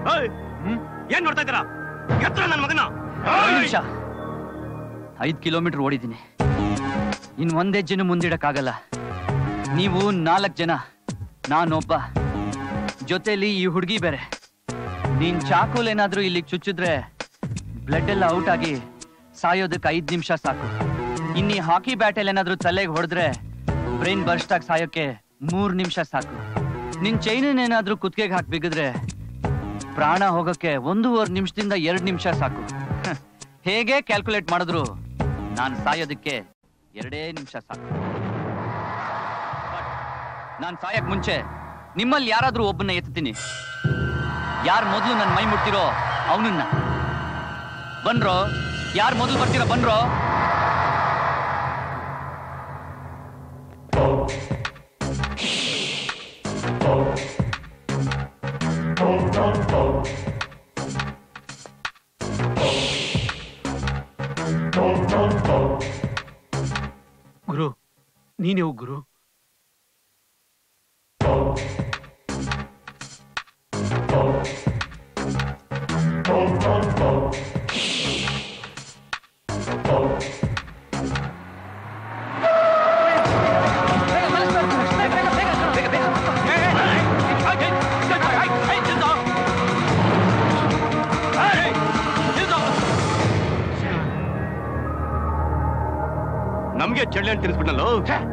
ಏನ್ ನೋಡ್ತಾ ಇದ್ದೀರಾ ಎತ್ರ ನನ್ನ ಮಗನ ನಿಮಿಷ ಐದ್ ಕಿಲೋಮೀಟರ್ ಓಡಿದ್ದೀನಿ ಇನ್ ಒಂದ್ ಹೆಜ್ಜೆನೂ ಮುಂದಿಡಕ್ಕಾಗಲ್ಲ ನೀವು ನಾಲ್ಕು ಜನ ನಾನೊಬ್ಬ ಜೊತೆಲಿ ಈ ಹುಡುಗಿ ಬೇರೆ ನೀನ್ ಚಾಕೋಲ್ ಏನಾದ್ರೂ ಇಲ್ಲಿಗೆ ಚುಚ್ಚಿದ್ರೆ ಬ್ಲಡ್ ಎಲ್ಲ ಔಟ್ ಆಗಿ ಸಾಯೋದಕ್ಕೆ ಐದ್ ನಿಮಿಷ ಸಾಕು ಇನ್ನಿ ಹಾಕಿ ಬ್ಯಾಟಲ್ ಏನಾದ್ರೂ ತಲೆಗೆ ಹೊಡೆದ್ರೆ ಬ್ರೈನ್ ಬರ್ಸ್ಟ್ ಆಗಿ ಸಾಯೋಕೆ ಮೂರ್ ನಿಮಿಷ ಸಾಕು ನಿನ್ ಚೈನ್ ಏನಾದ್ರೂ ಕುತ್ತಿಗೆಗೆ ಹಾಕಿ ಬಿಗಿದ್ರೆ ಪ್ರಾಣ ಹೋಗಕ್ಕೆ ಒಂದೂವರೆ ನಿಮಿಷದಿಂದ ಎರಡ್ ನಿಮಿಷ ಸಾಕು ಹ, ಹೇಗೆ ಕ್ಯಾಲ್ಕುಲೇಟ್ ಮಾಡಿದ್ರು ನಾನು ಸಾಯೋದಕ್ಕೆ ಎರಡೇ ನಿಮಿಷ ಸಾಕು ನಾನು ಸಾಯಕ್ ಮುಂಚೆ ನಿಮ್ಮಲ್ಲಿ ಯಾರಾದ್ರೂ ಒಬ್ಬನ್ನ ಎತ್ತೀನಿ ಯಾರು ಮೊದಲು ನನ್ನ ಮೈ ಮುಟ್ತಿರೋ ಅವನನ್ನ ಬನ್ರೋ ಯಾರು ಮೊದಲು ಬರ್ತೀರೋ ಬನ್ರೋ ಗುರು ನೀನೇ ಹೋಗ್ ಗುರು ನಮ್ಗೆ ಚಳ್ಳೆ ಅಂತ ತಿನ್ಸ್ಬಿಟ್ನಲ್ಲೋ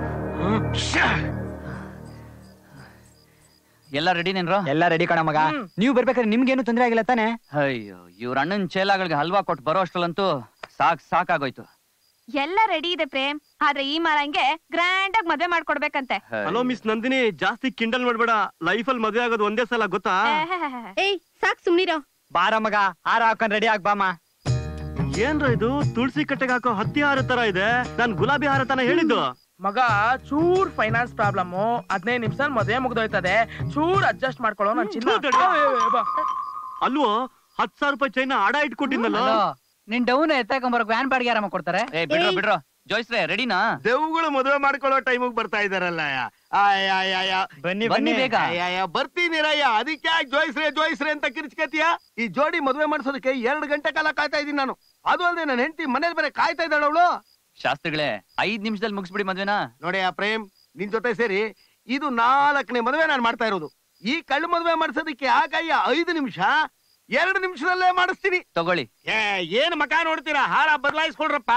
ಎಲ್ಲ ರೆಡಿನೇನ್ರೋ ಎಲ್ಲ ರೆಡಿ ಕಣ ಮಗ ನೀವು ಬರ್ಬೇಕಾದ್ರೆ ನಿಮ್ಗೇನು ತೊಂದರೆ ಆಗಿಲ್ಲ ತಾನೆ ಅಯ್ಯೋ ಇವ್ರ ಅಣ್ಣನ ಚೇಲಾಗಳಿಗೆ ಹಲ್ವಾ ಕೊಟ್ಟು ಬರೋ ಅಷ್ಟರಲ್ಲಂತೂ ಸಾಕ್ ಸಾಕಾಗೋಯ್ತು ಎಲ್ಲ ರೆಡಿ ಇದೆ ಪ್ರೇಮ್ ಆದ್ರೆ ಈ ಮಾರಂಗೆ ಗ್ರ್ಯಾಂಡ್ ಆಗಿ ಮದ್ವೆ ಮಾಡ್ಕೊಡ್ಬೇಕಂತೆ ಹಲೋ ಮಿಸ್ ನಂದಿನಿ ಜಾಸ್ತಿ ಕಿಂಡಲ್ ಮಾಡ್ಬೇಡ ಲೈಫಲ್ಲಿ ಮದುವೆ ಆಗೋದು ಒಂದೇ ಸಲ ಗೊತ್ತಾ ಏಯ್ ಸಾಕ್ ಸುಮ್ನಿರೋ ಬಾರ ಮಗ ಹಾರ ಹಾಕೊಂಡ್ ರೆಡಿ ಆಗ್ಬಾಮ ಏನ್ರ ಇದು ತುಳಸಿ ಕಟ್ಟೆಗೆ ಹಾಕೋ ಹತ್ತಿ ಹಾರ ತರ ಇದೆ ನಾನ್ ಗುಲಾಬಿ ಹಾರ ತನ ಹೇಳಿದ್ದು ಮಗ ಚೂರ್ ಫೈನಾನ್ಸ್ ಪ್ರಾಬ್ಲಮ್ ಹದಿನೈದು ನಿಮಿಷ ಮದುವೆ ಮುಗ್ದೋಯ್ತದೆ ಚೂರ್ ಅಡ್ಜಸ್ಟ್ ಮಾಡ್ಕೊಳ್ಳೋ ನನ್ ಚಿನ್ನ ಥು, ದಡ್ಡ. ಏ, ಏ, ಬಾ. ಅಲ್ವೋ ಹತ್ ಸಾವಿರ ರೂಪಾಯಿ ಚೈನ ಅಡ ಇಟ್ಕೊಟ್ಟಿದ್ನಲ್ಲ ನಿನ್ ಡೌನ್ ಎತ್ತಾಕೊಂಬರಕ್ ವ್ಯಾನ್ ಬಾಡಿಗೆ ಆರಾಮ ಕೊಡ್ತಾರೆ ಏ ಬಿಡ್ರೋ ಬಿಡ್ರೋ ಜೋಯ್ಸ್ರೆ ರೆಡಿನಾ ದೇವುಗಳು ಮದುವೆ ಮಾಡ್ಕೊಳ್ಳೋ ಟೈಮಿಗೆ ಬರ್ತಾ ಇದಾರಲ್ಲ ಆಯ್ ಬನ್ನಿ ಬನ್ನಿ ಬೇಗ ಬರ್ತೀನಿ ರಯ್ಯ ಅದಕ್ಕೆ ಯಾಕೆ ಜೋಯಿಸ್ರೆ ಜೋಯಿಸ್ರೆ ಅಂತ ಕಿರ್ಚ್ಕತಿಯ ಈ ಜೋಡಿ ಮದುವೆ ಮಾಡಿಸೋದಕ್ಕೆ ಎರಡು ಗಂಟೆ ಕಾಲ ಕಾಯ್ತಾ ಇದೀನಿ ನಾನು ಅದು ಅಲ್ಲದೆ ನನ್ನ ಹೆಂಡತಿ ಮನೇಲಿ ಬೇರೆ ಕಾಯ್ತಾ ಇದ್ದಾಳ ಅವಳು ಶಾಸ್ತ್ರಿಗಳೇ ಐದ್ ನಿಮಿಷದಲ್ಲಿ ಮುಗಿಸ್ಬಿಡಿ ಮದ್ವೆನಾ ನೋಡಿ ಆ ಪ್ರೇಮ್ ನಿನ್ ಜೊತೆ ಸೇರಿ ಇದು ನಾಲ್ಕನೇ ಮದುವೆ ನಾನು ಮಾಡ್ತಾ ಇರೋದು ಈ ಕಳ್ಳು ಮದುವೆ ಮಾಡಿಸೋದಕ್ಕೆ ಯಾಕಯ್ಯ ಐದು ನಿಮಿಷ ಎರಡು ನಿಮಿಷದಲ್ಲೇ ಮಾಡಿಸ್ತೀನಿ ತಗೊಳ್ಳಿ ಏ ಏನ್ ಮಕ ನೋಡ್ತೀರಾ ಹಾರ ಬದಲಾಯಿಸ್ಕೊಳ್ರಪ್ಪ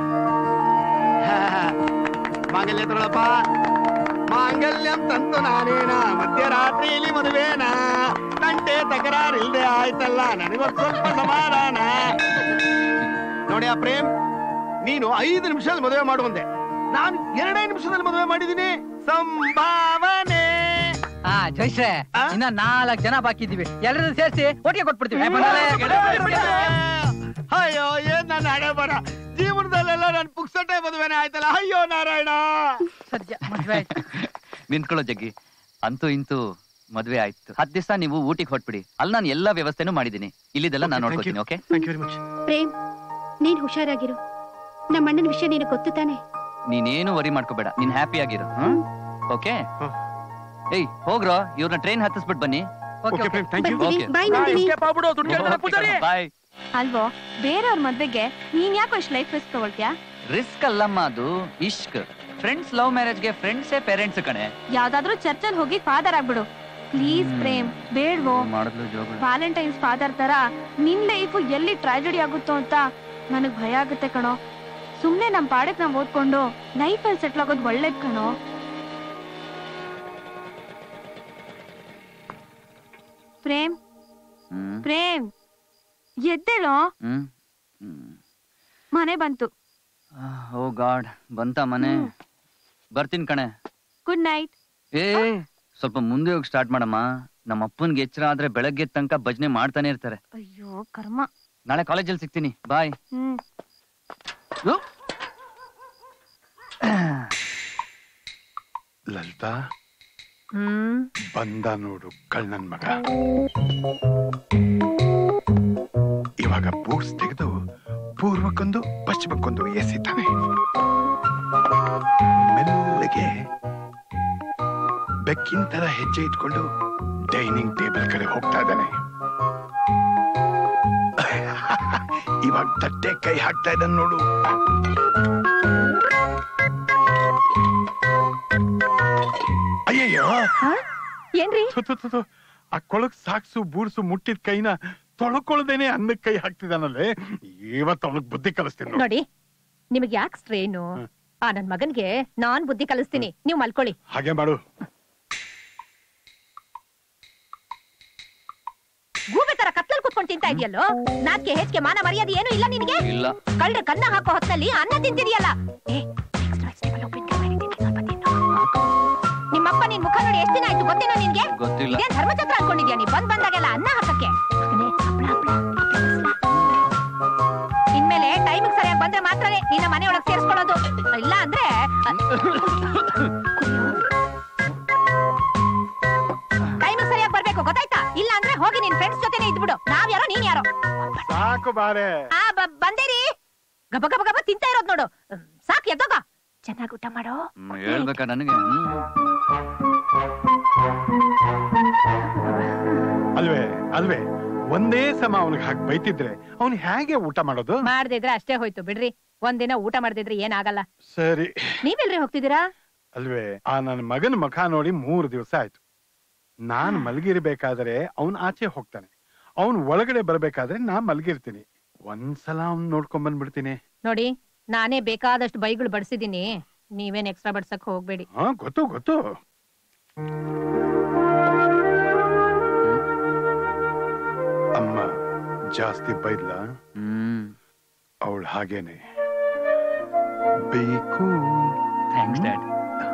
ಮಾಂಗಲ್ಯ ತಗೊಳಪ್ಪ ಮಾಂಗಲ್ಯಂ ತಂದು ನಾನೇನ ಮಧ್ಯರಾತ್ರಿಯಲ್ಲಿ ಮದುವೆನ ತಂಟೆ ತಕರಾರಿಲ್ದೆ ಆಯ್ತಲ್ಲ ನನಗೊಂದು ಸ್ವಲ್ಪ ಸಮಾಧಾನ ನೋಡಿ ಆ ಪ್ರೇಮ್ ನೀನು ಐದು ನಿಮಿಷದಲ್ಲಿ ಮದುವೆ ಮಾಡುವಂದೆ ನಾನು ಎರಡೇ ನಿಮಿಷದಲ್ಲಿ ಮದುವೆ ಮಾಡಿದ್ದೀನಿ ಸಂಭಾವನೆ ಹಾ ಜೈಶ್ರೆ ಆ? ಇನ್ನ ನಾಲ್ಕ್ ಜನ ಬಾಕಿ ಇದೀವಿ ಎಲ್ಲರೂ ಸೇರಿಸಿ ಒಟ್ಟಿಗೆ ಕೊಟ್ಬಿಡ್ತೀವಿ ಏ, ಬಂದಾಳೆ. ಅಯ್ಯೋ ಏನ್ ನನ್ನ ಹಣೆ ಬರ ಜೀವನದಲ್ಲೆಲ್ಲ ನನ್ ಪುಕ್ಸಟೆ ಮದುವೆನೇ ಆಯ್ತಲ್ಲ ಅಯ್ಯೋ ನಾರಾಯಣ ಸದ್ಯ ಮದ್ವೆ ಆಯ್ತು ನಿಂತ್ಕೊಳ್ಳೋ ಜಗ್ಗಿ ಅಂತೂ ಇಂತೂ ಮದ್ವೆ ಆಯ್ತು ಹತ್ ದಿವಸ ನೀವು ಊಟಿಗೆ ಹೊಟ್ಬಿಡಿ ಅಲ್ಲಿ ನಾನು ಎಲ್ಲಾ ವ್ಯವಸ್ಥೆನೂ ಮಾಡಿದೀನಿ ಇಲ್ಲಿದೆಲ್ಲ ನಾನು Okay, thank you. ನೋಡ್ಕೊತೀನಿ okay thank you very much Prem ನೀನ್ ಹುಷಾರಾಗಿರು ನಮ್ಮ ಅಣ್ಣನ ವಿಷಯ ನಿನಗೆ ಗೊತ್ತು ತಾನೆ ನೀನೇನು ವರಿ ಮಾಡ್ಕೋಬೇಡ ನೀನ್ ಹ್ಯಾಪಿ ಆಗಿರು ಹ್ಮ್ ಓಕೆ ಹ್ಮ್. ಏಯ್ ಹೋಗ್ರೋ ಇವ್ರನ್ನ ಟ್ರೈನ್ ಹತ್ತಿಸ್ಬಿಟ್ ಬನ್ನಿ okay okay okay Prem thank you ಬರ್ತೀನಿ Okay. ಬಾಯ್ ಆ, ನಂದಿನಿ escape ಆಗ್ಬಿಡು ದುಡ್ಡು ಕೇಳ್ತಾರೆ ಪೂಜಾರಿ ಬಾಯ್ ಅಲ್ವೋ ಬೇರೆಯವ್ರ ಮದ್ವೆಗೆ ನೀನ್ ಯಾಕೋ ಇಷ್ಟು ಲೈಫ್ ರಿಸ್ಕ್ ತಗೊಳ್ತ್ಯಾ ರಿಸ್ಕ್ ಅಲ್ಲಮ್ಮ ಅದು ಇಷ್ಕ್ ಫ್ರೆಂಡ್ಸ್ ಲವ್ ಮ್ಯಾರೇಜ್ಗೆ ಫ್ರೆಂಡ್ಸೇ ಪೇರೆಂಟ್ಸ್ ಕಣೆ ಯಾವ್ದಾದ್ರೂ ಚರ್ಚಲ್ ಹೋಗಿ ಫಾದರ್ ಆಗ್ಬಿಡು ಪ್ಲೀಸ್ ಹ್ಮ್. ಪ್ರೇಮ್ ಬೇಡ್ವೋ ಮಾಡಿದ್ಲು ಜೋಗಳು ವ್ಯಾಲೆಂಟೈನ್ಸ್ ಫಾದರ್ ತರ ನಿನ್ ಲೈಫ್ ಎಲ್ಲಿ ಟ್ರಾಜಿಡಿ ಆಗುತ್ತೋ ಅಂತ ನನಗ್ ಭಯ ಆಗುತ್ತೆ ಕಣೋ ಸುಮ್ನೆ ನಮ್ ಪಾಡಕ್ ನಾವ್ ಓದ್ಕೊಂಡು ಲೈಫ್ ಅಲ್ಲಿ ಸೆಟ್ಲ್ ಆಗೋದು ಒಳ್ಳೇದ್ ಕಣೋ ಪ್ರೇಮ್ ಹ್ಮ್ ಪ್ರೇಮ್ ಎದ್ದೇಳೋ ಹ್ಮ್ ಹ್ಮ್ ಮನೆ ಬಂತು ಓ ಗಾಡ್ ಬಂತ ಮನೆ ಹ್ಮ್. ಬರ್ತೀನಿ ಕಣೆ ಗುಡ್ ನೈಟ್ ಏ ಸ್ವಲ್ಪ ಮುಂದೆ ಹೋಗಿ ಸ್ಟಾರ್ಟ್ ಮಾಡಮ್ಮ ನಮ್ಮ ಅಪ್ಪನ್ಗೆ ಎಚ್ಚರ ಆದ್ರೆ ಬೆಳಗ್ಗೆ ತನಕ ಭಜನೆ ಮಾಡ್ತಾನೆ ಇರ್ತಾರೆ ಅಯ್ಯೋ ಕರ್ಮ ನಾಳೆ ಕಾಲೇಜಲ್ಲಿ ಸಿಗ್ತೀನಿ ಬಾಯ್ ಹ್ಮ್ ಲಲಿತಾ ಹ್ಮ್ ಬಂದ ನೋಡು ಕಳ್ಳನ್ ಮಗ ಇವಾಗ ಬೂಟ್ಸ್ ತೆಗೆದು ಪೂರ್ವಕ್ಕೊಂದು ಪಶ್ಚಿಮಕ್ಕೊಂದು ಎಸಿತಾನೆ ಮೆಲ್ಲಗೆ ಬೆಕ್ಕಿನ ತರ ಹೆಜ್ಜೆ ಇಟ್ಕೊಂಡು ಡೈನಿಂಗ್ ಟೇಬಲ್ ಕಡೆ ಹೋಗ್ತಾ ಇದ್ದಾನೆ ಇವಾಗ ತಟ್ಟೆ ಕೈ ಹಾಕ್ತಾ ಇದ್ದಾನೆ ನೋಡು ಅಯ್ಯಯ್ಯೋ ಏನ್ರಿ ಥು, ಥು, ಥು, ಥು. ಆ ಕೊಳಕ್ ಸಾಕ್ಸು ಬೂಡ್ಸು ಮುಟ್ಟಿದ ಕೈನ ತೊಳ್ಕೊಳ್ದೇನೆ ಅನ್ನಕ್ ಕೈ ಹಾಕ್ತಿದಾನಲ್ಲೇ ಇವತ್ತು ಅವನಿಗೆ ಬುದ್ಧಿ ಕಲಿಸ್ತೀನಿ ನೋಡು. ನೋಡಿ ನಿಮಗೆ ಯಾಕೆ ಸ್ಟ್ರೇನು ಆ ನನ್ ಮಗನ್ಗೆ ನಾನ್ ಬುದ್ಧಿ ಕಲಿಸ್ತೀನಿ ನೀವು ಮಲ್ಕೊಳ್ಳಿ ಹಾಗೆ ಮಾಡು ಗೂಬೆ ತರ ಕತ್ಲಲ್ ಕುತ್ಕೊಂಡ್ ತಿಂತಾ ಇದೆಯಲ್ಲೋ ನಾದ್ಕೆ ಹೆಚ್ಚಿಗೆ ಮಾನ ಮರ್ಯಾದೆ ಏನು ಇಲ್ಲ ನಿನಗೆ ಇಲ್ಲ ಕಳ್ಳ ಕನ್ನ ಹಾಕೋ ಹೊತ್ತಲ್ಲಿ ಅನ್ನ ತಿಂತಿದೀಯಲ್ಲ ಏ next vegetable ಉಪ್ಪಿನ್ಕಾಯಿ ಮಾಡಿದ್ದೀನಿ, ಸ್ವಲ್ಪ ತಿನ್ನು. ನಿಮ್ಮಪ್ಪ ನಿನ್ ಮುಖ ನೋಡಿ ಎಷ್ಟ್ ದಿನ ಆಯ್ತು ಗೊತ್ತೇನೋ ನಿನ್ಗೆ ಗೊತ್ತಿಲ್ಲ ಏನ್ ಧರ್ಮಛತ್ರ ಅನ್ಕೊಂಡಿದ್ಯಾ ನೀ ಬಂದ್ ಬಂದಾಗೆಲ್ಲ ಅನ್ನ ಹಾಕಕ್ಕೆ ಮಗನೇ, ಹಪ್ಳ, ಹಪ್ಳ, ಹಪ್ಳ ಬಿಸ್ಲ. ಇನ್ಮೇಲೆ ಟೈಮಿಗೆ ಸರಿಯಾಗಿ ಬಂದ್ರೆ ಮಾತ್ರನೇ ನಿನ್ನ ಮನೆ ಒಳಗ್ ಸೇರಿಸ್ಕೊಳ್ಳೋದು ಇಲ್ಲ ಅಂದ್ರೆ ಟೈಮಿಗೆ ಸರಿಯಾಗಿ ಬರ್ಬೇಕು ಗೊತ್ತಾಯ್ತಾ ಇಲ್ಲ ಅಂದ್ರೆ ಹೋಗಿ ನಿನ್ ಫ್ರೆಂಡ್ಸ್ ಜೊತೆನೆ ಇದ್ಬಿಡು ನಾವ್ ಯಾರೋ ನೀನ್ ಯಾರೋ ಸಾಕು ಬಾರೆ ಆ ಬ- ಬಂದೇರಿ ಗಬ ಗಬ ಗಬ ತಿಂತಾ ಇರೋದ್ ನೋಡು ಹ್ಮ್, ಸಾಕ್ ಎದ್ದೋಗ ಚೆನ್ನಾಗಿ ಊಟ ಮಾಡೋ ಹ್ಮ್, ಹೇಳ್ಬೇಕಾ ನನಗೆ ಹ್ಮ್. ಅಲ್ವೇ ಅಲ್ವೇ ಒಂದೇ ಸಮ ಅವನಿಗೆ ಹಾಗೆ ಬೈತಿದ್ರೆ ಅವನು ಹೇಗೆ ಊಟ ಮಾಡೋದು ಮಾಡ್ದಿದ್ರೆ ಅಷ್ಟೇ ಹೋಯ್ತು ಬಿಡ್ರಿ ಒಂದಿನ ಊಟ ಮಾಡ್ದಿದ್ರೆ ಏನಾಗಲ್ಲ ಸರಿ ನೀವೆಲ್ರಿ ಹೋಗ್ತಿದ್ದೀರಾ ಅಲ್ವೇ ಆ ನನ್ನ ಮಗನ ಮುಖ ನೋಡಿ ಮೂರು ದಿವಸ ಆಯ್ತು ನಾನ್ ಮಲಗಿರ್ಬೇಕಾದ್ರೆ ಅವನ್ ಆಚೆ ಹೋಗ್ತಾನೆ ಅವನ್ ಒಳಗಡೆ ಬರ್ಬೇಕಾದ್ರೆ ನಾ ಮಲಗಿರ್ತೀನಿ ಒಂದ್ಸಲ ಅವ್ನ್ ನೋಡ್ಕೊಂಡ್ ಬಂದ್ಬಿಡ್ತೀನಿ ನೋಡಿ ನಾನೇ ಬೇಕಾದಷ್ಟು ಬೈಗಳು ಬಡಿಸಿದೀನಿ ನೀವೇನ್ ಎಕ್ಸ್ಟ್ರಾ ಬಡ್ಸಕ್ ಹೋಗ್ಬೇಡಿ ಹಾ ಗೊತ್ತು ಗೊತ್ತು ಅಮ್ಮ ಜಾಸ್ತಿ ಬೈದ್ಲ ಹ್ಮ್ ಅವಳು ಹಾಗೇನೆ ಬೇಕು thanks dad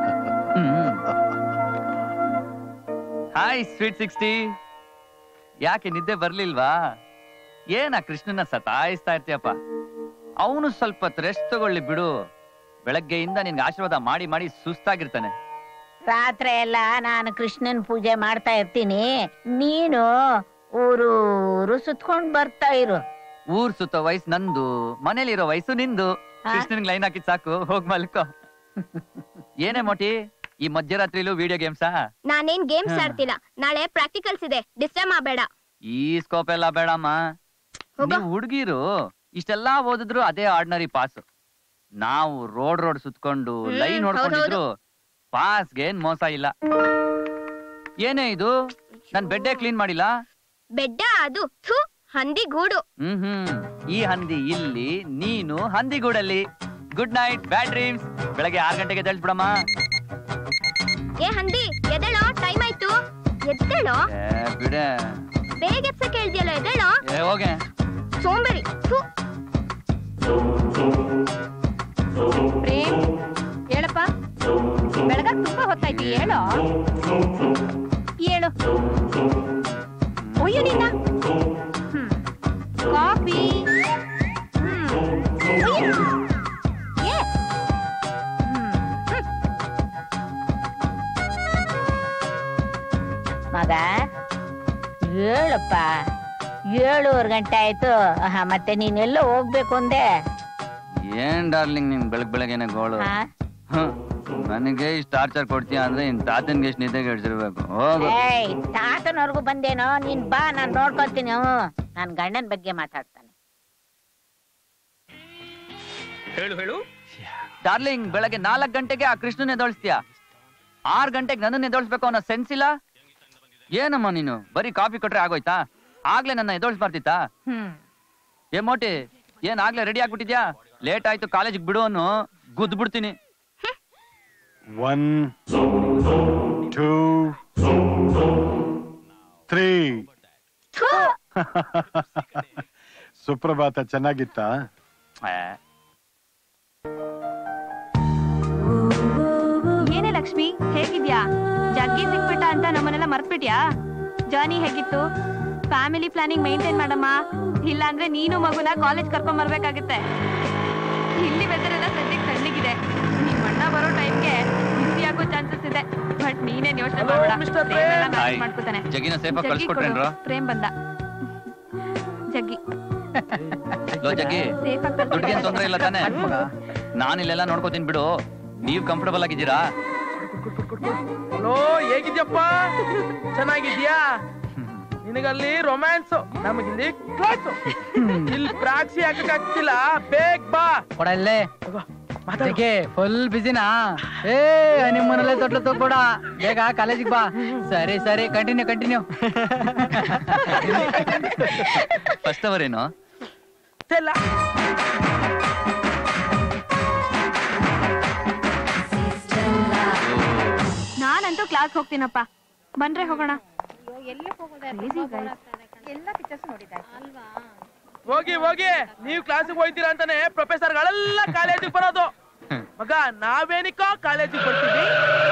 hi sweet sixty ಯಾಕೆ ನಿದ್ದೆ ಬರ್ಲಿಲ್ವಾ ಏನ ಕೃಷ್ಣನ ಸತಾಯಿಸ್ತಾ ಇರ್ತೀಯಪ್ಪ ಅವನು ಸ್ವಲ್ಪ ರೆಸ್ಟ್ ತಗೊಳ್ಳಿ ಬಿಡು ಬೆಳಗ್ಗೆಯಿಂದ ನಿನ್ಗೆ ಆಶೀರ್ವಾದ ಮಾಡಿ ಮಾಡಿ ಸುಸ್ತಾಗಿರ್ತಾನೆ ರಾತ್ರಿ ಎಲ್ಲ ನಾನು ಕೃಷ್ಣನ್ ಪೂಜೆ ಮಾಡ್ತಾ ಇರ್ತೀನಿ ನೀನು ಊರೂರು ಸುತ್ಕೊಂಡ್ ಬರ್ತಾ ಇರು ಊರ್ ಸುತ್ತ ವಯಸ್ಸು ನಂದು ಮನೇಲಿರೋ ವಯಸ್ಸು ನಿಂದು ಹಾ? ಕೃಷ್ಣನ್ಗೆ ಲೈನ್ ಹಾಕಿದ್ ಸಾಕು ಹೋಗ್ ಮಲ್ಕೋ ಏನೇ ಮೋಟಿ ಈ ಮಧ್ಯರಾತ್ರಿಲೂ ವಿಡಿಯೋ ಗೇಮ್ಸಾ ನಾನೇನ್ ಗೇಮ್ಸ್ ಹಾ. ಆಡ್ತಿಲ್ಲ ನಾಳೆ ಪ್ರಾಕ್ಟಿಕಲ್ಸ್ ಇದೆ ಡಿಸ್ಟರ್ಬ್ ಮಾಡಬೇಡ ಈ ಸ್ಕೋಪ್ ಎಲ್ಲ ಬೇಡಮ್ಮ ಹೋಗ. ನೀವು ಹುಡುಗಿರು ಇಷ್ಟೆಲ್ಲಾ ಓದಿದ್ರು ಅದೇ ಆರ್ಡಿನರಿ ಪಾಸ್ ನಾವು ರೋಡ್ ರೋಡ್ ಸುತ್ಕೊಂಡು ಹ್ಮ್, ಲೈನ್ ನೋಡ್ಕೊಂಡಿದ್ರು ಪಾಸ್ಗೆ ಏನ್ ಮೋಸ ಇಲ್ಲ ಏನೇ ಇದು ನನ್ ಬೆಡ್ಡೆ ಕ್ಲೀನ್ ಮಾಡಿಲ್ಲ ಬೆಡ್ಡ ಅದು ಥು ಹಂದಿ ಗೂಡು ಹ್ಮ್ ಹ್ಮ್ ಈ ಹಂದಿ ಇಲ್ಲಿ ನೀನು ಹಂದಿಗೂಡಲ್ಲಿ ಗುಡ್ ನೈಟ್ ಬ್ಯಾಡ್ ಡ್ರೀಮ್ಸ್ ಬೆಳಗ್ಗೆ ಆರ್ ಗಂಟೆಗೆ ಎದ್ದೇಳ್ಬಿಡಮ್ಮ ಏ ಹಂದಿ ಎದ್ದೇಳೋ ಟೈಮ್ ಆಯ್ತು ಎದ್ದೇಳೋ ಏ ಬಿಡೆ ಬೇಗ ಎಪ್ಸಕ್ ಹೇಳ್ದಿಯಲ್ಲ ಎದ್ದೇಳೋ ಏ ಹೋಗೆ ಸೋಂಬೇರಿ ಥು ಪ್ರೇಮ್ ಹೇಳಪ್ಪ ಬೆಳಗಾಗ್ ತುಂಬಾ ಹೊತ್ತಾಯ್ತು ಹೇಳೋ ಹೇಳು ಒಯ್ಯು ನಿನ್ನ ಹ್ಮ್. ಕಾಫಿ ಹ್ಮ್. ಒಯ್ಯು. ಏ. ಹ್ಮ್. ಹ್ಮ್. ಮಗ ಹೇಳಪ್ಪ ಏಳುವರೆ ಗಂಟೆ ಆಯ್ತು ಆಹಾ, ಮತ್ತೆ ನೀನೆಲ್ಲ ಹೋಗ್ಬೇಕು ಅಂದೆ ಏನ್ ಡಾರ್ಲಿಂಗ್ ನಿನ್ ಬೆಳಗ್ ಬೆಳಗ್ಗೆನೆ ಗೋಳು ಹಾ? ಹ್ಮ್. ನನಗೆ ಇಷ್ಟ ಟಾರ್ಚರ್ ಕೊಡ್ತೀಯ ಅಂದ್ರೆ ಇನ್ ತಾತನ್ಗೆ ಎಷ್ಟು ನಿದ್ದೆಗೆ ಹಿಡ್ಸಿರ್ಬೇಕು ಹೋಗು ಏಯ್ ತಾತನವರೆಗೂ ಬಂದೇನೋ ನೀನ್ ಬಾ ನಾನ್ ನೋಡ್ಕೊತೀನಿ ಹ್ಞೂ ನಾನ್ ಗಂಡನ್ ಬಗ್ಗೆ ಮಾತಾಡ್ತಾನೆ ಹೇಳು ಹೇಳು ಡಾರ್ಲಿಂಗ್ ಬೆಳಗ್ಗೆ ನಾಲ್ಕ್ ಗಂಟೆಗೆ ಆ ಕೃಷ್ಣನ್ ಎದೊಳಿಸ್ತೀಯ ಆರ್ ಗಂಟೆಗೆ ನನ್ನನ್ನ ಎದೊಳಿಸ್ಬೇಕು ಅನ್ನೋ ಸೆನ್ಸ್ ಇಲ್ಲ ಏನಮ್ಮ ನೀನು ಬರೀ ಕಾಫಿ ಕೊಟ್ರೆ ಆಗೋಯ್ತಾ ಆಗ್ಲೇ ನನ್ನ ಎದೊಳಿಸ್ಬಾರ್ದಿತ್ತಾ ಹ್ಮ್ ಏ ಮೋಟಿ ಏನ್ ಆಗ್ಲೇ ರೆಡಿ ಆಗ್ಬಿಟ್ಟಿದ್ಯಾ ಲೇಟ್ ಆಯ್ತು ಕಾಲೇಜಿಗೆ ಬಿಡು ಅನ್ನು ಗುದ್ದು ಬಿಡ್ತೀನಿ ಒನ್ ಟೂ ತ್ರೀ ಸುಪ್ರಭಾತ ಚೆನ್ನಾಗಿತ್ತಾ ಏ, ಏನೇ ಲಕ್ಷ್ಮಿ ಹೇಗಿದ್ಯಾ ಜಗ್ಗಿ ಸಿಕ್ಬಿಟ್ಟ ಅಂತ ನಮ್ಮನ್ನೆಲ್ಲ ಮರ್ತ್ಬಿಟ್ಯಾ ಜರ್ನಿ ಹೇಗಿತ್ತು ಫ್ಯಾಮಿಲಿ ಪ್ಲಾನಿಂಗ್ ಮೇಂಟೈನ್ ಮಾಡಮ್ಮ ಇಲ್ಲ ಅಂದ್ರೆ ನೀನು ಮಗುನ ಕಾಲೇಜ್ ಕರ್ಕೊಂಡ್ ಬರ್ಬೇಕಾಗತ್ತೆ ಇಲ್ಲಿ ವೆದರ್ ಎಲ್ಲ ಸದ್ಯಕ್ಕೆ ತಣ್ಣಗಿದೆ ನಿಮ್ ಅಣ್ಣ ಬರೋ ಟೈಮ್ಗೆ ಬಿಸಿ ಆಗೋ ಚಾನ್ಸಸ್ ಇದೆ ಬಟ್ ನೀನೇನ್ ಯೋಚನೆ Hello, ಮಾಡ್ಬೇಡ Mr. ಪ್ರೇಮ್ ಎಲ್ಲ ಪ್ರೇಮ್. manage hi. ಮಾಡ್ಕೊತಾನೆ ಜಗ್ಗಿನ ಸೇಫಾಗಿ ಜಗ್ಗಿ ಕೊಡು. ಕಳ್ಸ್ಕೊಟ್ರೇನ್ರ ಪ್ರೇಮ್ ಬಂದ ಜಗ್ಗಿ ಲೋ ಜಗ್ಗಿ ಸೇಫ್ ದುಡ್ಡಿಗೇನ್ ತೊಂದ್ರೆ ಇಲ್ಲ ತಾನೆ ನಾನು ಇಲ್ಲೆಲ್ಲ ನೋಡ್ಕೋತೀನಿ ಬಿಡು ನೀವ್ ಕಂಫರ್ಟಬಲ್ ಆಗಿದ್ದೀರಾ ಹಲೋ ಹೇಗಿದ್ಯಪ್ಪ ಚೆನ್ನಾಗಿದ್ಯಾ ನಿನಗಲ್ಲಿ ರೊಮ್ಯಾನ್ಸ್ ನಮಗಿಲ್ಲಿ ಕ್ಲಾಸ್ ಇಲ್ಲಿ ಪ್ರಾಕ್ಸಿ ಹಾಕಕ್ ಆಗ್ತಿಲ್ಲ ಬೇಗ ಬಾ ಕೊಡ ಇಲ್ಲೇ ಫುಲ್ ಬಿಸಿನಾ ಏ ನಿಮ್ಮನಲ್ಲೇ ತೊಟ್ಲು ತಗೋಡ ಬೇಗ ಕಾಲೇಜಿಗೆ ಬಾ ಸರಿ ಸರಿ ಕಂಟಿನ್ಯೂ ಕಂಟಿನ್ಯೂ ಫಸ್ಟ್ ಅವರ್ ಏನೋ ತೆಲ್ಲ ನಾನಂತೂ ಕ್ಲಾಸ್ ಹೋಗ್ತೀನಪ್ಪ ಬಂದ್ರೆ ಹೋಗೋಣ ಹೋಗಿ ಹೋಗಿ ನೀವ್ ಕ್ಲಾಸಿಗೆ ಹೋಯ್ತೀರಾ ಅಂತಾನೆ ಪ್ರೊಫೆಸರ್ಗಳೆಲ್ಲ ಕಾಲೇಜಿಗೆ ಬರೋದು ಮಗ ನಾವೇನಿಕೋ ಕಾಲೇಜಿಗೆ ಬರ್ತೀವಿ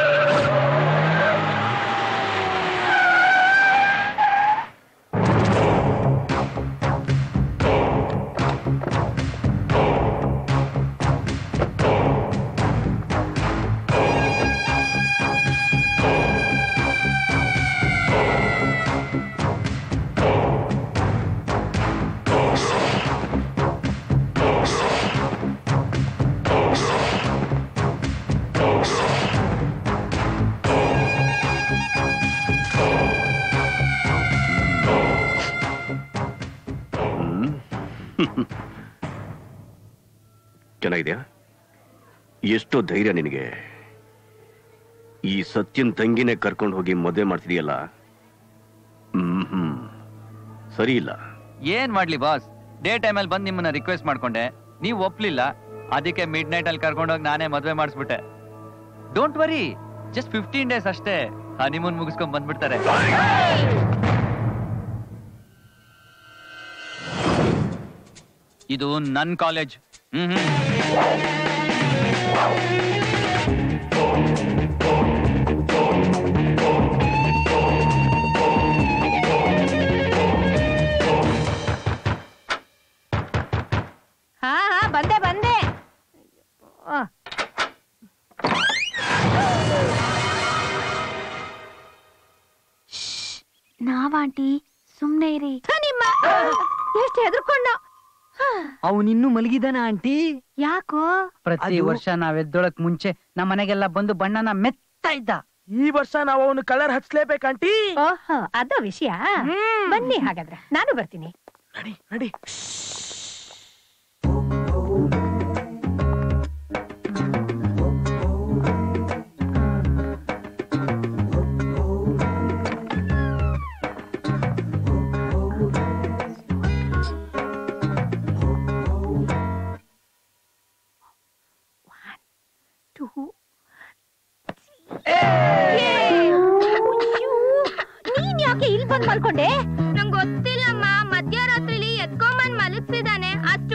ಚೆನ್ನಾಗಿದ್ಯಾ ಎಷ್ಟೋ ಧೈರ್ಯ ನಿನಗೆ ಈ ಸತ್ಯನ್ ತಂಗಿನೇ ಕರ್ಕೊಂಡು ಹೋಗಿ ಮದುವೆ ಮಾಡ್ತಿದೀಯಲ್ಲ ಹ್ಮ್ ಹ್ಮ್ ಸರಿ ಇಲ್ಲ ಏನ್ ಮಾಡ್ಲಿ ಬಾಸ್ ಡೇ ಟೈಮಲ್ಲಿ ಬಂದು ನಿಮ್ಮನ್ನ ರಿಕ್ವೆಸ್ಟ್ ಮಾಡ್ಕೊಂಡೆ ನೀವು ಒಪ್ಲಿಲ್ಲ ಅದಕ್ಕೆ ಮಿಡ್ ನೈಟ್ ಅಲ್ಲಿ ಕರ್ಕೊಂಡೋಗಿ ನಾನೇ ಮದ್ವೆ ಮಾಡಿಸ್ಬಿಟ್ಟೆ don't worry just fifteen days ಅಷ್ಟೇ ಹನಿಮೂನ್ ಮುಗಿಸ್ಕೊಂಡ್ ಬಂದ್ಬಿಡ್ತಾರೆ ಇದು ನನ್ ಕಾಲೇಜ್ ಹ್ಮ್ ಹ್ಮ್ ಹಾ ಹಾ ಬಂದೆ ಬಂದೆ ಆ. ನಾವಾಂಟಿ ಸುಮ್ನೆ ಇರಿ ಥ ನಿಮ್ಮ ಎಷ್ಟು ಹೆದರ್ಕೊಂಡ ಅವನಿನ್ನೂ ಮಲಗಿದಾನ ಆಂಟಿ ಯಾಕೋ ಪ್ರತಿ ವರ್ಷ ನಾವ್ ಎದ್ದೊಳಕ್ ಮುಂಚೆ ನಮ್ಮ ಮನೆಗೆಲ್ಲ ಬಂದು ಬಣ್ಣನ ಮೆತ್ತ ಇದ್ದ ಈ ವರ್ಷ ನಾವು ಅವನು ಕಲರ್ ಹಚ್ಲೇಬೇಕಂಟಿ ಓಹೋ ಅದು ವಿಷಯ ಬನ್ನಿ ಹಾಗಾದ್ರೆ ನಾನು ಬರ್ತೀನಿ ನಡಿ ನಡಿ ನೀನ್ ಯಾಕೆ ಇಲ್ಲಿ ಬಂದ್ ಮಲ್ಕೊಂಡೆ ನಂಗೆ ಗೊತ್ತಿಲ್ಲಮ್ಮ ಮಧ್ಯರಾತ್ರಿಲಿ ಎತ್ಕೊಂಬಂದ್ ಮಲಗ್ಸಿದಾನೆ ಅಷ್ಟು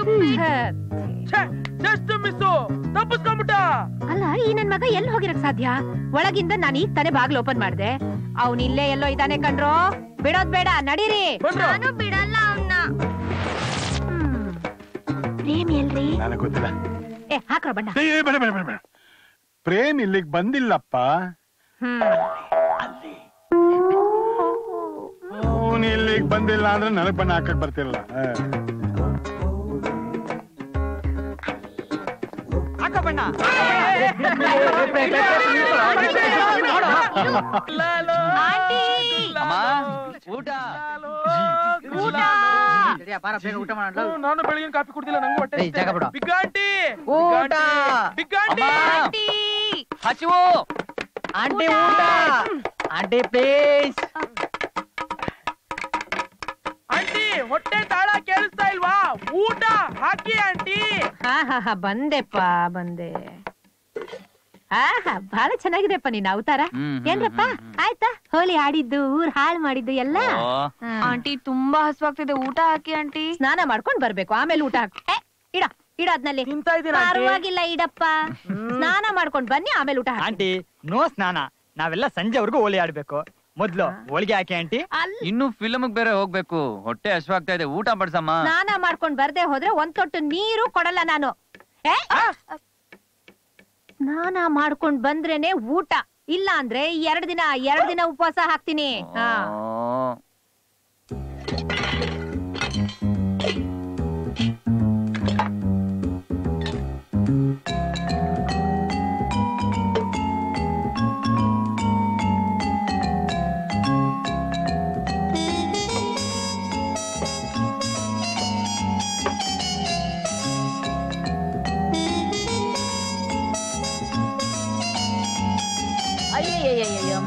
ಜಸ್ಟ್ ಮಿಸ್ಸು ತಪ್ಪಿಸ್ಕೊಂಬಿಟ್ಟ ಅಲ್ಲ ಈ ನನ್ ಮಗ ಎಲ್ಲಿ ಹೋಗಿರಕ್ ಸಾಧ್ಯ ಒಳಗಿಂದ ನಾನು ಈಗ ತಾನೇ ಬಾಗ್ಲು ಓಪನ್ ಮಾಡ್ದೆ ಅವ್ನ್ ಇಲ್ಲೇ ಎಲ್ಲೋ ಇದ್ದಾನೆ ಕಣ್ರೋ ಬಿಡೋದ್ ಬೇಡ ನಡೀರಿ ಬಂದ್ರು ನಾನು ಬಿಡಲ್ಲ ಅವನ್ನ ಪ್ರೇಮ್ ಎಲ್ರಿ ನನಗೆ ಗೊತ್ತಿಲ್ಲ ಏ ಹಾಕ್ರೋ ಬಣ್ಣ ಏ, ಏ, ಬೇಡ ಬೇಡ ಬೇಡ ಬೇಡ ಪ್ರೇಮ್ ಇಲ್ಲಿಗೆ ಬಂದಿಲ್ಲಪ್ಪ ಹ್ಮ್ ಅವನು ಇಲ್ಲಿಗೆ ಬಂದಿಲ್ಲ ಅಂದ್ರೆ ನನಗ್ ಬಣ್ಣ ಹಾಕಕ್ ಬರ್ತಿರಲ್ಲ ಹಾಕ ಬಣ್ಣ ಲಾಲೋ, ಆಂಟಿ ಅಮ್ಮ ಊಟ ಊಟ ಊಟ ಮಾಡೋಣ ಹ್ಮ್, ನಾನು ಬೆಳಗಿನ ಕಾಫಿ ಕುಡ್ದಿಲ್ಲ ನಂಗೂ ಹೊಟ್ಟೆ ಏಯ್, ಜಾಗ ಬಿಡು. ಬಿಗ್ ಆಂಟಿ ಊಟ. ಬಿಗ್ ಆಂಟಿ ಅಮ್ಮ ಆಂಟಿ ಹಸಿವು ಆಂಟಿ ಊಟ ಆಂಟಿ ಪ್ಲೀಸ್ ಆಂಟಿ ಹೊಟ್ಟೆ ತಾಳ ಕೇಳಿಸ್ತಾ ಇಲ್ವಾ ಊಟ ಹಾಕಿ ಆಂಟಿ ಹಾ ಹಾ ಹಾ ಬಂದೆಪ್ಪ ಬಂದೆ ಹಾ ಹಾ ಬಹಳ ಚೆನ್ನಾಗಿದೆಪ್ಪ ನಿನ್ನ ಅವತಾರ ಹ್ಮ್, ಹ್ಮ್, ಏನ್ರಪ್ಪ ಹ್ಮ್, ಹ್ಮ್. ಆಯ್ತಾ ಹೋಲಿ ಆಡಿದ್ದು ಊರ್ ಹಾಳ್ ಮಾಡಿದ್ದು ಎಲ್ಲ ಓ, ಹ್ಮ್. ಆಂಟಿ ತುಂಬಾ ಹಸುವಾಗ್ತಿದೆ ಊಟ ಹಾಕಿ ಆಂಟಿ ಸ್ನಾನ ಮಾಡ್ಕೊಂಡ್ ಬರ್ಬೇಕು ಆಮೇಲೆ ಊಟ ಹಾಕ್ ಏ, ಇಡ ಇಡ ಅದ್ನಲ್ಲಿ ತಿಂತಾ ಇದೀನ ಆಂಟಿ ಪರವಾಗಿಲ್ಲ ಇಡಪ್ಪ ಸ್ನಾನ ಮಾಡ್ಕೊಂಡ್ ಬನ್ನಿ ಆಮೇಲೆ ಊಟ ಹಾಕಿ ಆಂಟಿ ನೋ ಸ್ನಾನ ನಾವೆಲ್ಲ ಸಂಜೆವರೆಗೂ ಹೋಳಿ ಆಡ್ಬೇಕು ಮೊದ್ಲು ಹೋಳಿಗೆ ಹಾಕಿ ಆಂಟಿ ಅಲ್ಲಿ ಇನ್ನು ಫಿಲ್ಮ್ ಬೇರೆ ಹೋಗ್ಬೇಕು ಹೊಟ್ಟೆ ಹಸಿವಾಗ್ತಾ ಇದೆ ಊಟ ಬಡ್ಸಮ್ಮ ಸ್ನಾನ ಮಾಡ್ಕೊಂಡ್ ಬರ್ದೆ ಹೋದ್ರೆ ಒಂದ್ ತೊಟ್ಟು ನೀರು ಕೊಡಲ್ಲ ನಾನು ಏ? ಸ್ನಾನ ಮಾಡ್ಕೊಂಡ್ ಬಂದ್ರೇನೆ ಊಟ ಇಲ್ಲ ಅಂದ್ರೆ ಎರಡ್ ದಿನ ಎರಡ್ ದಿನ ಉಪವಾಸ ಹಾಕ್ತೀನಿ ಹಾ ಓ.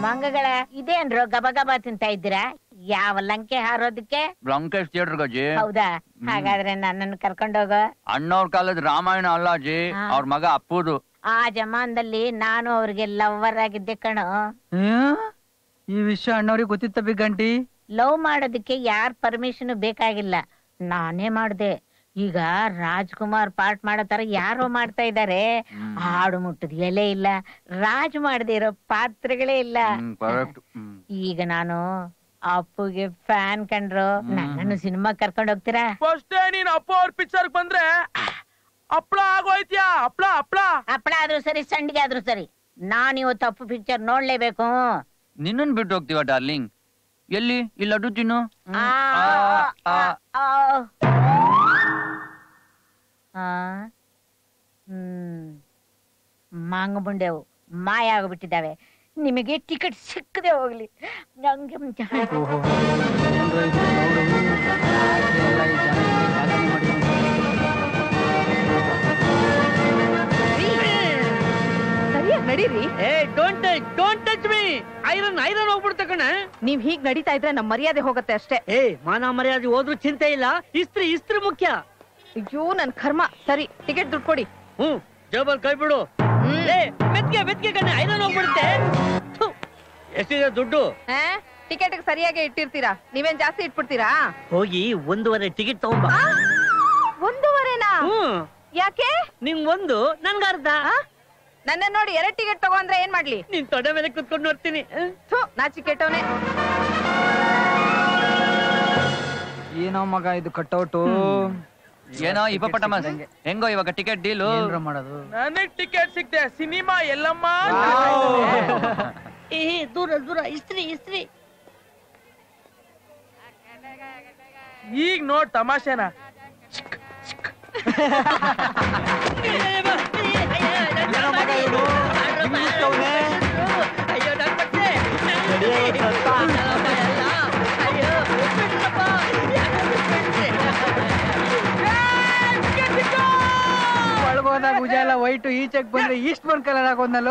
ಮಂಗಗಳ ಇದೇನ್ರು ಗಬ ಗಬ ತಿಂತ ಇದ್ದೀರಾ ಯಾವ ಲಂಕೆ ಹಾರೋದಕ್ಕೆ ಬ್ಲಂಕೇಶ್ ಥಿಯೇಟರ್ ಅಜ್ಜಿ ಹೌದಾ ಹಾಗಾದ್ರೆ ನನ್ನನ್ನು ಕರ್ಕೊಂಡೋಗೋ ಅಣ್ಣವ್ರ ಕಾಲದ ರಾಮಾಯಣ ಅಲ್ಲ ಅಜ್ಜಿ ಹಾ. ಅವ್ರ ಮಗ ಅಪ್ಪುದು ಆ ಜಮಾನದಲ್ಲಿ ನಾನು ಅವ್ರಿಗೆ ಲವ್ವರ್ ಆಗಿದ್ದೆ ಕಣೋ ಈ ವಿಷಯ ಅಣ್ಣವ್ರಿಗೆ ಗೊತ್ತಿತ್ತ ಬಿಗಂಟಿ ಲವ್ ಮಾಡೋದಕ್ಕೆ ಯಾರ್ ಪರ್ಮಿಷನ್ ಬೇಕಾಗಿಲ್ಲ ನಾನೇ ಮಾಡ್ದೆ ಈಗ ರಾಜ್ಕುಮಾರ್ ಪಾಠ ಮಾಡೋ ತರ ಯಾರೋ ಮಾಡ್ತಾ ಇದ್ದಾರೆ ಹಾಡು ಮುಟ್ಟದ ಎಲೆ ಇಲ್ಲ ರಾಜ್ ಮಾಡದೆ ಇರೋ ಪಾತ್ರಗಳೇ ಇಲ್ಲ ಕರೆಕ್ಟ್ ಈಗ ನಾನು ಅಪ್ಪುಗೆ ಫ್ಯಾನ್ ಕಂಡ್ರು ನನ್ನನ್ನು ಸಿನಿಮಾ ಕರ್ಕೊಂಡ್ ಹೋಗ್ತೀರಾ ಫಸ್ಟ್ ನೀನ್ ಅಪ್ಪ ಅವ್ರ ಪಿಕ್ಚರ್ ಬಂದ್ರೆ ಹಪ್ಳ ಆಗೋಯ್ತ್ಯಾ ಹಪ್ಳ ಹಪ್ಳ ಹಪ್ಪಳ ಆದ್ರೂ ಸರಿ ಸಂಡಿಗೆ ಆದ್ರೂ ಸರಿ ನಾನ್ ಇವತ್ತು ಅಪ್ಪು ಪಿಕ್ಚರ್ ನೋಡ್ಲೇಬೇಕು ನಿನ್ನನ್ ಬಿಟ್ಟು ಹೋಗ್ತೀವ ಡಾರ್ಲಿಂಗ್ ಎಲ್ಲಿ ಇಲ್ಲಿ ಲಡ್ಡು ತಿನ್ನು ಆ, ಆ, ಆ. ಆ. ಆ? ಹ್ಮ್ ಮಾಂಗ ಮುಂಡೆವು ಮಾಯ ಆಗ್ಬಿಟ್ಟಿದ್ದಾವೆ ನಿಮಗೆ ಟಿಕೆಟ್ ಸಿಕ್ಕದೆ ಹೋಗ್ಲಿ ನಂಗೆ ಸರಿಯಾಗಿ ನಡೀರಿ ಏ don't touch don't touch me iron iron ಹೋಗ್ಬಿಡ್ತ ಕಣ ನೀವ್ ಹೀಗ್ ನಡೀತಾ ಇದ್ರೆ ನಮ್ ಮರ್ಯಾದೆ ಹೋಗತ್ತೆ ಅಷ್ಟೇ ಏ ಮಾನ ಮರ್ಯಾದೆ ಹೋದ್ರು ಚಿಂತೆ ಇಲ್ಲ ಇಸ್ತ್ರಿ ಇಸ್ತ್ರಿ ಮುಖ್ಯ ಅಯ್ಯೋ ನನ್ ಕರ್ಮ ಸರಿ ಟಿಕೆಟ್ ದುಡ್ಡು ಕೊಡಿ ಹ್ಮ್ ಜೇಬಲ್ ಕೈ ಬಿಡು ಏ ಮೆತ್ಗೆ ಮೆತ್ಗೆ ಕಣ ಐರನ್ ಹೋಗ್ಬಿಡುತ್ತೆ ಥು, ಎಷ್ಟಿದೆ ದುಡ್ಡು ಟಿಕೆಟ್ ಸರಿಯಾಗಿ ಇಟ್ಟಿರ್ತೀರಾ ನೀವೇನ್ ಜಾಸ್ತಿ ಇಟ್ಬಿಡ್ತೀರಾ ಹೋಗಿ ಒಂದೂವರೆ ಟಿಕೆಟ್ ತಗೊಂಬ ಒಂದೂವರೆನಾ ಹ್ಮ್ ಯಾಕೆ ನಿಂಗ್ ಒಂದು ನನ್ಗ ಅರ್ಧ ನನ್ನ ನೋಡಿ ಎರಡ್ ಟಿಕೆಟ್ ತಗೊಂಡ್ರೆ ಏನ್ ಮಾಡ್ಲಿ ನಿನ್ ತೊಡೆ ಮೇಲೆ ಕುತ್ಕೊಂಡು ನೋಡ್ತೀನಿ ಥು, ನಾಚಿಕೆಟ್ಟವ್ನೆ ಏನೋ ಮಗ ಇದು ಕಟ್ಔಟು ಏನೋ ಇಪ್ಪಪಟ್ಟಮ ಹೆಂಗೋ ಇವಾಗ ಟಿಕೆಟ್ ಡೀಲು ಏನ್ರ ಮಾಡೋದು ನನಗ್ ಟಿಕೆಟ್ ಸಿಕ್ತೆ ಸಿನಿಮಾ ಎಲ್ಲಮ್ಮ ಏ ದೂರ ದೂರ ಇಸ್ತ್ರಿ ಇಸ್ತ್ರಿ ಈಗ ನೋಡ್ ತಮಾಷೆನ ಅಯ್ಯೋ ನನ್ ಬಟ್ಟೆ ಅಯ್ಯೋ ಬಿಟ್ರಪ್ಪ. ಒಳಗೋದಾಗ ಉಜಾಲ ವೈಟು ಈಚೆಗ್ ಬಂದ್ರೆ ಈಸ್ಟ್ ಬಂದ್ ಕಲರ್ ಆಗೋದ್ನಲ್ಲೋ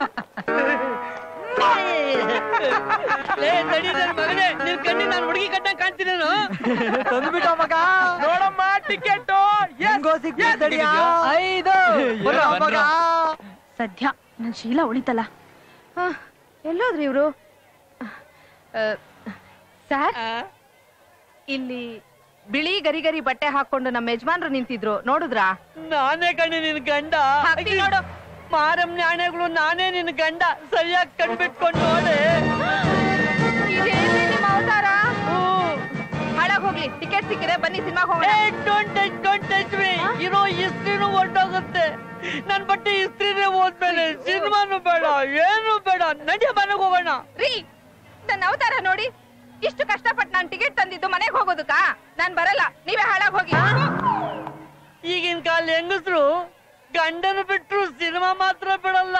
ಲೇ, ನಡಿ ನನ್ ಮಗನೇ ನಿನ್ ಕಣ್ಣಿ ನಾನು ಹುಡುಗಿ ಕಟ್ಟಂಗ್ ಕಾಣ್ತೀನೇನು ತಂದ್ಬಿಟ್ಟ ಮಗ ನೋಡಮ್ಮ ಟಿಕೆಟ್ ಹೆಂಗೋ ಸಿಕ್ಕಿದಡಿಯಾ ಐದು ಬರೋ ಮಗ ಸದ್ಯ ನನ್ ಶೀಲ ಉಳಿತಲ್ಲ ಆ, ಎಲ್ಲೋದ್ರಿ ಇವ್ರು ಸರ್ ಇಲ್ಲಿ ಬಿಳಿ ಗರಿ ಗರಿ ಬಟ್ಟೆ ಹಾಕೊಂಡು ನಮ್ಮ ಯಜಮಾನ್ರು ನಿಂತಿದ್ರು ನೋಡುದ್ರಾ ನಾನೇ ಕಣ್ಣಿ ನಿನ್ ಗಂಡ ಹಾಕ್ತೀನಿ ನೋಡು. ಮಾರಮ್ ನ್ಯಾಣೆಗಳು ನಾನೇ ನಿನ್ ಗಂಡ ಸರಿಯಾಗಿ ಕಣ್ಬಿಟ್ಕೊಂಡು ನೋಡಿ ಇದೇನ್ರಿ ನಿಮ್ಮ ಅವತಾರ ಹಾಳಾಗ್ ಹೋಗ್ಲಿ ಟಿಕೆಟ್ ಸಿಕ್ಕಿದೆ ಬನ್ನಿ ಸಿನಿಮಾ ಹೋಗೋಣ don't touch don't touch me ಇರೋ ಇಸ್ತ್ರಿನೂ ಹೊರ್ಟೋಗುತ್ತೆ ನನ್ ಬಟ್ಟೆ ಇಸ್ತ್ರಿನೇ ಹೋದ್ಮೇಲೆ ಸಿನಿಮಾನು ಬೇಡ ಏನು ಬೇಡ ನಡಿಯ ಮನೆಗೆ ಹೋಗೋಣ ರೀ ನನ್ನ ಅವತಾರ ನೋಡಿ ಇಷ್ಟು ಕಷ್ಟಪಟ್ಟು ನಾನು ಟಿಕೆಟ್ ತಂದಿದ್ದು ಮನೆಗೆ ಹೋಗೋದಕ್ಕ ನಾನ್ ಬರಲ್ಲ ನೀವೇ ಹಾಳಾಗ್ ಹೋಗಿ ಈಗಿನ ಕಾಲ ಹೆಂಗಸ್ರು ಗಂಡನ ಬಿಟ್ರು ಸಿನಿಮಾ ಮಾತ್ರ ಬಿಡಲ್ಲ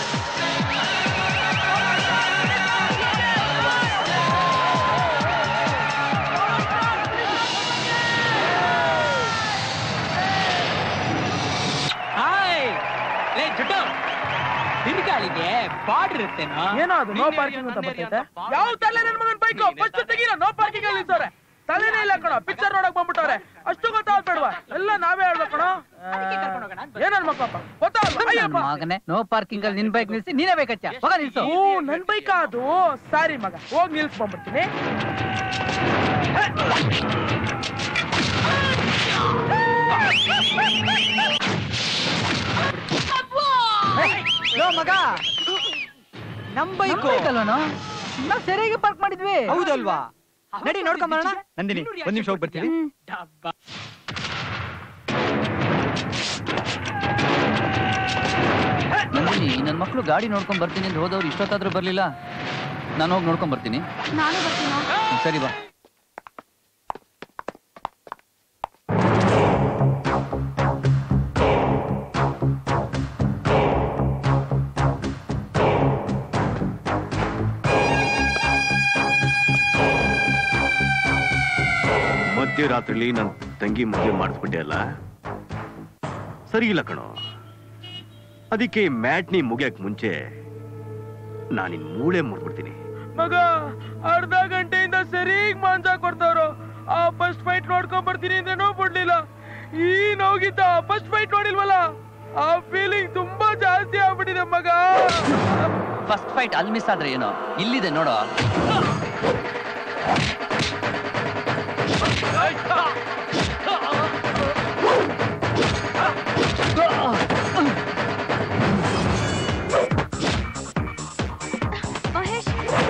ಹಾಯ್ ಲೇ ಜುಟ್ಟು ನಿನ್ ಕಾಲಿಗೆ ಬಾರ್ಡರ್ ಇರುತ್ತೇನೋ ಏನೋ ಅದು ನೋ ಪಾರ್ಕಿಂಗ್ ಅಂತ ಬರ್ತೈತೆ ಯಾವ ತಲೆ ನನ್ ಮಗನ್ ಬೈಕ್ ಫಸ್ಟ್ ತೆಗೀರ ನೋ ಪಾರ್ಕಿಂಗ್ ಅಲ್ಲಿ ನಿಲ್ಸವ್ರೆ ತಲೆನೇ ಇಲ್ಲ ಕಣ ಪಿಕ್ಚರ್ ನೋಡಕ್ ಬಂದ್ಬಿಟ್ಟವ್ರೆ ಅಷ್ಟು ಗೊತ್ತಾಗ್ಬೇಡ್ವಾ ಎಲ್ಲ ನಾವೇ ಹೇಳ್ಬೇಕು ಕಣ ಏನನ್ ಮಕ್ಕಳಪ್ಪ ಗೊತ್ತಾಗಲ್ಲ ಅಯ್ಯಪ್ಪ ಮಗನೇ ನೋ ಪಾರ್ಕಿಂಗ್ ಅಲ್ಲಿ ನಿನ್ ಬೈಕ್ ನಿಲ್ಸಿ ನೀನೇ ಬೇಕಚ್ಚ ಹೋಗ ನಿಲ್ಸು ಓ ನನ್ ಬೈಕ್ ಅದು ಸಾರಿ ಮಗ ಹೋಗ್ ನಿಲ್ಸ್ ಬಂದ್ಬಿಡ್ತೀನಿ ಲೋ ಮಗ ನಮ್ ಬೈಕ್ ಅಲ್ವನೋ ನಾವ್ ಸರಿಯಾಗಿ ಪಾರ್ಕ್ ಮಾಡಿದ್ವಿ ಹೌದಲ್ವಾ ನಡಿ ನೋಡ್ಕೊಂಡ್ ಬರೋಣ ನಂದಿನಿ ಒಂದ್ ನಿಮಿಷ ಹೋಗಿ ಬರ್ತೀವಿ ನಂದಿನಿ ನನ್ ಮಕ್ಳು ಗಾಡಿ ನೋಡ್ಕೊಂಡ್ ಬರ್ತೀನಿ ಅಂತ ಹೋದವ್ರು ಇಷ್ಟೊತ್ತಾದ್ರೂ ಬರ್ಲಿಲ್ಲ ನಾನು ಹೋಗಿ ನೋಡ್ಕೊಂಡ್ ಬರ್ತೀನಿ ನಾನು ಬರ್ತೀನೋ ಹ್ಮ್, ಸರಿ ಬಾ ಮಧ್ಯರಾತ್ರಿಲಿ ನನ್ ತಂಗಿ ಮದುವೆ ಮಾಡಿಸ್ಬಿಟ್ಟೆ ಅಲ್ಲ ಸರಿ ಇಲ್ಲ ಕಣೋ ಅದಕ್ಕೆ ಮ್ಯಾಟ್ನಿ ಮುಗಿಯಕ್ ಮುಂಚೆ ನಾನಿನ್ ಮೂಳೆ ಮುರ್ಬಿಡ್ತೀನಿ ಮಗ ಅರ್ಧ ಗಂಟೆಯಿಂದ ಸರಿಗ್ ಮಾಂಸ ಕೊಡ್ತಾವ್ರು ಆ ಫಸ್ಟ್ ಫೈಟ್ ನೋಡ್ಕೊಂಡ್ ಬರ್ತೀನಿ ಅಂದ್ರೇನೂ ಬಿಡ್ಲಿಲ್ಲ ಈ ನೋಗಿದ್ದ ಫಸ್ಟ್ ಫೈಟ್ ನೋಡಿಲ್ವಲ್ಲ ಆ ಫೀಲಿಂಗ್ ತುಂಬಾ ಜಾಸ್ತಿ ಆಗ್ಬಿಟ್ಟಿದೆ ಮಗ ಫಸ್ಟ್ ಫೈಟ್ ಅಲ್ಲಿ ಮಿಸ್ ಆದ್ರೆ ಏನೋ ಇಲ್ಲಿದೆ ನೋಡೋ ಮಹೇಶ್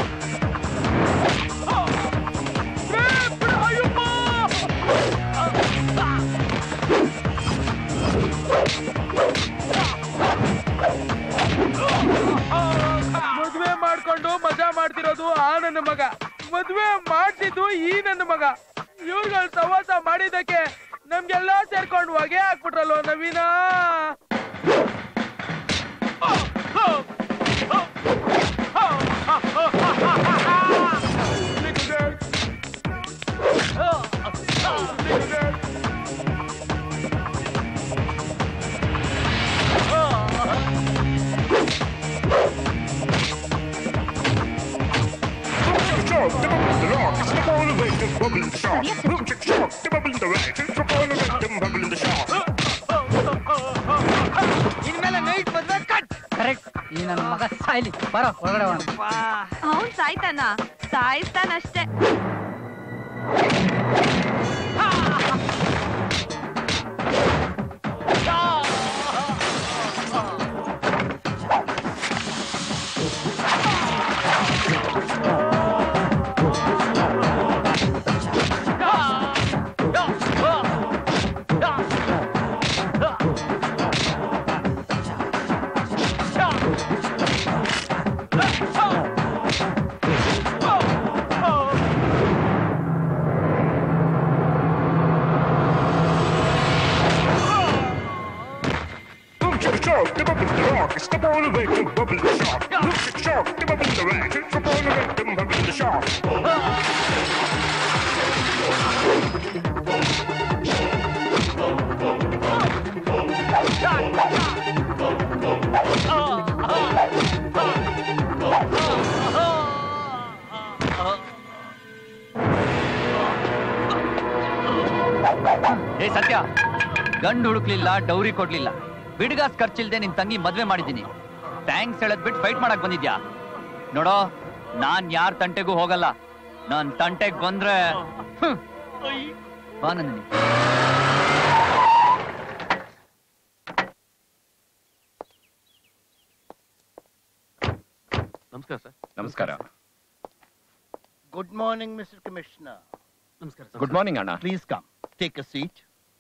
ಮದ್ವೆ ಮಾಡ್ಕೊಂಡು ಮಜಾ ಮಾಡ್ತಿರೋದು ಆ ನನ್ನ ಮಗ ಮದ್ವೆ ಮಾಡ್ತಿದ್ದು ಈ ನನ್ನ ಮಗ ಇವ್ರುಗಳ ಸವಾಸ ಮಾಡಿದ್ದಕ್ಕೆ ನಮ್ಗೆಲ್ಲ ಸೇರ್ಕೊಂಡು ಹೊಗೆ ಹಾಕ್ಬಿಟ್ರಲ್ವ ನವೀನ ಇನ್ಮೇಲೆ ನೈಟ್ ಮದ್ವೆ ಕಟ್ ಕರೆಕ್ಟ್ ಈ ನನ್ನ ಮಗ ಸಾಯ್ಲಿ ಬರೋ ಒಳಗಡೆ ಹೋಗೋಣ ಅವನ್ ಸಾಯ್ತಾನ ಸಾಯಿಸ್ತಾನಷ್ಟೇ ಏ ಸತ್ಯ ಗಂಡು ಹುಡುಕ್ಲಿಲ್ಲ ಡೌರಿ ಕೊಡ್ಲಿಲ್ಲ ಬಿಡ್ಗಾಸ್ ಖರ್ಚಿಲ್ದೆ ನಿನ್ ತಂಗಿ ಮದ್ವೆ ಮಾಡಿದ್ದೀನಿ ಥ್ಯಾಂಕ್ಸ್ ಹೇಳದ್ ಬಿಟ್ಟು ಫೈಟ್ ಮಾಡಕ್ ಬಂದಿದ್ಯಾ ನೋಡೋ ನಾನ್ ಯಾರ್ ತಂಟೆಗೂ ಹೋಗಲ್ಲ ನಾನ್ ತಂಟೆಗ್ ಬಂದ್ರೆ ಹ್ಮ್. ಬಾ ನಂದಿನಿ ನಮಸ್ಕಾರ ಸರ್ ನಮಸ್ಕಾರ Good morning, Mr. Commissioner. ನಮಸ್ಕಾರ ಗುಡ್ ಮಾರ್ನಿಂಗ್ ಅಣ್ಣ Please come. Take a seat.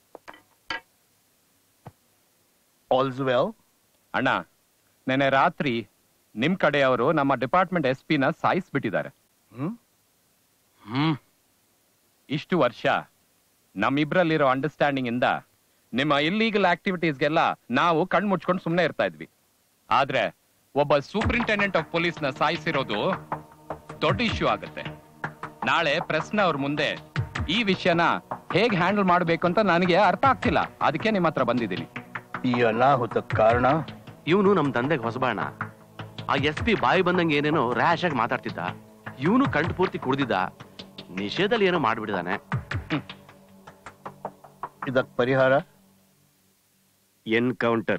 All's well? ಅಣ್ಣ ನೆನೆ ರಾತ್ರಿ ನಿಮ್ ಕಡೆಯವರು ನಮ್ಮ ಡಿಪಾರ್ಟ್ಮೆಂಟ್ ಎಸ್ ಪಿನ ಸಾಯಿಸ್ಬಿಟ್ಟಿದ್ದಾರೆ ಹ್ಮ್? ಹ್ಮ್ ಇಷ್ಟು ವರ್ಷ ನಮ್ಮಿಬ್ರಲ್ಲಿರೋ ಅಂಡರ್ಸ್ಟ್ಯಾಂಡಿಂಗ್ ಇಂದ ನಿಮ್ಮ ಇಲ್ಲೀಗಲ್ ಆಕ್ಟಿವಿಟೀಸ್ಗೆಲ್ಲ ನಾವು ಕಣ್ ಮುಚ್ಕೊಂಡು ಸುಮ್ಮನೆ ಇರ್ತಾ ಇದ್ವಿ ಆದ್ರೆ ಒಬ್ಬ ಸೂಪರಿಂಟೆಂಡೆಂಟ್ ಆಫ್ ಪೊಲೀಸ್ ನ ಸಾಯಿಸಿರೋದು ದೊಡ್ಡ ಇಶ್ಯೂ ಆಗುತ್ತೆ ನಾಳೆ ಪ್ರೆಸ್ನ ಅವ್ರ ಮುಂದೆ ಈ ವಿಷಯನ ಹೇಗ್ ಹ್ಯಾಂಡಲ್ ಮಾಡ್ಬೇಕು ಅಂತ ನನಗೆ ಅರ್ಥ ಆಗ್ತಿಲ್ಲ ಅದಕ್ಕೆ ನಿಮ್ಮ ಹತ್ರ ಬಂದಿದ್ದೀನಿ ಈ ಅನಾಹುತ ಕಾರಣ ಇವನು ನಮ್ ತಂದೆಗೆ ಹೊಸಬಾಣ ಆ ಎಸ್ ಪಿ ಬಾಯಿ ಬಂದಂಗೆ ಏನೇನೋ ರ್ಯಾಶ್ ಆಗಿ ಮಾತಾಡ್ತಿದ್ದ ಇವನು ಕಂಠ ಪೂರ್ತಿ ಕುಡ್ದಿದ್ದ ನಿಷೇಧದಲ್ಲಿ ಏನೋ ಮಾಡ್ಬಿಟ್ಟಿದಾನೆ ಇದಕ್ ಪರಿಹಾರ ಎನ್ಕೌಂಟರ್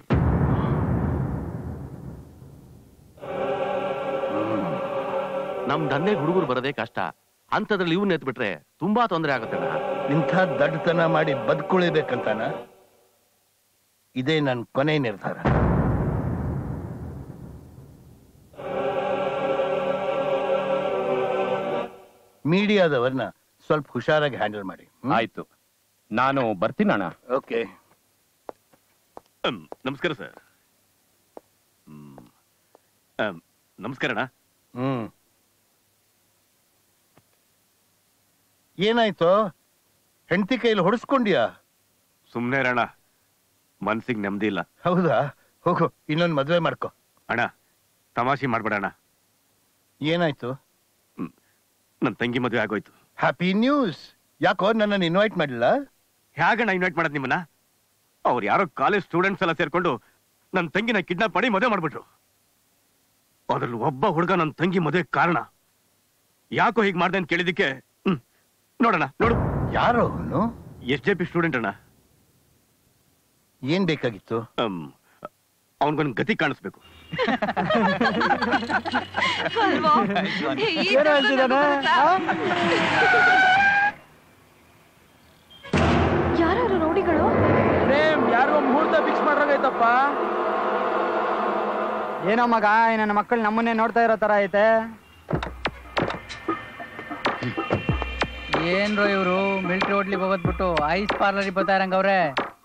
ನಮ್ ದಂಧೆಗೆ ಹುಡುಗರು ಬರೋದೇ ಕಷ್ಟ ಅಂತದ್ರಲ್ಲಿ ಇವ್ನ ಎತ್ಬಿಟ್ರೆ ತುಂಬಾ ತೊಂದರೆ ಆಗುತ್ತೆ ಇಂಥ ದಡ್ಡತನ ಮಾಡಿ ಬದುಕುಳಿಬೇಕಂತಾನ ಇದೇ ನನ್ನ ಕೊನೆ ನಿರ್ಧಾರ ಮೀಡಿಯಾದವ್ರನ್ನ ಸ್ವಲ್ಪ ಹುಷಾರಾಗಿ ಹ್ಯಾಂಡಲ್ ಮಾಡಿ ಆಯ್ತು ನಾನು ಬರ್ತೀನಣ್ಣ ಓಕೆ ನಮಸ್ಕಾರ ಸರ್ ನಮಸ್ಕಾರ ಅಣ್ಣ ಹ್ಮ್ ಏನಾಯ್ತು ಹೆಂಡತಿ ಕೈಲಿ ಹೊಡೆಸ್ಕೊಂಡ್ಯಾ ಸುಮ್ನೆ ಅಣ್ಣ ಮನ್ಸಿಗೆ ನೆಮ್ಮದಿ ಇಲ್ಲ ಹೌದಾ ಹೋಗು ಇನ್ನೊಂದು ಮದ್ವೆ ಮಾಡ್ಕೊ ಅಣ್ಣ ತಮಾಷೆ ಮಾಡ್ಬೇಡ ಅಣ್ಣ ಏನಾಯ್ತು ನನ್ ತಂಗಿ ಮದುವೆ ಆಗೋಯ್ತು ಹ್ಯಾಪಿ ನ್ಯೂಸ್ ಯಾಕೋ ನನ್ನನ್ನು ಇನ್ವೈಟ್ ಮಾಡಿಲ್ಲ ಹೇಗಣ್ಣ ಇನ್ವೈಟ್ ಮಾಡೋದು ನಿಮ್ಮನ್ನ ಅವ್ರು ಯಾರೋ ಕಾಲೇಜ್ ಸ್ಟೂಡೆಂಟ್ಸ್ ಎಲ್ಲ ಸೇರ್ಕೊಂಡು ನನ್ನ ತಂಗಿನ ಕಿಡ್ನಾಪ್ ಮಾಡಿ ಮದುವೆ ಮಾಡ್ಬಿಟ್ರು ಅದ್ರಲ್ಲಿ ಒಬ್ಬ ಹುಡುಗ ನನ್ನ ತಂಗಿ ಮದುವೆ ಕಾರಣ ಯಾಕೋ ಹೀಗ್ ಮಾಡ್ದೆ ಅಂತ ಕೇಳಿದಕ್ಕೆ ಹ್ಮ್ ನೋಡೋಣ ನೋಡು ಯಾರು ಅವನು ಎಸ್ ಜೆ ಪಿ ಸ್ಟೂಡೆಂಟ್ ಅಣ್ಣ ಏನ್ ಬೇಕಾಗಿತ್ತು ಅವನ್ಗೊಂದು ಗತಿ ಕಾಣಿಸ್ಬೇಕು ಏನು ಹೇಳ್ತಿದ್ದಾನೆ ಯಾರು ರೌಡಿಗಳು ಪ್ರೇಮ್ ಯಾರಿಗೋ ಮುಹೂರ್ತ ಫಿಕ್ಸ್ ಮಾಡ್ರಂಗೈತಪ್ಪ ಏನೋ ಮಗ ಈ ನನ್ನ ಮಕ್ಕಳು ನಮ್ಮನ್ನೇ ನೋಡ್ತಾ ಇರೋ ತರ ಐತೆ ಏನ್ರೋ ಇವರು ಮಿಲ್ಟ್ರಿ ಹೋಟ್ಲಿಗೆ ಹೋಗೋದ್ಬಿಟ್ಟು ಐಸ್ ಪಾರ್ಲರ್ ಬರ್ತಾ ಇರಂಗವ್ರೆ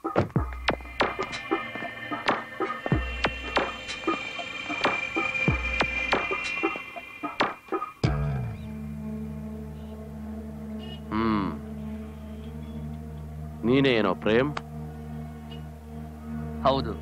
ಹ್ಮ್ ನೀನೇ ಏನೋ ಪ್ರೇಮ್ ಹೌದು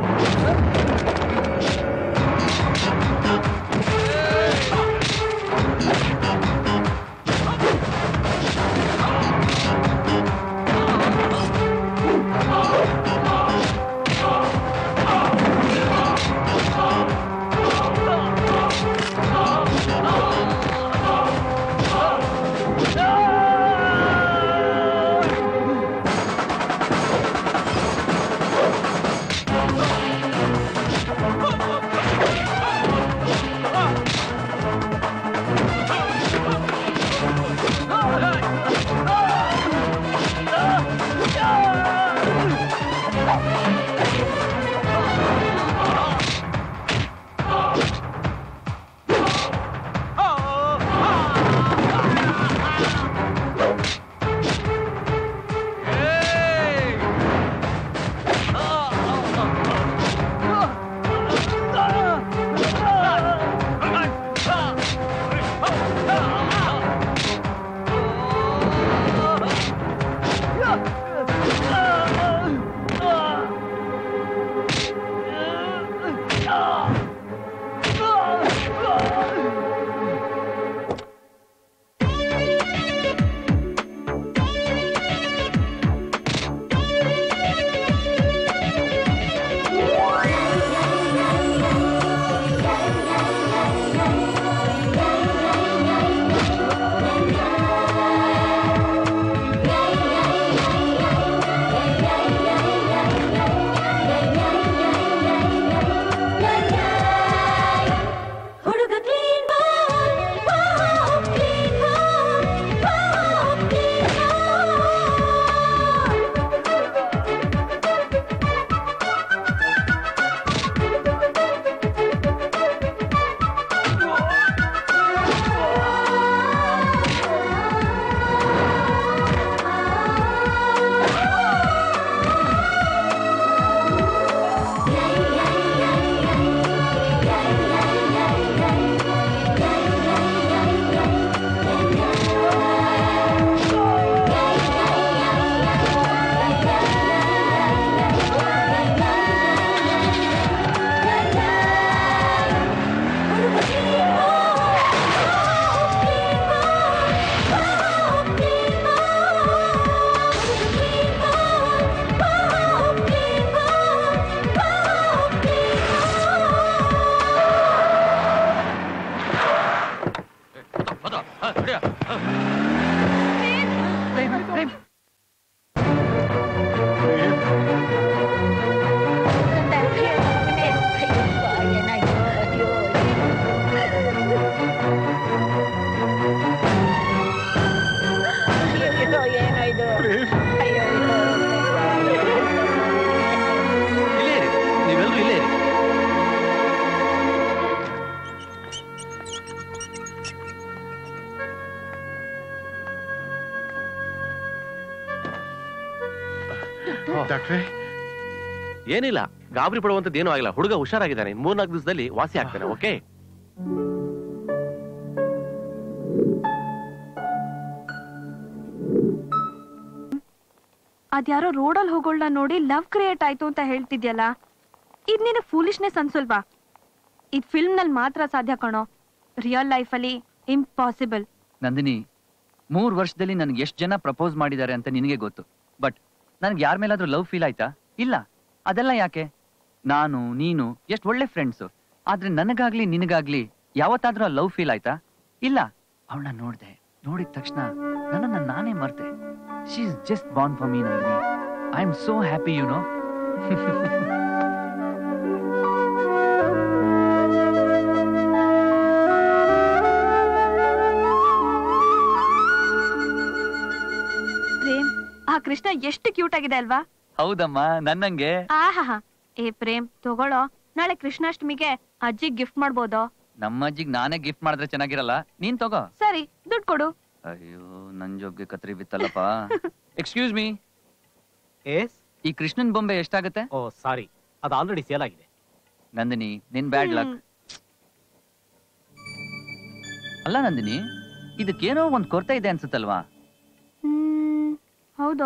ಇಲ್ಲೇ ಇರಿ ನೀವೆಲ್ಲರೂ ಇಲ್ಲೇ ಇರಿ ಡಾಕ್ಟ್ರೆ ಏನಿಲ್ಲ ಗಾಬರಿ ಪಡುವಂತದ್ದು ಏನೂ ಆಗಿಲ್ಲ ಹುಡುಗ ಹುಷಾರಾಗಿದ್ದಾನೆ ಇನ್ ಮೂರ್ನಾಲ್ಕು ದಿವಸದಲ್ಲಿ ವಾಸಿ ಆಗ್ತಾನೆ ಓಕೆ ಅದ್ಯಾರೋ ರೋಡಲ್ಲಿ ಹೋಗೋಳ್ನ ನೋಡಿ ಲವ್ ಕ್ರಿಯೇಟ್ ಆಯ್ತು ಅಂತ ಹೇಳ್ತಿದ್ಯಲ್ಲ ಇದ್ ನಿನಗೆ ಫೂಲಿಶ್ನೆಸ್ ಅನ್ಸಲ್ವಾ ಇದ್ ಫಿಲ್ಮ್ ನಲ್ಲಿ ಮಾತ್ರ ಸಾಧ್ಯ ಕಣೋ ರಿಯಲ್ ಲೈಫಲ್ಲಿ ಇಂಪಾಸಿಬಲ್ ನಂದಿನಿ ಮೂರ್ ವರ್ಷದಲ್ಲಿ ನನ್ಗೆ ಎಷ್ಟು ಜನ ಪ್ರಪೋಸ್ ಮಾಡಿದ್ದಾರೆ ಅಂತ ನಿನಗೆ ಗೊತ್ತು ಬಟ್ ನನ್ಗೆ ಯಾರ ಮೇಲಾದ್ರೂ ಲವ್ ಫೀಲ್ ಆಯ್ತಾ ಇಲ್ಲ ಅದೆಲ್ಲ ಯಾಕೆ ನಾನು ನೀನು ಎಷ್ಟು ಒಳ್ಳೆ ಫ್ರೆಂಡ್ಸು ಆದ್ರೆ ನನಗಾಗ್ಲಿ ನಿನಗಾಗ್ಲಿ ಯಾವತ್ತಾದ್ರೂ ಲವ್ ಫೀಲ್ ಆಯ್ತಾ ಇಲ್ಲ ಅವಳನ್ನ ನೋಡ್ದೆ ನೋಡಿದ ತಕ್ಷಣ ನನ್ನನ್ನ ನಾನೇ ಮರ್ತೆ she is just born for me Nandini I am so happy you know Prem ಆ ಕೃಷ್ಣ ಎಷ್ಟು ಕ್ಯೂಟ್ ಆಗಿದೆ ಅಲ್ವಾ ಹೌದಮ್ಮ ನನ್ನಂಗೆ ಆಹಾ ಏ ಪ್ರೇಮ್ ತಗೊಳ್ಳೋ ನಾಳೆ ಕೃಷ್ಣಾಷ್ಟಮಿಗೆ ಅಜ್ಜಿಗ್ ಗಿಫ್ಟ್ ಮಾಡ್ಬೋದೋ ನಮ್ಮ ಅಜ್ಜಿಗ್ ನಾನೇ ಗಿಫ್ಟ್ ಮಾಡಿದ್ರೆ ಚೆನ್ನಾಗಿರಲ್ಲ ನೀನ್ ತಗೋ ಸರಿ ದುಡ್ಡು ಕೊಡು ಅಯ್ಯೋ ನನ್ ಜೋಬ್ಗೆ ಕತ್ರಿ ಬಿತ್ತಲ್ಲಪ್ಪ ಎಕ್ಸ್ಕ್ಯೂಸ್ ಮೀ ಎಸ್ ಈ ಕೃಷ್ಣನ್ ಬೊಂಬೆ ಎಷ್ಟಾಗತ್ತೆ ಓ ಸಾರಿ ಅದು ಆಲ್ರೆಡಿ ಸೇಲ್ ಆಗಿದೆ ನಂದಿನಿ ನಿನ್ ಬ್ಯಾಡ್ ಲಕ್ ಅಲ್ಲ ನಂದಿನಿ ಇದಕ್ಕೇನೋ ಒಂದ್ ಕೊರತೆ ಇದೆ ಅನ್ಸುತ್ತಲ್ವಾ ಹ್ಮ್ ಹೌದು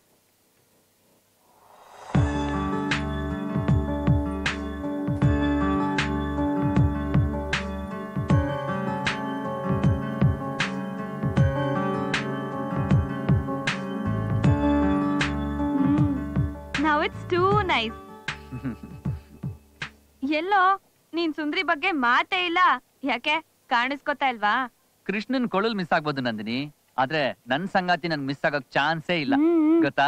ನಾವ್ ಇಟ್ಸ್ ಟೂ ನೈಸ್ ಎಲ್ಲೋ ನೀನ್ ಸುಂದ್ರಿ ಬಗ್ಗೆ ಮಾತೇ ಇಲ್ಲ ಯಾಕೆ ಕಾಣಿಸ್ಕೊತಾ ಇಲ್ವಾ ಕೃಷ್ಣನ್ ಕೊಳಲ್ ಮಿಸ್ ಆಗ್ಬೋದು ನಂದಿನಿ ಆದ್ರೆ ನನ್ ಸಂಗಾತಿ ನನ್ ಮಿಸ್ ಆಗಕ್ ಚಾನ್ಸೇ ಇಲ್ಲ ಗೊತ್ತಾ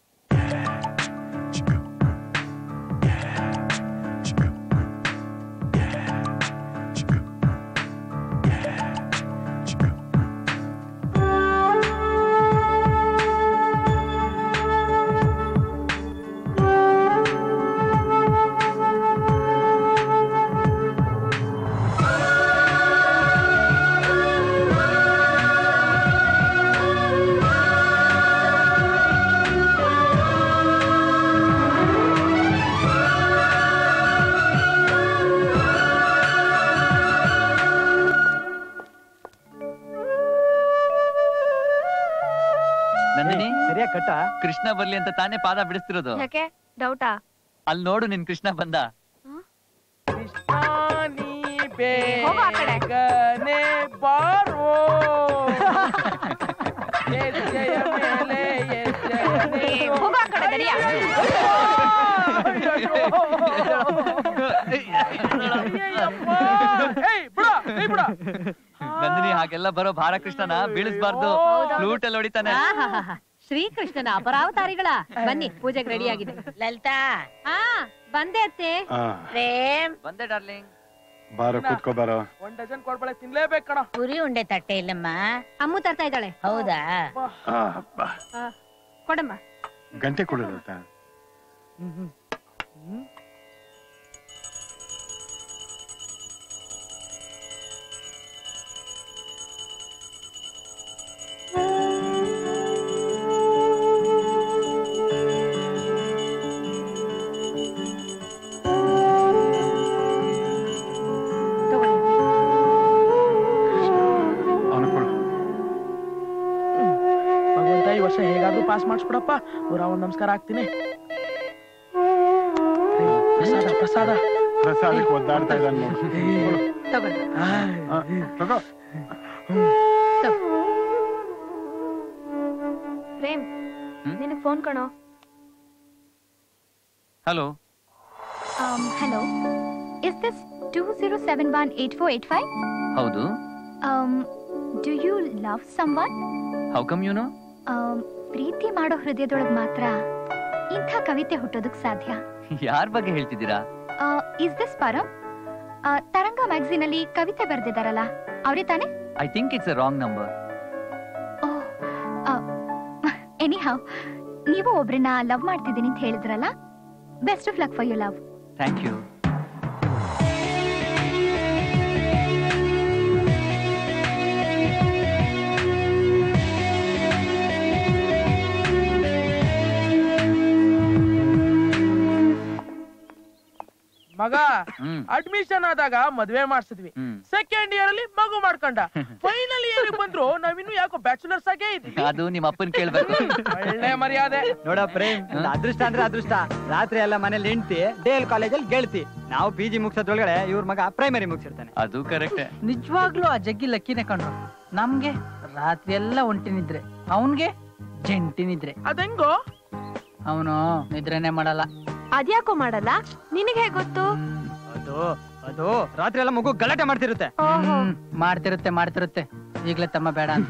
ನಂದಿನಿ ಸರಿಯಾಗಿ ಕಟ್ಟ ಕೃಷ್ಣ ಬರ್ಲಿ ಅಂತ ತಾನೇ ಪಾದ ಬಿಡಿಸ್ತಿರೋದು ಯಾಕೆ ಡೌಟಾ ಅಲ್ಲಿ ನೋಡು ನಿನ್ ಕೃಷ್ಣ ಬಂದ ಹೋಗು ಆ ಕಡೆ. ಬೇಗನೆ ಬಾರೋ ಹೆಜ್ಜೆಯ ಮೇಲೆ ಹೆಜ್ಜೆಯನ್ನೇ ಏ, ಹೋಗು ಆ ಕಡೆ ದಡಿಯ. ಏಯ್ ಬಿಡ ಏಯ್ ಬಿಡ ನಂದಿನಿ ಹಾಗೆಲ್ಲ ಬರೋ ಭಾರ ಕೃಷ್ಣನ ಬೀಳಿಸ್ಬಾರ್ದು ಫ್ಲೂಟ್ ಅಲ್ಲಿ ಹೊಡಿತಾನೆ ಆಹಾಹಾಹಾ. ಶ್ರೀಕೃಷ್ಣನ ಅಪರಾವತಾರಿಗಳ ಬನ್ನಿ ಪೂಜೆಗೆ ರೆಡಿ ಆಗಿದೆ ಲಲಿತಾ ಹಾ ಬಂದೆ ಅತ್ತೆ ಆ, ಪ್ರೇಮ್ ಬಂದೆ ಡಾರ್ಲಿಂಗ್ ಬಾರೋ ಕೂತ್ಕೋ ಬಾರೋ ಒಂದ್ ಡಜನ್ ಕೊಡ್ಬಳೆ ತಿನ್ಲೇಬೇಕು ಕಣ ಪುರಿ ಉಂಡೆ ತಟ್ಟೆ ಇಲ್ಲಮ್ಮ ಅಮ್ಮು ತರ್ತಾ ಇದ್ದಾಳೆ ಹೌದಾ ಆ, ಬಾ. ಕೊಡಮ್ಮ ಗಂಟೆ ಕೊಡೋದಂತ ಅವನು ಕೊಡು ಭಗವಂತ ಈ ವರ್ಷ ಹೇಗಾದ್ರೂ ಪಾಸ್ ಮಾಡಿಸ್ಬಿಡಪ್ಪ ಊರ ಒಂದ್ ನಮಸ್ಕಾರ ಹಾಕ್ತೀನಿ ಪ್ರಸಾದ ಪ್ರಸಾದ ಪ್ರಸಾದಕ್ಕೆ ಒದ್ದಾಡ್ತಾ ಇದ್ದಾನೆ ನೋಡು ತಗೊಳ್ಳಿ ಆ, ತಗೋ ಪ್ರೇಮ್ ನಿನಗ್ ಫೋನ್ ಕಣೋ hello hello is this two zero seven one eight four eight five ಹೌದು do you love someone how come you know ಪ್ರೀತಿ ಮಾಡೋ ಹೃದಯದೊಳಗ್ ಮಾತ್ರ ಇಂಥ ಕವಿತೆ ಹುಟ್ಟೋದಕ್ ಸಾಧ್ಯ ಯಾರ ಬಗ್ಗೆ ಹೇಳ್ತಿದ್ದೀರಾ ಇಸ್ ದಿಸ್ ಪರಂ ಆ, ತರಂಗ ಮ್ಯಾಗಝೀನ್ ಅಲ್ಲಿ ಕವಿತೆ ಬರೆದಿದ್ದಾರಲ್ಲ ಅವರೇ ತಾನೆ I think it's a wrong number anyhow ನೀವು ಒಬ್ರನ್ನ ಲವ್ ಮಾಡ್ತಿದ್ದೀನಿ ಅಂತ ಹೇಳಿದ್ರಲ್ಲ best of luck for you love thank you ಮಗ ಹ್ಮ್ ಅಡ್ಮಿಷನ್ ಆದಾಗ ಮದ್ವೆ ಮಾಡ್ಸಿದ್ವಿ ಹ್ಮ್ ಸೆಕೆಂಡ್ ಇಯರ್ ಅಲ್ಲಿ ಮಗು ಮಾಡ್ಕೊಂಡ ಫೈನಲ್ ಇಯರ್ ಬಂದ್ರು ನಾವಿನ್ನು ಯಾಕೋ ಬ್ಯಾಚುಲರ್ಸ್ ಆಗೇ ಇದ್ವಿ ಅದು ನಿಮ್ಮ ಅಪ್ಪನ್ ಕೇಳ್ಬೇಕು ಒಳ್ಳೆ ಮರ್ಯಾದೆ ನೋಡ ಪ್ರೇಮ್ ಒಂದ್ ಅದೃಷ್ಟ ಅಂದ್ರೆ ಅದೃಷ್ಟ ರಾತ್ರಿ ಎಲ್ಲ ಮನೇಲಿ ಹೆಂಡ್ತಿ ಡೇಲ್ ಕಾಲೇಜಲ್ಲಿ ಗೆಳ್ತಿ ನಾವು ಪಿ ಜಿ ಮುಗ್ಸೋದ್ರೊಳಗಡೆ ಇವ್ರ ಮಗ ಪ್ರೈಮರಿ ಮುಗ್ಸಿರ್ತಾನೆ ಅದು ಕರೆಕ್ಟ್ ನಿಜವಾಗ್ಲೂ ಆ ಜಗ್ಗಿ ಲಕ್ಕಿನೇ ಕಣ್ರು ನಮ್ಗೆ ರಾತ್ರಿ ಎಲ್ಲ ಒಂಟಿ ನಿದ್ರೆ ಅವನ್ಗೆ ಜಂಟಿ ನಿದ್ರೆ ಅದೆಂಗೋ ಅವನು ನಿದ್ರೆನೆ ಮಾಡಲ್ಲ ಅದ್ಯಾಕೋ ಮಾಡಲ್ಲ ನಿನಗ್ ಹೇಗ್ ಗೊತ್ತು ಅದು ಅದು ರಾತ್ರಿ ಎಲ್ಲ ಮಗು ಗಲಾಟೆ ಮಾಡ್ತಿರುತ್ತೆ ಹ್ಮ್, ಮಾಡ್ತಿರುತ್ತೆ ಮಾಡ್ತಿರುತ್ತೆ ಈಗ್ಲೇ ತಮ್ಮ ಬೇಡ ಅಂತ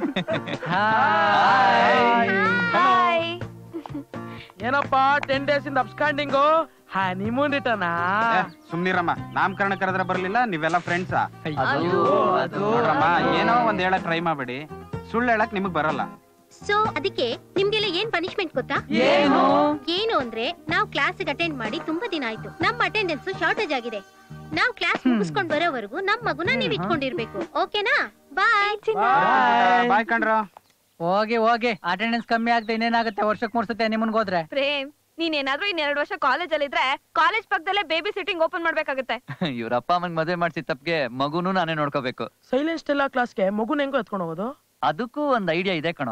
ಏನಪ್ಪಾ ಟೆನ್ ಡೇಸ್ ಇಂದ ಅಬ್ಸ್ಕಾಂಡಿಂಗು ಹನಿಮೂನ್ ರಿಟರ್ನಾ ಸುಮ್ನಿರಮ್ಮ ನಾಮಕರಣ ಕರೆದ್ರೆ ಬರ್ಲಿಲ್ಲ ನೀವೆಲ್ಲ ಫ್ರೆಂಡ್ಸಾ ಅಯ್ಯೋ, ಅದು- ನೋಡ್ರಮ್ಮ ಏನೋ ಒಂದ್ ಹೇಳಕ್ ಟ್ರೈ ಮಾಡ್ಬೇಡಿ ಸುಳ್ಳು ಹೇಳಕ್ ನಿಮಗ್ ಬರಲ್ಲ ಸೊ ಅದಕ್ಕೆ ನಿಮ್ಗೆಲ್ಲ ಏನ್ ಪನಿಷ್ಮೆಂಟ್ ಗೊತ್ತಾ ಏನು? ಏನು ಅಂದ್ರೆ ನಾವು ಕ್ಲಾಸ್ ಅಟೆಂಡ್ ಮಾಡಿ ತುಂಬಾ ದಿನ ಆಯ್ತು ನಮ್ಮ ಅಟೆಂಡೆನ್ಸ್ ಶಾರ್ಟೇಜ್ ಆಗಿದೆ ನಾವು ಕ್ಲಾಸ್ ಮುಗಿಸ್ಕೊಂಡ್ ಬರೋವರೆಗೂ ನಮ್ ಮಗುನ ನೀವ್ ಇಟ್ಕೊಂಡಿರ್ಬೇಕು ಓಕೆನಾ ಬಾಯ್ ಬಾಯ್ ಕಣ್ರ ಹೋಗಿ ಹೋಗಿ ಅಟೆಂಡೆನ್ಸ್ ಕಮ್ಮಿ ಆಗ್ತಾ ಇನ್ನೇನಾಗುತ್ತೆ ವರ್ಷಕ್ಕೆ ಮೂರ್ ಸತಿ ನಿಮ್ಮನ್ಗೆ ಹೋದ್ರೆ ಪ್ರೇಮ್ ನೀನೇನಾದ್ರೂ ಇನ್ನೆರಡು ವರ್ಷ ಕಾಲೇಜ್ ಅಲ್ಲಿ ಇದ್ರೆ ಕಾಲೇಜ್ ಪಕ್ಕದಲ್ಲೇ ಬೇಬಿ ಸಿಟ್ಟಿಂಗ್ ಓಪನ್ ಮಾಡ್ಬೇಕಾಗತ್ತೆ ಇವ್ರ ಅಪ್ಪ ಅಮ್ಮಂಗ್ ಮದ್ವೆ ಮಾಡ್ಸಿ ತಪ್ಪಿಗೆ ಮಗುನು ನಾನೇ ನೋಡ್ಕೋಬೇಕು ಸೈಲೆನ್ಸ್ ಎಲ್ಲ ಕ್ಲಾಸ್ಗೆ ಮಗುನ ಹೆಂಗೋ ಎತ್ಕೊಂಡು ಹೋಗೋದು ಅದಕ್ಕೂ ಒಂದ್ ಐಡಿಯಾ ಇದೆ ಕಣೋ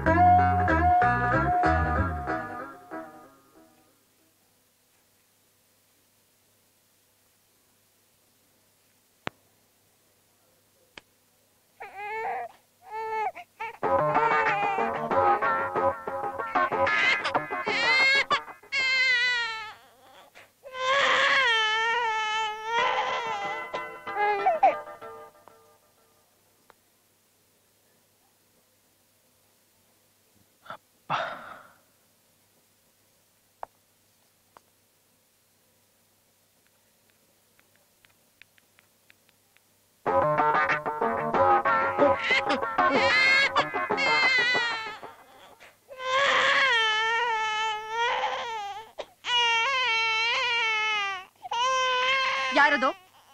ಯಾರದು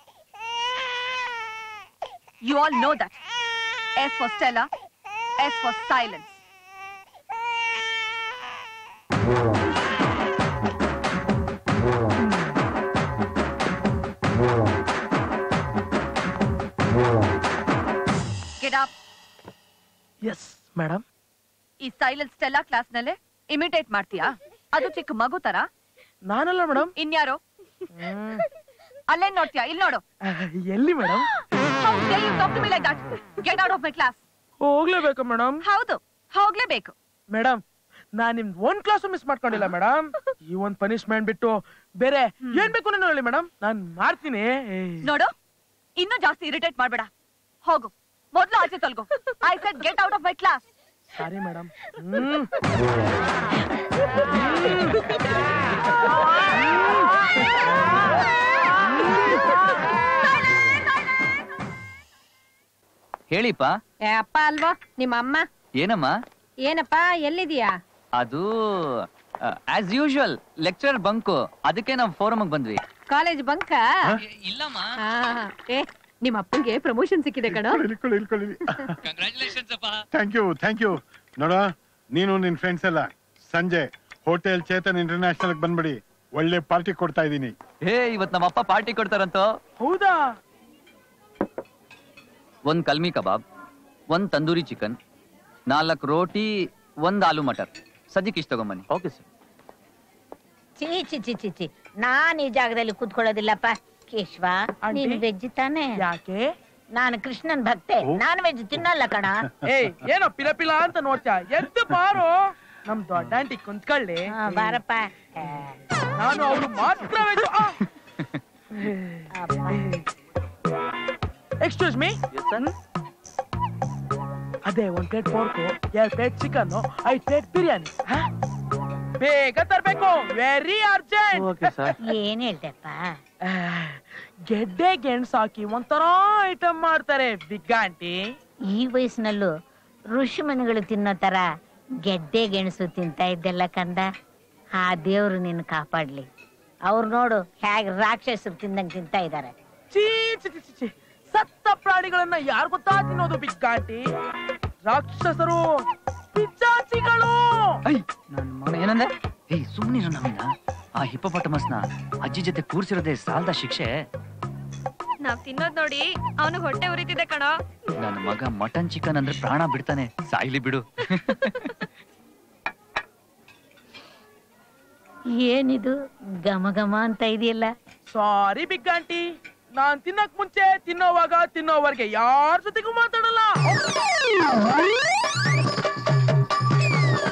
you all know that S for Stella S for silence get up S madam ಈ ಸೈಲೆನ್ಸ್ ಸ್ಟೆಲ್ಲಾ ಕ್ಲಾಸ್ ನಲ್ಲೇ ಇಮಿಟೇಟ್ ಮಾಡ್ತೀಯಾ ಅದು ಚಿಕ್ಕ ಮಗು ತರ ನಾನಲ್ಲ ಮೇಡಮ್ ಇನ್ಯಾರು ಅಲ್ಲೇನ್ ನೋಡ್ತೀಯಾ ಇಲ್ಲಿ ನೋಡು ಎಲ್ಲಿ madam How dare you talk to me like that? Get out of my class. ಹೋಗ್ಲೇಬೇಕಾ ಮೇಡಮ್ ಹೌದು ಹೋಗ್ಲೇಬೇಕು ಮೇಡಮ್ ನಾನ್ ನಿಮ್ ಒಂದ್ ಕ್ಲಾಸ್ ಮಿಸ್ ಮಾಡ್ಕೊಂಡಿಲ್ಲ ಮೇಡಮ್ ಈ ಒಂದ್ ಪನಿಷ್ಮೆಂಟ್ ಬಿಟ್ಟು ಬೇರೆ ಏನ್ ಬೇಕು ನಾನು ಹೇಳಿ ಮೇಡಮ್ ನಾನ್ ಮಾಡ್ತೀನಿ ನೋಡು ಇನ್ನೂ ಜಾಸ್ತಿ ಇರಿಟೇಟ್ ಮಾಡ್ಬೇಡ ಹೋಗು ಮೊದ್ಲು ಆಚೆ ತೊಲ್ಗು I said get out of my class sorry madam ಹ್ಮ್ ಹೇಳಿಪ್ಪ ಏ ಅಪ್ಪ ಅಲ್ವಾ ನಿಮ್ಮ ಅಮ್ಮ ಏನಮ್ಮ ಏನಪ್ಪ ಎಲ್ಲಿದೀಯಾ ಅದು ಆಸ್ ಯೂಶುವಲ್ ಲೆಕ್ಚರರ್ ಬಂಕು ಅದಕ್ಕೆ ನಾವು ಫೋರಮ್ ಬಂದ್ವಿ ಕಾಲೇಜ್ ಬಂಕ ಇಲ್ಲಮ್ಮ ಏ ನಿಮ್ಮ ಅಪ್ಪಂಗೆ ಪ್ರಮೋಷನ್ ಸಿಕ್ಕಿದೆ ಕಣೋ ಇಳ್ಕೊಳ್ಳಿ ಇಳ್ಕೊಳ್ಳಿ ಥ್ಯಾಂಕ್ ಯು ಥ್ಯಾಂಕ್ ಯು ನೋಡ ನೀನು ನಿನ್ ಫ್ರೆಂಡ್ಸ್ ಎಲ್ಲ ಸಂಜೆ ಹೋಟೆಲ್ ಚೇತನ್ ಇಂಟರ್ನ್ಯಾಷನಲ್ ಬಂದ್ಬಿಡಿ ಒಳ್ಳೆ ಪಾರ್ಟಿ ಕೊಡ್ತಾ ಇದ್ದೀನಿ ಹೇ ಇವತ್ ನಮ್ಮ ಅಪ್ಪ ಪಾರ್ಟಿ ಕೊಡ್ತಾರಂತೋ ಹೌದಾ ಒಂದ್ ಕಲ್ಮಿ ಕಬಾಬ್ ಒಂದ್ ತಂದೂರಿ ಚಿಕನ್ ನಾಲ್ಕು ರೋಟಿ ಒಂದ್ ಆಲೂ ಮಟರ್ ಸದ್ಯಕ್ಕೆ ಇಷ್ಟ ತಗೊಂಬನ್ನಿ ಓಕೆ ಸರ್ ಚೀ ಚಿ ಚಿ ಚಿ ಚಿ ನಾನ್ ಈ ಜಾಗದಲ್ಲಿ ಕೂತ್ಕೊಳ್ಳೋದಿಲ್ಲಪ್ಪ ಕೇಶವ ನೀನ್ ವೆಜ್ ತಾನೆ ಯಾಕೆ ನಾನು ಕೃಷ್ಣನ್ ಭಕ್ತೆ ನಾನ್ ವೆಜ್ ತಿನ್ನಲ್ಲ ಕಣ ಏಯ್ ಏನೋ ಪಿಲ ಪಿಲ ಅಂತ ನೋಡ್ತ್ಯಾ ಎದ್ದು ಬಾರೋ ನಮ್ ದೊಡ್ಡ ಆಂಟಿ ಕುಂತ್ಕೊಳ್ಳಿ ಬಾರಪ್ಪ ನಾನು ಅವಳು ಮಾತ್ರ ಎಕ್ಸ್ಕ್ಯೂಸ್ ಮೀ ಅದೇ ಒಂದ್ ಪ್ಲೇಟ್ ಪೋರ್ಕು ಎರಡ್ ಪ್ಲೇಟ್ ಚಿಕನ್ ಐದ್ ಪ್ಲೇಟ್ ಬಿರಿಯಾನಿ ಹ? ಬೇಗ ತರ್ಬೇಕು ವೆರಿ ಅರ್ಜೆಂಟ್ ಏನ್ ಹೇಳ್ದಪ್ಪ ಗೆಡ್ಡೆ ಗೆಣಸು ಹಾಕಿ ಒಂಥರ ಐಟಮ್ ಮಾಡ್ತಾರೆ ಬಿಗ್ ಆಂಟಿ ಈ ವಯಸ್ಸಿನಲ್ಲೂ ಋಷಿ ಮನೆಗಳು ತಿನ್ನೋ ತರ ಗೆಡ್ಡೆ ಗೆಣಸು ತಿಂತಾ ಇದ್ದೆಲ್ಲ ಕಂದ ಆ ದೇವ್ರು ನಿನ್ನ ಕಾಪಾಡ್ಲಿ ಅವ್ರು ನೋಡು ಹೇಗ್ ರಾಕ್ಷಸರು ತಿಂದಂಗ್ ತಿಂತಾ ಇದಾರೆ ಚೀ ಚಿ ಚಿ, ಚಿ, ಚಿ. ಸತ್ತ ಪ್ರಾಣಿಗಳನ್ನ ಯಾರು ಗೊತ್ತಾ ತಿನ್ನೋದು ಬಿಗ್ ಆಂಟಿ ರಾಕ್ಷಸರು ಪಿಚಾಚಿಗಳು ನನ್ ಮಗನ ಏನಂದೆ ಏಯ್ ಸುಮ್ನಿರು ನವೀನ ಆ ಹಿಪ್ಪಪಟಮಸ್ನ ಅಜ್ಜಿ ಜೊತೆ ಕೂರ್ಸಿರೋದೇ ಸಾಲದ ಶಿಕ್ಷೆ ನಾವ್ ತಿನ್ನೋದ್ ನೋಡಿ ಅವನಿಗೆ ಹೊಟ್ಟೆ ಉರಿತಿದೆ ಕಣೋ ನನ್ನ ಮಗ ಮಟನ್ ಚಿಕನ್ ಅಂದ್ರೆ ಪ್ರಾಣ ಬಿಡ್ತಾನೆ ಸಾಯ್ಲಿ ಬಿಡು ಏನಿದು ಘಮ ಘಮ ಅಂತ ಇದೆಯಲ್ಲ ಸಾರಿ ಬಿಗ್ ಆಂಟಿ ನಾನ್ ತಿನ್ನಕ್ ಮುಂಚೆ ತಿನ್ನೋವಾಗ ತಿನ್ನೋವರೆಗೆ ಯಾರ ಜೊತೆಗೂ ಮಾತಾಡಲ್ಲ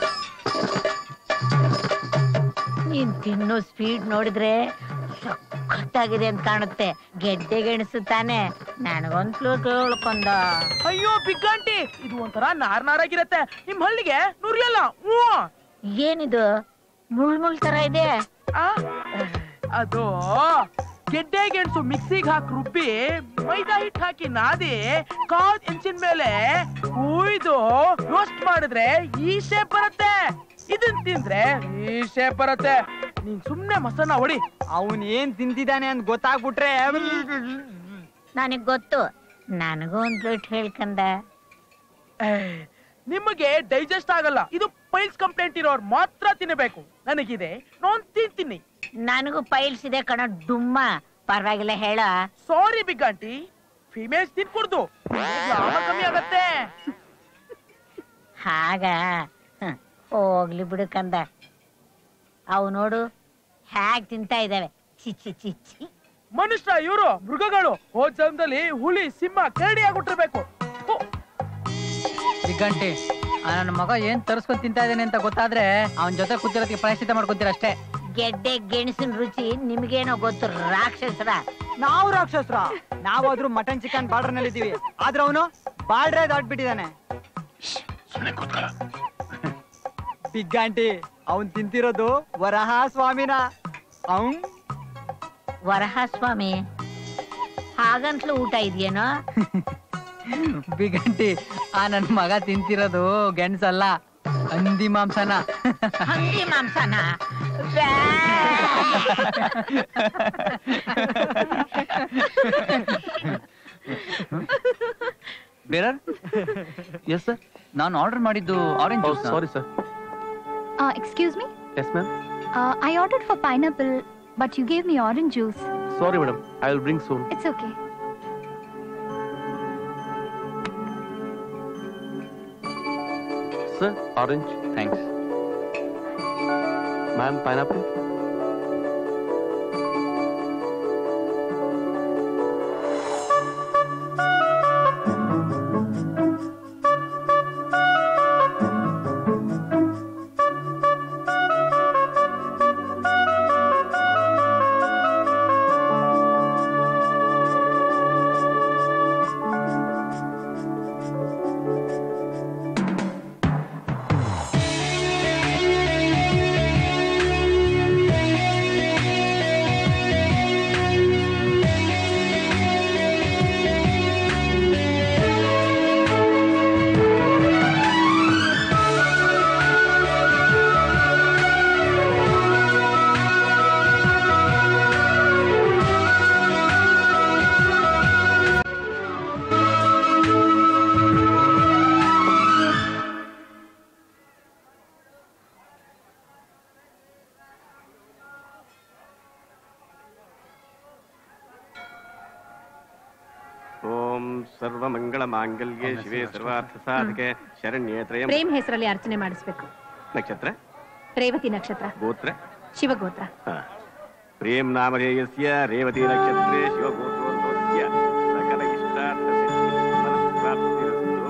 ನೀನ್ ತಿನ್ನೋ ಸ್ಪೀಡ್ ನೋಡಿದ್ರೆ ಸಖತ್ತಾಗಿದೆ ಅಂತ ಕಾಣುತ್ತೆ ಗೆಡ್ಡೆ ಗೆಣಸು ತಾನೆ ನನಗೊಂದ್ಲು ಕೇಳ್ಕೊಂಡ ಅಯ್ಯೋ ಬಿಗ್ಗಾಂಟಿ ಇದು ಒಂಥರ ನಾರ್ ನಾರಾಗಿರತ್ತೆ ನಿಮ್ ಹಳ್ಳಿಗೆ ನುರ್ಯಲ್ಲ ಹ್ಞೂ ಏನಿದು ಮುಳ್ ಮುಳ್ ತರ ಇದೆ ಆ? ಅದು ಗೆಡ್ಡೆ ಗೆಣಸು ಮಿಕ್ಸಿಗೆ ಹಾಕಿ ರುಬ್ಬಿ ಮೈದಾ ಹಿಟ್ಟು ಹಾಕಿ ನಾದಿ ಕಾದ್ ಹೆಂಚಿನ ಮೇಲೆ ಹುಯ್ದು ರೋಸ್ಟ್ ಮಾಡಿದ್ರೆ ಈ ಶೇಪ್ ಬರುತ್ತೆ ಇದನ್ ತಿಂದ್ರೆ ಈ ಶೇಪ್ ಬರುತ್ತೆ ನೀನ್ ಸುಮ್ನೆ ಮಸನ ಹೊಡಿ ಅವನ್ ಏನ್ ತಿಂತಿದ್ದಾನೆ ಅಂತ ಗೊತ್ತಾಗ್ಬಿಟ್ರೆ ನನಗ್ ಗೊತ್ತು ನನಗೂ ಒಂದ್ ಪ್ಲೇಟ್ ಹೇಳ್ಕಂದ ನಿಮಗೆ ಡೈಜೆಸ್ಟ್ ಆಗಲ್ಲ ಇದು ಪೈಲ್ಸ್ ಕಂಪ್ಲೇಂಟ್ ಇರೋರು ಮಾತ್ರ ತಿನ್ನಬೇಕು ನನಗಿದೆ ನಾನ್ ತಿಂತೀನಿ ನನಗೂ ಪೈಲ್ಸ್ ಇದೆ ಕಣ ಡುಮ್ಮ ಪರವಾಗಿಲ್ಲ ಹೇಳ ಸಾರಿ ಬಿಗ್ ಆಂಟಿ ಫಿಮೇಲ್ಸ್ ತಿನ್ಕೊಡ್ದು ಲಾಭ ಕಮ್ಮಿ ಆಗತ್ತೆ ಹಾಗ ಹ, ಹೋಗ್ಲಿ ಬಿಡು ಕಂದ ಅವು ನೋಡು ಹ್ಯಾಗ್ ತಿಂತಾ ಇದಾವೆ ಚಿ ಚಿ ಚಿ ಚಿ ಮನುಷ್ಯ ಇವರು ಮೃಗಗಳು ಹೋದ ಜನ್ಮದಲ್ಲಿ ಹುಲಿ ಸಿಂಹ ಕರಡಿ ಆಗ್ಬಿಟ್ಟಿರ್ಬೇಕು ಥು. ಗಂಟೆ ನನ್ನ ಮಗ ಏನ್ ತರ್ಸ್ಕೊಂಡ್ ತಿಂತಾ ಇದ್ದಾನೆ ಅಂತ ಗೊತ್ತಾದ್ರೆ ಅವನ ಜೊತೆ ಕೂತಿರೋದಕ್ಕೆ ಪ್ರಾಯಶ್ಚಿತ ಮಾಡ್ಕೊಂತೀರ ಅಷ್ಟೇ ಗೆಡ್ಡೆ ಗೆಣಸಿನ ರುಚಿ ನಿಮ್ಗೇನೋ ಗೊತ್ತು ರಾಕ್ಷಸರ ನಾವು ರಾಕ್ಷಸ್ರ ನಾವಾದ್ರೂ ಮಟನ್ ಚಿಕನ್ ಬಾರ್ಡರ್ ನಲ್ಲಿ ಇದೀವಿ ಆದ್ರೆ ಅವನು ಬಾರ್ಡ್ರೇ ದಾಟ್ಬಿಟ್ಟಿದ್ದಾನೆ ಬಿಗ್ ಆಂಟಿ ಅವನ್ ತಿಂತಿರೋದು ವರಹ ಸ್ವಾಮಿನ ಅವನ್ ವರಹ ಸ್ವಾಮಿ ಹಾಗಂತಲೂ ಊಟ ಇದೆಯೇನೋ ಬಿಗಂಟಿ ಆ ನನ್ ಮಗ ತಿಂತಿರೋದು ಗೆಣಸಲ್ಲ ಹಂದಿ ಮಾಂಸನ ಹಂದಿ ಮಾಂಸನ ಬೇರರ್ ಎಸ್ ಸರ್ ನಾನು ಆರ್ಡರ್ ಮಾಡಿದ್ದು orange juice sorry sir excuse me yes ma'am I ordered for pineapple but you gave me orange juice sorry madam I will bring soon it's okay sir orange thanks ma'am pineapple ಓಂ ಸರ್ವಮಂಗಳ ಮಾಂಗಲ್ಯೆ ಶಿವೆ ಸರ್ವಾರ್ಥ ಸಾಧಕೆ ಶರಣ್ಯೇ ತ್ರಯಂ ಪ್ರೇಮ್ ಹೆಸರಲ್ಲಿ ಅರ್ಚನೆ ಮಾಡಿಸ್ಬೇಕು ನಕ್ಷತ್ರ ರೇವತಿ ನಕ್ಷತ್ರ ಗೋತ್ರ ಶಿವಗೋತ್ರ ಹ. ಪ್ರೇಮ್ ನಾಮಧೇಯಸ್ಯ ರೇವತಿ ನಕ್ಷತ್ರೇ ಶಿವಗೋತ್ರೋದ್ಭವಸ್ಯ ಸಕಲ ಇಷ್ಟಾರ್ಥ ಸಿದ್ಧಿ ಫಲಪ್ರಾಪ್ತಿರಸ್ತು.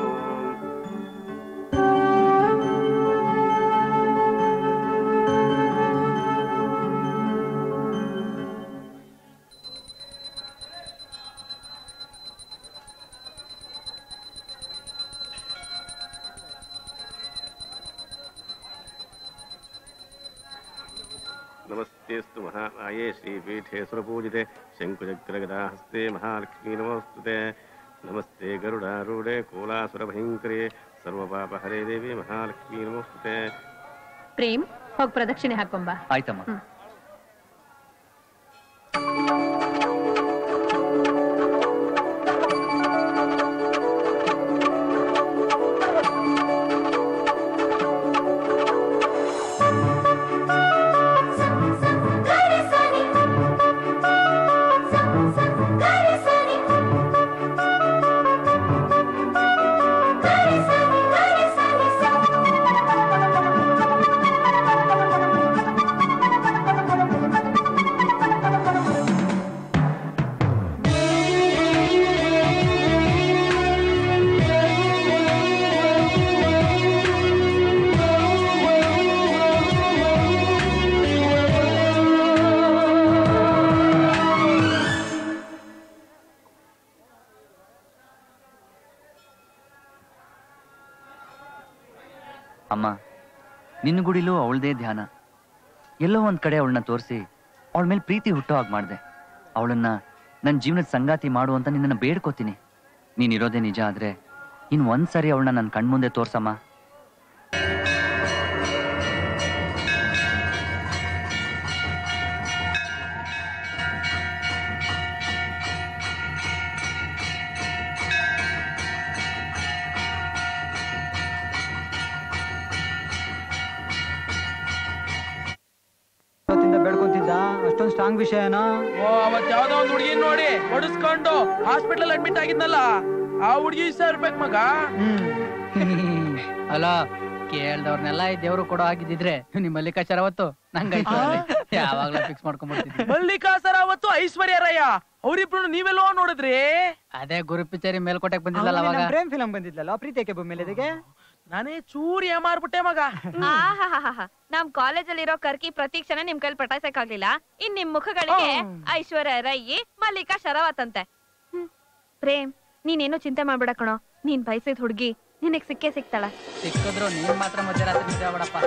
नमस्तेस्तु महामाये श्रीपीठे सुरपूजिते शङ्कुचक्रगदाहस्ते महालक्ष्मी नमोऽस्तुते नमस्ते गरुडारूढे कोलासुरभयङ्करे सर्वपापहरे देवी महालक्ष्मी नमोऽस्तुते ಪ್ರೇಮ್ ಹೋಗ್ ಪ್ರದಕ್ಷಿಣೆ ಹಾಕೊಂಬ ಆಯ್ತಮ್ಮ Thank you. ಅಮ್ಮ ನಿನ್ನ ಗುಡಿಲೂ ಅವಳದೇ ಧ್ಯಾನ ಎಲ್ಲೋ ಒಂದ್ ಕಡೆ ಅವಳನ್ನ ತೋರಿಸಿ ಅವಳ ಮೇಲೆ ಪ್ರೀತಿ ಹುಟ್ಟೋ ಹಾಗೆ ಮಾಡಿದೆ ಅವಳನ್ನ ನನ್ನ ಜೀವನದ ಸಂಗಾತಿ ಮಾಡು ಅಂತ ನಿನ್ನನ್ನು ಬೇಡ್ಕೋತೀನಿ ನೀನಿರೋದೇ ನಿಜ ಆದ್ರೆ ಇನ್ ಒಂದ್ಸರಿ ಅವಳನ್ನ ನನ್ನ ಕಣ್ಮುಂದೆ ತೋರ್ಸಮ್ಮ ಇವತ್ತಿಂದ ಬೇಡ್ಕೊಂತಿದ್ದ ಅಷ್ಟೊಂದು ಸ್ಟ್ರಾಂಗ್ ವಿಷಯನಾ ಓ ಅವತ್ ಯಾವ್ದೋ ಒಂದ್ ಹುಡುಗಿ ನೋಡಿ ಹೊಡಿಸ್ಕೊಂಡು ಹಾಸ್ಪಿಟಲ್ ಅಡ್ಮಿಟ್ ಆಗಿದ್ನಲ್ಲ ಆ ಹುಡುಗಿ ಇಷ್ಟ ಇರ್ಬೇಕು ಮಗ ಅಲ್ಲ ಕೇಳ್ದವ್ರನ್ನೆಲ್ಲ ಈ ದೇವ್ರು ಕೊಡೋ ಆಗಿದ್ದಿದ್ರೆ ನಿಮ್ ಮಲ್ಲಿಕಾ ಶರವತ್ತು ನಂಗೆ ಯಾವಾಗ್ಲೂ ಫಿಕ್ಸ್ ಮಾಡ್ಕೊಂಡ್ಬಿಡ್ತಿದ್ವಿ ಮಲ್ಲಿಕಾ ಸರಾವತ್ತು ಐಶ್ವರ್ಯ ರಯ್ಯ ಅವ್ರಿಬ್ರು ನೀವೆಲ್ಲೋ ನೋಡಿದ್ರಿ ಅದೇ ಗುರು ಪಿಕ್ಚರಿ ಮೇಲ್ಕೋಟೆಗೆ ಬಂದಿದ್ದಲ್ಲ ಅವಾಗ ಪ್ರೇಮ್ ಫಿಲಂ ಬಂದಿದ್ಲಲ್ಲ ಪ್ರೀತಿ ಏಕೆ ಮೇಲೆದೆಗೆ ನಾನೇ ಚೂರಿ ಮಾರ್ಬಿಟ್ಟೆ ಮಗ ಆಹಾಹಾಹಾ. ನಮ್ ಕಾಲೇಜಲ್ಲಿ ಇರೋ ಕರ್ಕಿ ಪ್ರತಿ ಕ್ಷಣ ನಿಮ್ ಕೈಲಿ ಪಟಾಯಿಸಕ್ಕಾಗ್ಲಿಲ್ಲ ಇನ್ ನಿಮ್ ಮುಖಗಳಿಗೆ ಐಶ್ವರ್ಯ ರೈ ಮಲ್ಲಿಕಾ ಶರವತ್ ಅಂತೆ ಹ್ಮ್. ಪ್ರೇಮ್ ನೀನೇನು ಚಿಂತೆ ಮಾಡ್ಬೇಡ ಕಣೋ ನೀನ್ ಬಯಸಿದ ಹುಡ್ಗಿ ನಿನಗ್ ಸಿಕ್ಕೇ ಸಿಗ್ತಾಳ ಸಿಕ್ಕಿದ್ರು ನೀನ್ ಮಾತ್ರ ಮಧ್ಯರಾತ್ರಿ ನಿದ್ದೆ ಮಾಡಪ್ಪ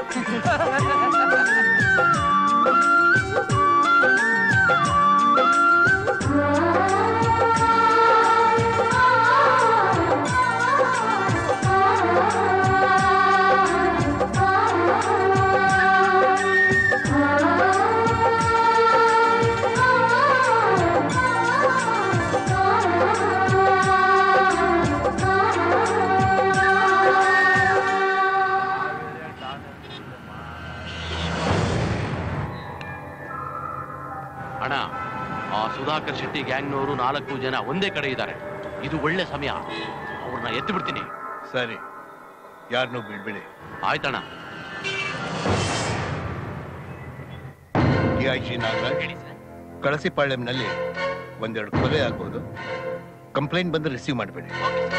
ಅಣ್ಣ ಆ ಸುಧಾಕರ್ ಶೆಟ್ಟಿ ಗ್ಯಾಂಗ್ನವರು ನಾಲ್ಕು ಜನ ಒಂದೇ ಕಡೆ ಇದ್ದಾರೆ ಇದು ಒಳ್ಳೆ ಸಮಯ ಅವ್ರನ್ನ ಎತ್ತು ಬಿಡ್ತೀನಿ ಸರಿ ಯಾರನ್ನೂ ಬಿಡ್ಬೇಡಿ ಆಯ್ತಣ್ಣ ಡಿ ಐ ಜಿ ನಾಗರಾಜ್ ಕಳಸಿಪಾಳ್ಯಂನಲ್ಲಿ ಒಂದೆರಡು ಕೊಲೆ ಆಗ್ಬೋದು ಕಂಪ್ಲೇಂಟ್ ಬಂದು ರಿಸೀವ್ ಮಾಡಬೇಡಿ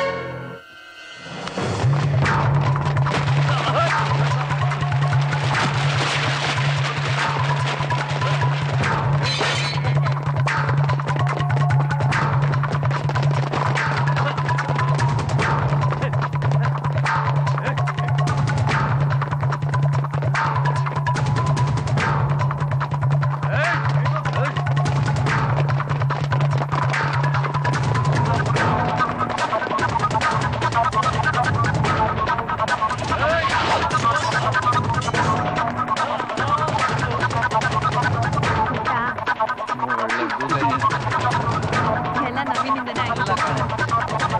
ಎಲ್ಲ ನವೀನಿಂದನೇ ಆಗಿದ್ದು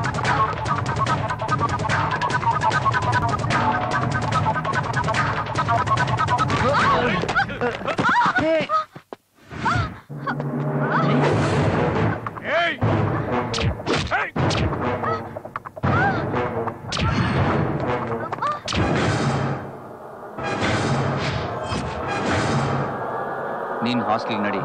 ನೀನ್ ಹಾಸ್ಟೆಲ್ಗೆ ನಡಿ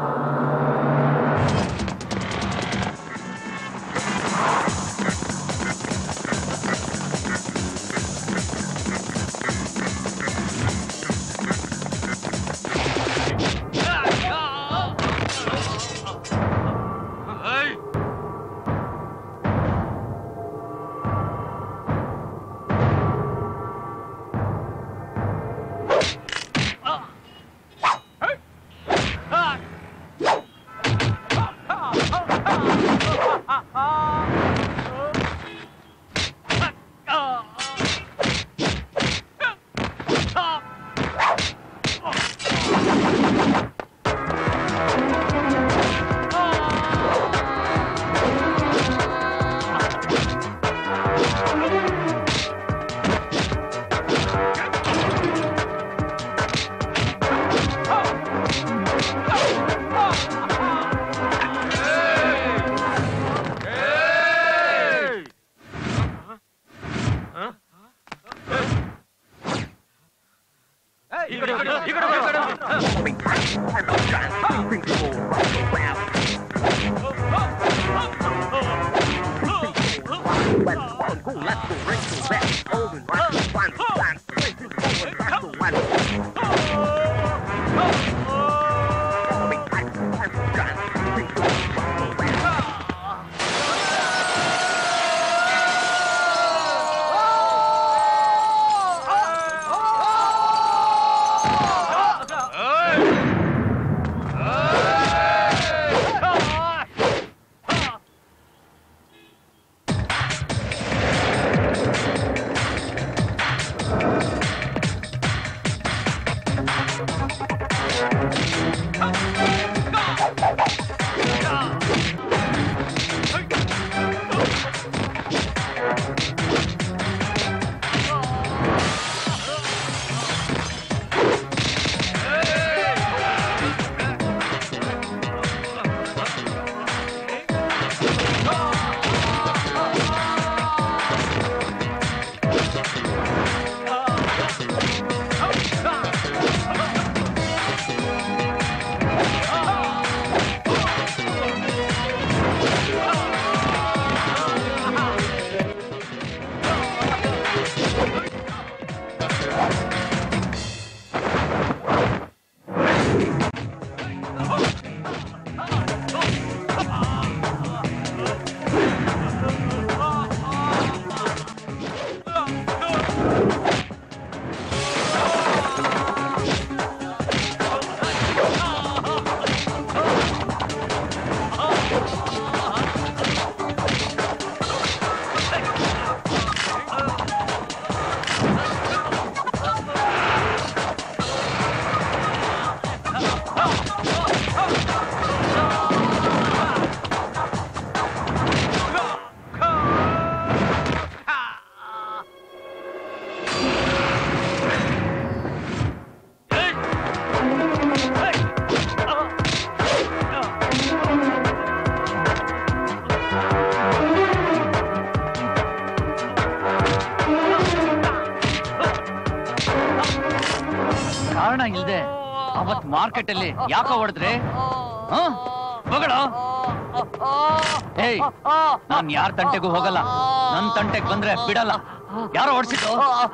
ಕಾರಣ ಇಲ್ದೆ ಅವತ್ ಮಾರ್ಕೆಟ್ ಅಲ್ಲಿ ಯಾಕೋ ಹೊಡೆದ್ರೆ ಹೋಗಡ ಏಯ್ ನಾನ್ ಯಾರ ತಂಟೆಗೂ ಹೋಗಲ್ಲ ನನ್ ತಂಟೆಗ್ ಬಂದ್ರೆ ಬಿಡಲ್ಲ ಯಾರೋ ಹೊಡ್ಸಿದ್ದು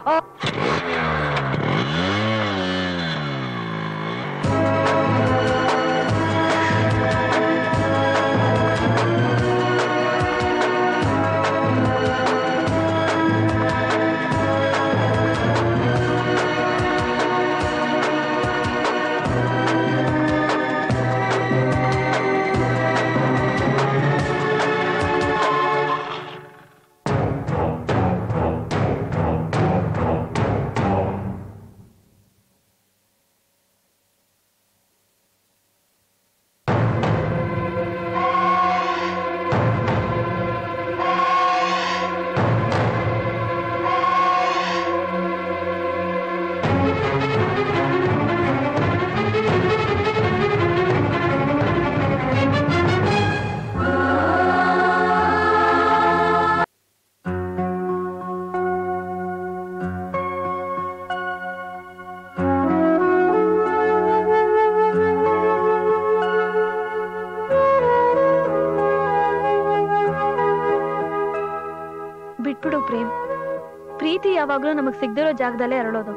ಬಿಟ್ಬಿಡು ಪ್ರೇಮ್ ಪ್ರೀತಿ ಯಾವಾಗ್ಲೂ ನಮಗ್ ಸಿಗ್ದಿರೋ ಜಾಗದಲ್ಲೇ ಅರಳೋದು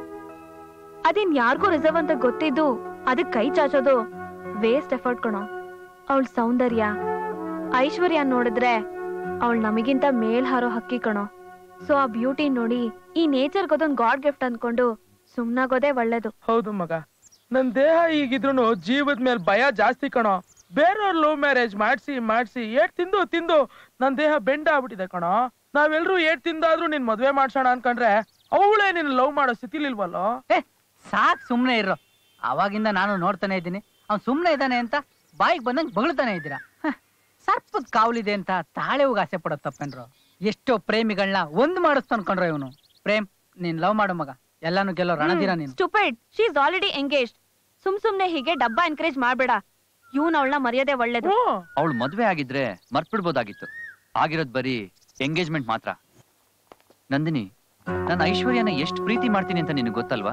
ಅದೇನ್ ಯಾರಿಗೂ ರಿಸರ್ವ್ ಅಂತ ಗೊತ್ತಿದ್ದು ಅದಕ್ ಕೈ ಚಾಚೋದು ವೇಸ್ಟ್ ಎಫರ್ಟ್ ಕಣೋ ಅವಳ ಸೌಂದರ್ಯ ಐಶ್ವರ್ಯ ನೋಡಿದ್ರೆ ಅವಳು ನಮಗಿಂತ ಮೇಲ್ ಹಾರೋ ಹಕ್ಕಿ ಕಣೋ ಸೊ ಆ ಬ್ಯೂಟಿ ನೋಡಿ ಈ ನೇಚರ್ ಅದೊಂದ್ ಗಾಡ್ ಗಿಫ್ಟ್ ಅನ್ಕೊಂಡು ಸುಮ್ನಾಗೋದೇ ಒಳ್ಳೇದು ಹೌದು ಮಗ ನನ್ ದೇಹ ಈಗಿದ್ರು ಜೀವದ ಮೇಲೆ ಭಯ ಜಾಸ್ತಿ ಕಣೋ ಬೇರೆಯವ್ರ ಲವ್ ಮ್ಯಾರೇಜ್ ಮಾಡ್ಸಿ ಮಾಡ್ಸಿ ಏಟ್ ತಿಂದು ತಿಂದು ನನ್ ದೇಹ ಬೆಂಡ ಆಗ್ಬಿಟ್ಟಿದೆ ಕಣೋ ನಾವೆಲ್ರೂ ಏಟ್ ತಿಂದಾದ್ರೂ ನಿನ್ ಮದ್ವೆ ಮಾಡ್ಸೋಣ ಅನ್ಕೊಂಡ್ರೆ ಅವಳೇ ನಿನ್ ಲವ್ ಮಾಡೋ ಸ್ಥಿತಿಲಿಲ್ವಲ್ಲೋ ಸಾಕ್ ಸುಮ್ನೆ ಇರೋ ಅವಾಗಿಂದ ನಾನು ನೋಡ್ತಾನೆ ಇದ್ದೀನಿ ಅವ್ನು ಸುಮ್ನೆ ಇದ್ದಾನೆ ಅಂತ ಬಾಯಿಗೆ ಬಂದಂಗ್ ಬಗಳ್ತಾನೆ ಇದ್ದೀರಾ ಹ, ಸರ್ಪದ ಕಾವಲಿದೆ ಅಂತ ತಾಳೆ ಹೋಗಿ ಆಸೆ ಪಡೋದ್ ತಪ್ಪೇನ್ರು ಎಷ್ಟೋ ಪ್ರೇಮಿಗಳನ್ನ ಒಂದ್ ಮಾಡಿಸ್ತು ಅನ್ಕೊಂಡ್ರ ಇವನು ಪ್ರೇಮ್ ನೀನ್ ಲವ್ ಮಾಡೋ ಮಗ ಎಲ್ಲಾನು ಗೆಲ್ಲೋ ರಣದಿರ ನೀನು stupid she is already engage ಸುಮ್ ಸುಮ್ನೆ ಹೀಗೆ ಡಬ್ಬ ಎನ್ಕರೇಜ್ ಮಾಡ್ಬೇಡ ಇವ್ನ ಅವಳನ್ನ ಮರ್ಯಾದೆ ಒಳ್ಳೇದು ಅವಳು ಮದ್ವೆ ಆಗಿದ್ರೆ ಮರ್ತ್ಬಿಡ್ಬೋದಾಗಿತ್ತು ಆಗಿರೋದ್ ಬರೀ ಎಂಗೇಜ್ಮೆಂಟ್ ಮಾತ್ರ ನಂದಿನಿ ನಾನು ಐಶ್ವರ್ಯನ ಎಷ್ಟು ಪ್ರೀತಿ ಮಾಡ್ತೀನಿ ಅಂತ ನಿನಗೆ ಗೊತ್ತಲ್ವಾ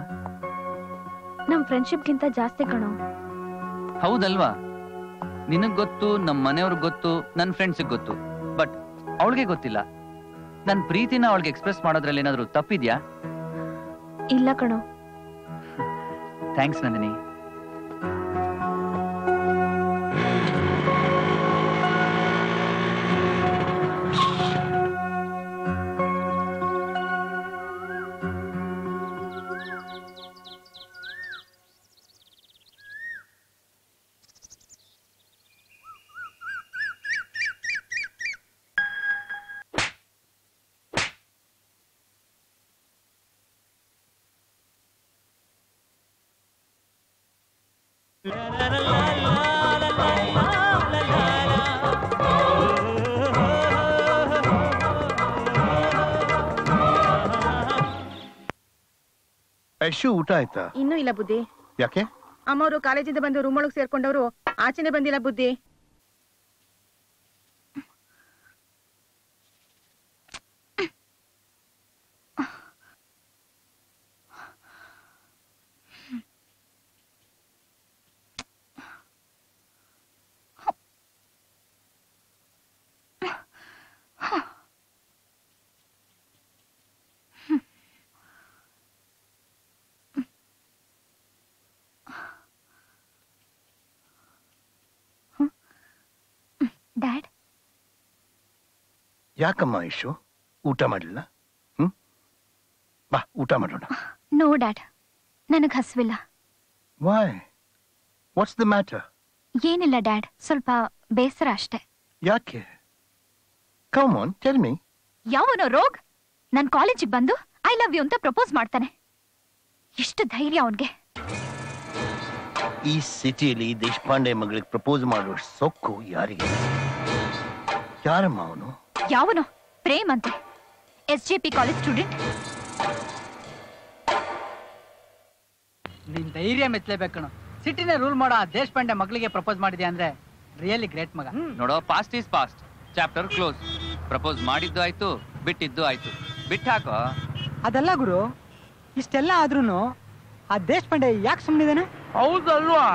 ನಮ್ ಫ್ರೆಂಡ್ಶಿಪ್ ಗಿಂತ ಜಾಸ್ತಿ ಕಣೋ ಹೌದಲ್ವಾ ನಿನಗ್ ಗೊತ್ತು ನಮ್ ಮನೆಯವ್ರಿಗೆ ಗೊತ್ತು ನನ್ ಫ್ರೆಂಡ್ಸಿಗೆ ಗೊತ್ತು ಬಟ್ ಅವಳಿಗೆ ಗೊತ್ತಿಲ್ಲ ನನ್ ಪ್ರೀತಿನ ಅವಳಿಗೆ ಎಕ್ಸ್ಪ್ರೆಸ್ ಮಾಡೋದ್ರಲ್ಲಿ ಏನಾದ್ರು ತಪ್ಪಿದ್ಯಾ ಇಲ್ಲ ಕಣೋ ಥ್ಯಾಂಕ್ಸ್ ನಂದಿನಿ ಐಶು ಊಟ ಆಯ್ತಾ ಇನ್ನೂ ಇಲ್ಲ ಬುದ್ಧಿ ಯಾಕೆ ಅಮ್ಮವರು ಕಾಲೇಜಿಂದ ಬಂದು ರೂಮ್ ಒಳಗ್ ಸೇರ್ಕೊಂಡವರು ಆಚೆನೆ ಬಂದಿಲ್ಲ ಬುದ್ಧಿ ಡ್ಯಾಡ್ ಯಾಕಮ್ಮ ಐಶು ಊಟ ಮಾಡಲಿಲ್ಲ ಹ್ಮ್ ಬಾ ಊಟ ಮಾಡೋಣ ನೋ ಡ್ಯಾಡ್ ನನಗ್ ಹಸ್ವಿಲ್ಲ ವಾಯ್ ವಾಟ್ಸ್ ದ ಮ್ಯಾಟರ್ ಏನಿಲ್ಲ ಡ್ಯಾಡ್ ಸ್ವಲ್ಪ ಬೇಸರ ಅಷ್ಟೇ ಯಾಕೆ ಕಮ್ ಆನ್ ಟೆಲ್ ಮೀ ಯಾವನೋ ರೋಗ್ ನನ್ ಕಾಲೇಜಿಗೆ ಬಂದು ಐ ಲವ್ ಯು ಅಂತ ಪ್ರಪೋಸ್ ಮಾಡ್ತಾನೆ ಎಷ್ಟು ಧೈರ್ಯ ಅವನ್ಗೆ ಈ ಸಿಟಿಯಲ್ಲಿ ದೇಶಪಾಂಡೆ ಮಗಳಿಗೆ ಪ್ರಪೋಸ್ ಮಾಡುವ ಸೊಕ್ಕು ಯಾರಿಗೆ ಯಾರಮ್ಮ ಅವನು ಯಾವನೋ ಪ್ರೇಮ್ ಅಂತೆ S J P college student ನಿನ್ ಧೈರ್ಯ ಮೆಚ್ಚಲೇಬೇಕು ಕಣೋ ಸಿಟಿನ ರೂಲ್ ಮಾಡೋ ಆ ದೇಶಪಾಂಡೆ ಮಗಳಿಗೆ ಪ್ರಪೋಸ್ ಮಾಡಿದ್ಯಾ ಅಂದ್ರೆ ರಿಯಲಿ ಗ್ರೇಟ್ ಮಗ ನೋಡೋ past is past chapter close propose ಮಾಡಿದ್ದು ಆಯ್ತು ಬಿಟ್ಟಿದ್ದು ಆಯ್ತು ಬಿಟ್ಟು ಹಾಕೋ ಅದಲ್ಲ ಗುರು ಇಷ್ಟೆಲ್ಲ ಆದ್ರೂನು ಆ ದೇಶಪಾಂಡೆ ಯಾಕೆ ಸುಮ್ಮನಿದಾನೆ ಹೌದಲ್ವಾ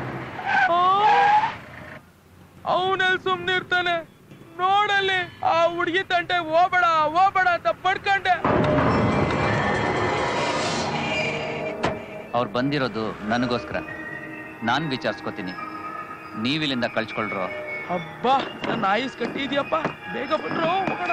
ಅವನಲ್ಲಿ ಸುಮ್ನೆ ಇರ್ತಾನೆ ನೋಡಲ್ಲಿ ಆ ಹುಡುಗಿ ತಂಟೆ ಹೋಗ್ಬೇಡ ಹೋಗ್ಬೇಡ ಅಂತ ಪಡ್ಕೊಂಡೆ ಅವ್ರು ಬಂದಿರೋದು ನನಗೋಸ್ಕರ ನಾನು ವಿಚಾರಿಸ್ಕೋತೀನಿ ನೀವಿಲ್ಲಿಂದ ಕಳ್ಸ್ಕೊಳ್ರೋ ಅಬ್ಬಾ ನನ್ನ ಆಯುಸ್ ಕಟ್ಟಿದ್ಯಪ್ಪ ಬೇಗ ಬಿಟ್ರು ಹೋಗೋಣ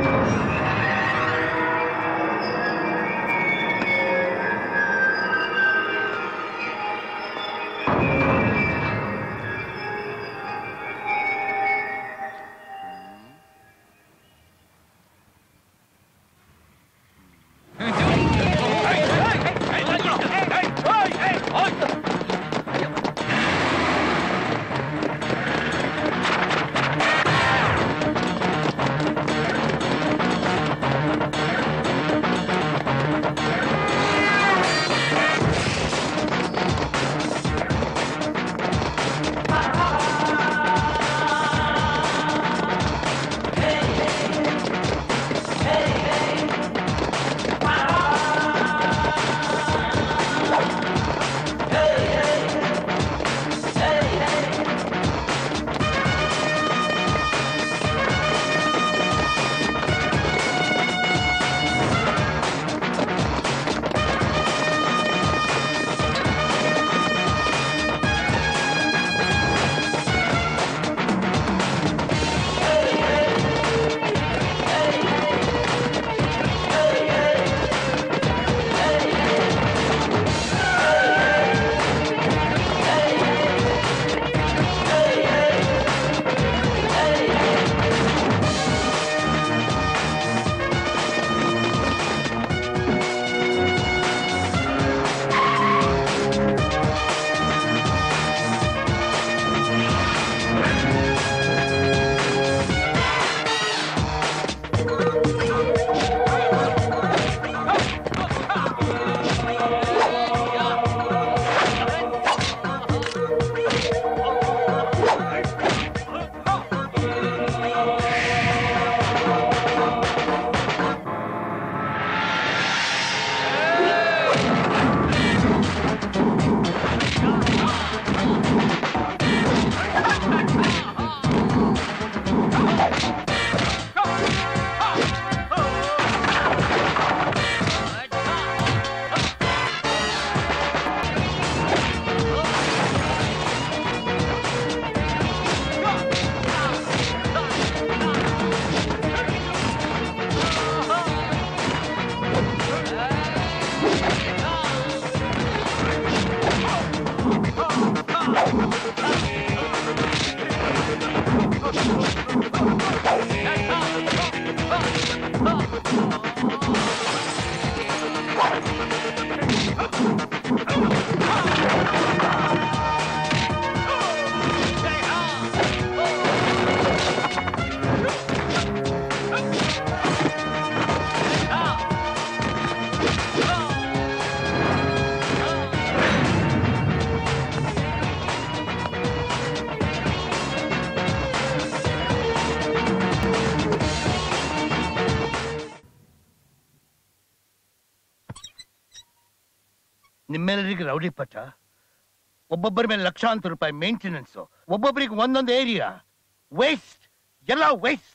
ನಿಮ್ಮೆಲ್ಲರಿಗೆ ರೌಡಿ ಪಟ್ಟ ಒಬ್ಬೊಬ್ಬರ ಮೇಲೆ ಲಕ್ಷಾಂತರ ರೂಪಾಯಿ ಮೇಂಟೆನೆನ್ಸ್ ಒಬ್ಬೊಬ್ಬರಿಗೆ ಒಂದೊಂದು ಏರಿಯಾ ವೇಸ್ಟ್ ಎಲ್ಲ ವೇಸ್ಟ್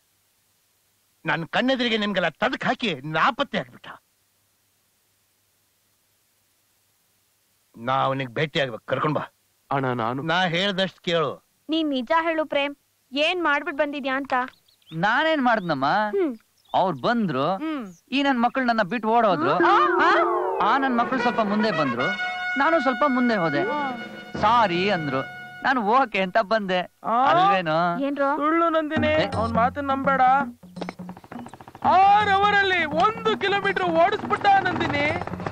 ನನ್ನ ಕಣ್ಣೆದುರಿಗೆ ನಿಮ್ಗೆಲ್ಲ ತದಕ್ ಹಾಕಿ ನಾಪತ್ತೆ ಆಗ್ಬಿಟ್ಟ ನಾ ಅವನಿಗೆ ಭೇಟಿ ಆಗ್ಬೇಕು ಕರ್ಕೊಂಡ್ ಬಾ ಅಣ್ಣ ನಾನು ನಾ ಹೇಳ್ದಷ್ಟು ಕೇಳು ನೀನ್ ನಿಜ ಹೇಳು ಪ್ರೇಮ್ ಏನ್ ಮಾಡ್ಬಿಟ್ ಬಂದಿದ್ಯಾ ಅಂತ ನಾನೇನ್ ಮಾಡ್ದಮ್ಮ ಅವ್ರು ಬಂದ್ರು ಹ್ಮ್ ಈ ನನ್ ಮಕ್ಳು ನನ್ನ ಬಿಟ್ಟು ಓಡೋದ್ರು ಆ ನನ್ ಮಕ್ಳು ಸ್ವಲ್ಪ ಮುಂದೆ ಬಂದ್ರು ನಾನು ಸ್ವಲ್ಪ ಮುಂದೆ ಹೋದೆ ಸಾರಿ ಅಂದ್ರು ನಾನು ಓಕೆ ಅಂತ ಬಂದೆ ಅಲ್ವೇನೋ ಏನ್ರೋ ಸುಳ್ಳು ನಂದಿನಿ ಅವ್ನ್ ಮಾತನ್ನ ನಂಬೇಡ ಆರ್ ಅವರಲ್ಲಿ ಒಂದು ಕಿಲೋಮೀಟರ್ ಓಡಿಸ್ಬಿಟ್ಟ ನಂದಿನಿ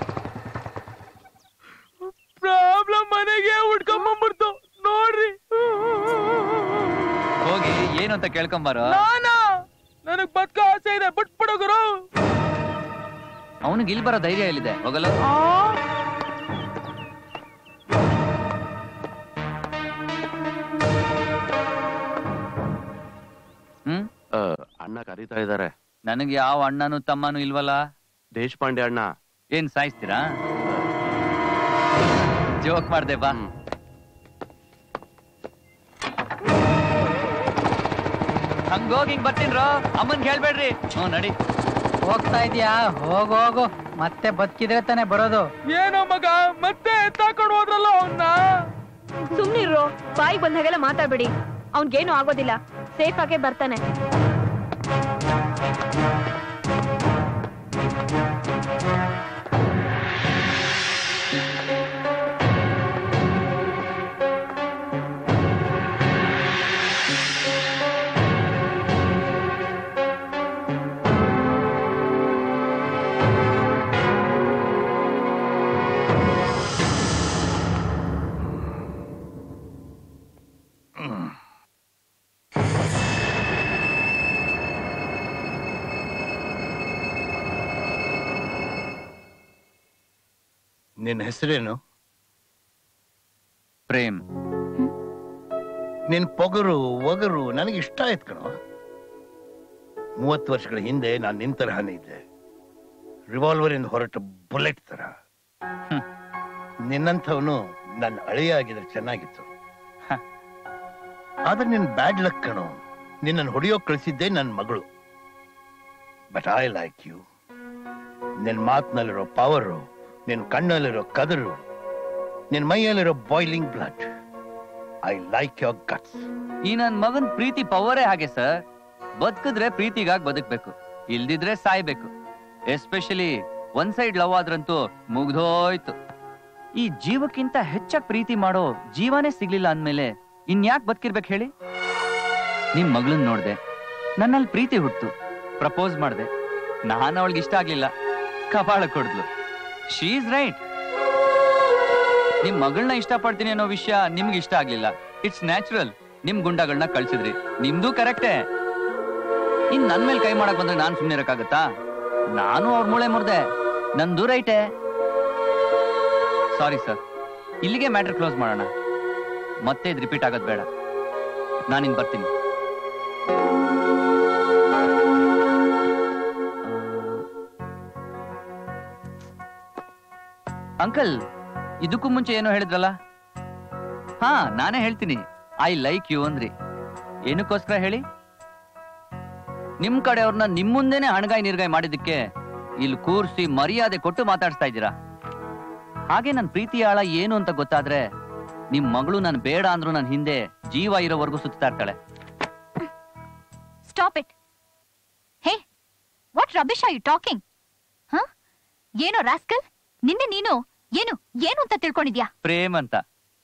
ಪ್ರಾಬ್ಲಮ್ ಮನೆಗೆ ಹುಡ್ಕೊಂಬಂದ್ಬಿಡ್ತು ನೋಡ್ರಿ ಹೋಗಿ ಏನು ಅಂತ ಕೇಳ್ಕೊಂಬಾರೋ ನಾನಾ ನನಗ್ ಬದುಕ ಆಸೆ ಇದೆ ಬಿಟ್ಬಿಡು ಗುರು ಅವನಿಗೆ ಇಲ್ಲಿ ಬರೋ ಧೈರ್ಯ ಎಲ್ಲಿದೆ ಹೋಗಲ್ಲ ಹ್ಮ್ ಆ, ಅಣ್ಣ ಕರೀತಾ ಇದ್ದಾರೆ ನನಗೆ ಯಾವ ಅಣ್ಣನು ತಮ್ಮನು ಇಲ್ವಲ್ಲ ದೇಶಪಾಂಡೆ ಅಣ್ಣ ಏನ್ ಸಾಯಿಸ್ತೀರಾ ಜೋಕ್ ಮಾಡ್ದೆ ಬಾ ಹಂಗೋಗಿ ಹಿಂಗ್ ಬರ್ತೀನ್ರೋ ಅಮ್ಮನ್ ಹೇಳ್ಬೇಡ್ರಿ ಹ್ಞೂ ನಡಿ ಹೋಗ್ತಾ ಇದೀಯಾ ಹೋಗು ಹೋಗು ಮತ್ತೆ ಬದುಕಿದ್ರೆ ತಾನೇ ಬರೋದು ಏನೋ ಮಗ ಮತ್ತೆ ಎತ್ತಾಕೊಂಡು ಹೋದ್ರಲ್ಲ ಅವನ್ನ ಸುಮ್ನಿರು ಬಾಯಿಗೆ ಬಂದಾಗೆಲ್ಲ ಮಾತಾಡ್ಬೇಡಿ ಅವ್ನ್ಗೇನು ಆಗೋದಿಲ್ಲ ಸೇಫ್ ಆಗೇ ಬರ್ತಾನೆ ನಿನ್ನ ಹೆಸರೇನು ಪ್ರೇಮ್ ನಿನ್ ಪೊಗರು ಒಗರು ನನಗೆ ಇಷ್ಟ ಆಯ್ತು ಕಣೋ ಮೂವತ್ತು ವರ್ಷಗಳ ಹಿಂದೆ ನಾನು ನಿನ್ ತರಹನೇ ಇದ್ದೆ ರಿವಾಲ್ವರ್ ಇಂದ ಹೊರಟ ಬುಲೆಟ್ ತರ ನಿನ್ನಂಥವನು ನನ್ನ ಅಳಿಯ ಆಗಿದ್ರೆ ಚೆನ್ನಾಗಿತ್ತು ಆದ್ರೆ ನಿನ್ ಬ್ಯಾಡ್ ಲಕ್ ಕಣೋ ನಿನ್ನನ್ನು ಹೊಡೆಯೋಕ್ ಕಳಿಸಿದ್ದೆ ನನ್ನ ಮಗಳು ಬಟ್ ಐ ಲೈಕ್ ಯು ನಿನ್ ಮಾತಿನಲ್ಲಿರೋ ಪವರು ನಿನ್ ಕಣ್ಣಲ್ಲಿರೋ ಕದರು ನಿನ್ ಮೈಯಲ್ಲಿರೋ boiling blood I like your guts ಈ ನನ್ ಮಗನ್ ಪ್ರೀತಿ ಪವರೇ ಹಾಗೆ ಸರ್ ಬದುಕಿದ್ರೆ ಪ್ರೀತಿಗಾಗಿ ಬದುಕ್ಬೇಕು ಇಲ್ದಿದ್ರೆ ಸಾಯ್ಬೇಕು ಎಸ್ಪೆಷಲಿ ಒನ್ ಸೈಡ್ ಲವ್ ಆದ್ರಂತೂ ಮುಗ್ದೋಯ್ತು ಈ ಜೀವಕ್ಕಿಂತ ಹೆಚ್ಚಾಗಿ ಪ್ರೀತಿ ಮಾಡೋ ಜೀವನೇ ಸಿಗ್ಲಿಲ್ಲ ಅಂದ್ಮೇಲೆ ಇನ್ಯಾಕ್ ಬದುಕಿರ್ಬೇಕು ಹೇಳಿ ನಿಮ್ ಮಗಳನ್ ನೋಡ್ದೆ ನನ್ನಲ್ಲಿ ಪ್ರೀತಿ ಹುಟ್ಟು ಪ್ರಪೋಸ್ ಮಾಡ್ದೆ ನಾನು ಅವಳಿಗೆ ಇಷ್ಟ ಆಗ್ಲಿಲ್ಲ ಕಪಾಳ ಕೊಡ್ದ್ಲು ಶೀ ಇಸ್ ರೈಟ್ ನಿಮ್ ಮಗಳನ್ನ ಇಷ್ಟ ಪಡ್ತೀನಿ ಅನ್ನೋ ವಿಷಯ ನಿಮ್ಗೆ ಇಷ್ಟ ಆಗ್ಲಿಲ್ಲ ಇಟ್ಸ್ ನ್ಯಾಚುರಲ್ ನಿಮ್ ಗುಂಡಗಳನ್ನ ಕಳ್ಸಿದ್ರಿ ನಿಮ್ದು ಕರೆಕ್ಟೇ ಇನ್ ನನ್ ಮೇಲೆ ಕೈ ಮಾಡಕ್ ಬಂದ್ರೆ ನಾನ್ ಸುಮ್ನೆ ಇರಕ್ಕಾಗತ್ತಾ ನಾನು ಅವ್ರ ಮೂಳೆ ಮುರ್ದೆ ನಂದು ರೈಟೇ ಸಾರಿ ಸರ್ ಇಲ್ಲಿಗೆ ಮ್ಯಾಟ್ರ್ ಕ್ಲೋಸ್ ಮಾಡೋಣ ಮತ್ತೆ ಇದು ರಿಪೀಟ್ ಆಗೋದ್ ಬೇಡ ನಾನಿನ್ ಬರ್ತೀನಿ ಅಂಕಲ್ ಇದಕ್ಕೂ ಮುಂಚೆ ಏನೋ ಹೇಳಿದ್ರಲ್ಲ ಹಾ ನಾನೇ ಹೇಳ್ತೀನಿ ಐ ಲೈಕ್ ಯು ಅಂದ್ರಿ ಏನಕ್ಕೋಸ್ಕರ ಹೇಳಿ ನಿಮ್ ಕಡೆಯವ್ರನ್ನ ನಿಮ್ ಮುಂದೆನೆ ಹಣಗಾಯಿ ನಿರ್ಗಾಯಿ ಮಾಡಿದ್ದಕ್ಕೆ ಇಲ್ಲಿ ಕೂರ್ಸಿ ಮರ್ಯಾದೆ ಕೊಟ್ಟು ಮಾತಾಡ್ಸ್ತಾ ಇದ್ದೀರಾ ಹಾಗೆ ನನ್ ಪ್ರೀತಿ ಆಳ ಏನು ಅಂತ ಗೊತ್ತಾದ್ರೆ ನಿಮ್ ಮಗಳು ನನ್ ಬೇಡ ಅಂದ್ರು ನನ್ ಹಿಂದೆ ಜೀವ ಇರೋವರೆಗೂ ಸುತ್ತಾ ಇರ್ತಾಳೆ stop it hey what rubbish are you talking ಹ ಏನೋ ರಾಸ್ಕಲ್ ನಿನ್ನೆ ನೀನು ಏನು ಏನು ಅಂತ ತಿಳ್ಕೊಂಡಿದ್ಯಾ ಪ್ರೇಮ್ ಅಂತ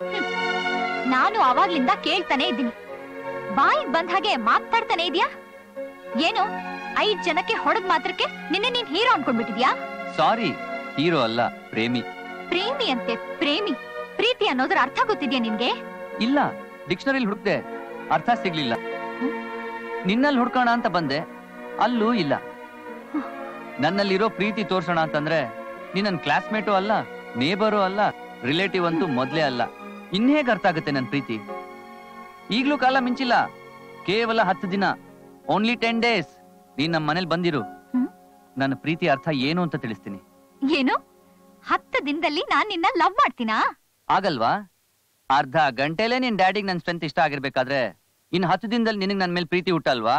ನಾನು ಅವಾಗ್ಲಿಂದ ಕೇಳ್ತಾನೆ ಇದ್ದೀನಿ ಬಾಯಿಗ್ ಬಂದ ಹಾಗೆ ಮಾತಾಡ್ತಾನೆ ಇದೀಯಾ ಏನು ಐದ್ ಜನಕ್ಕೆ ಹೊಡೆದ್ ಮಾತ್ರಕ್ಕೆ ನಿನ್ನೆ ನೀನ್ ಹೀರೋ ಅನ್ಕೊಂಡ್ಬಿಟ್ಟಿದ್ಯಾ ಸಾರಿ ಹೀರೋ ಅಲ್ಲ ಪ್ರೇಮಿ ಪ್ರೇಮಿ ಅಂತೆ ಪ್ರೇಮಿ ಪ್ರೀತಿ ಅನ್ನೋದ್ರ ಅರ್ಥ ಗೊತ್ತಿದ್ಯಾ ನಿನ್ಗೆ ಇಲ್ಲ ಡಿಕ್ಷನರಿಲಿ ಹುಡುಕ್ದೆ ಅರ್ಥ ಸಿಗ್ಲಿಲ್ಲ ನಿನ್ನಲ್ಲಿ ಹುಡ್ಕೋಣ ಅಂತ ಬಂದೆ ಅಲ್ಲೂ ಇಲ್ಲ ನನ್ನಲ್ಲಿರೋ ಪ್ರೀತಿ ತೋರ್ಸೋಣ ಅಂತಂದ್ರೆ ನೀನ್ ನನ್ ಕ್ಲಾಸ್ಮೇಟು ಅಲ್ಲ ನೇಬರು ಅಲ್ಲ ರಿಲೇಟಿವ್ ಅಂತೂ ಮೊದ್ಲೇ ಅಲ್ಲ ಇನ್ಹೇಗ್ ಅರ್ಥ ಆಗುತ್ತೆ ನನ್ ಪ್ರೀತಿ ಈಗ್ಲೂ ಕಾಲ ಮಿಂಚಿಲ್ಲ ಕೇವಲ ಹತ್ತು ದಿನ ಓನ್ಲಿ ಟೆನ್ ಡೇಸ್ ನೀನ್ ನಮ್ಮ ಮನೇಲಿ ಬಂದಿರು ನನ್ನ ಪ್ರೀತಿ ಅರ್ಥ ಏನು ಅಂತ ತಿಳಿಸ್ತೀನಿ ಏನು ಹತ್ತು ದಿನದಲ್ಲಿ ನಾನ್ ನಿನ್ನ ಲವ್ ಮಾಡ್ತೀನಾ ಆಗಲ್ವಾ ಅರ್ಧ ಗಂಟೆಲೆ ನಿನ್ ಡ್ಯಾಡಿಗ್ ನನ್ ಸ್ಟ್ರೆಂತ್ ಇಷ್ಟ ಆಗಿರ್ಬೇಕಾದ್ರೆ ಇನ್ ಹತ್ತು ದಿನದಲ್ಲಿ ನಿನಗ್ ನನ್ ಮೇಲೆ ಪ್ರೀತಿ ಹುಟ್ಟಲ್ವಾ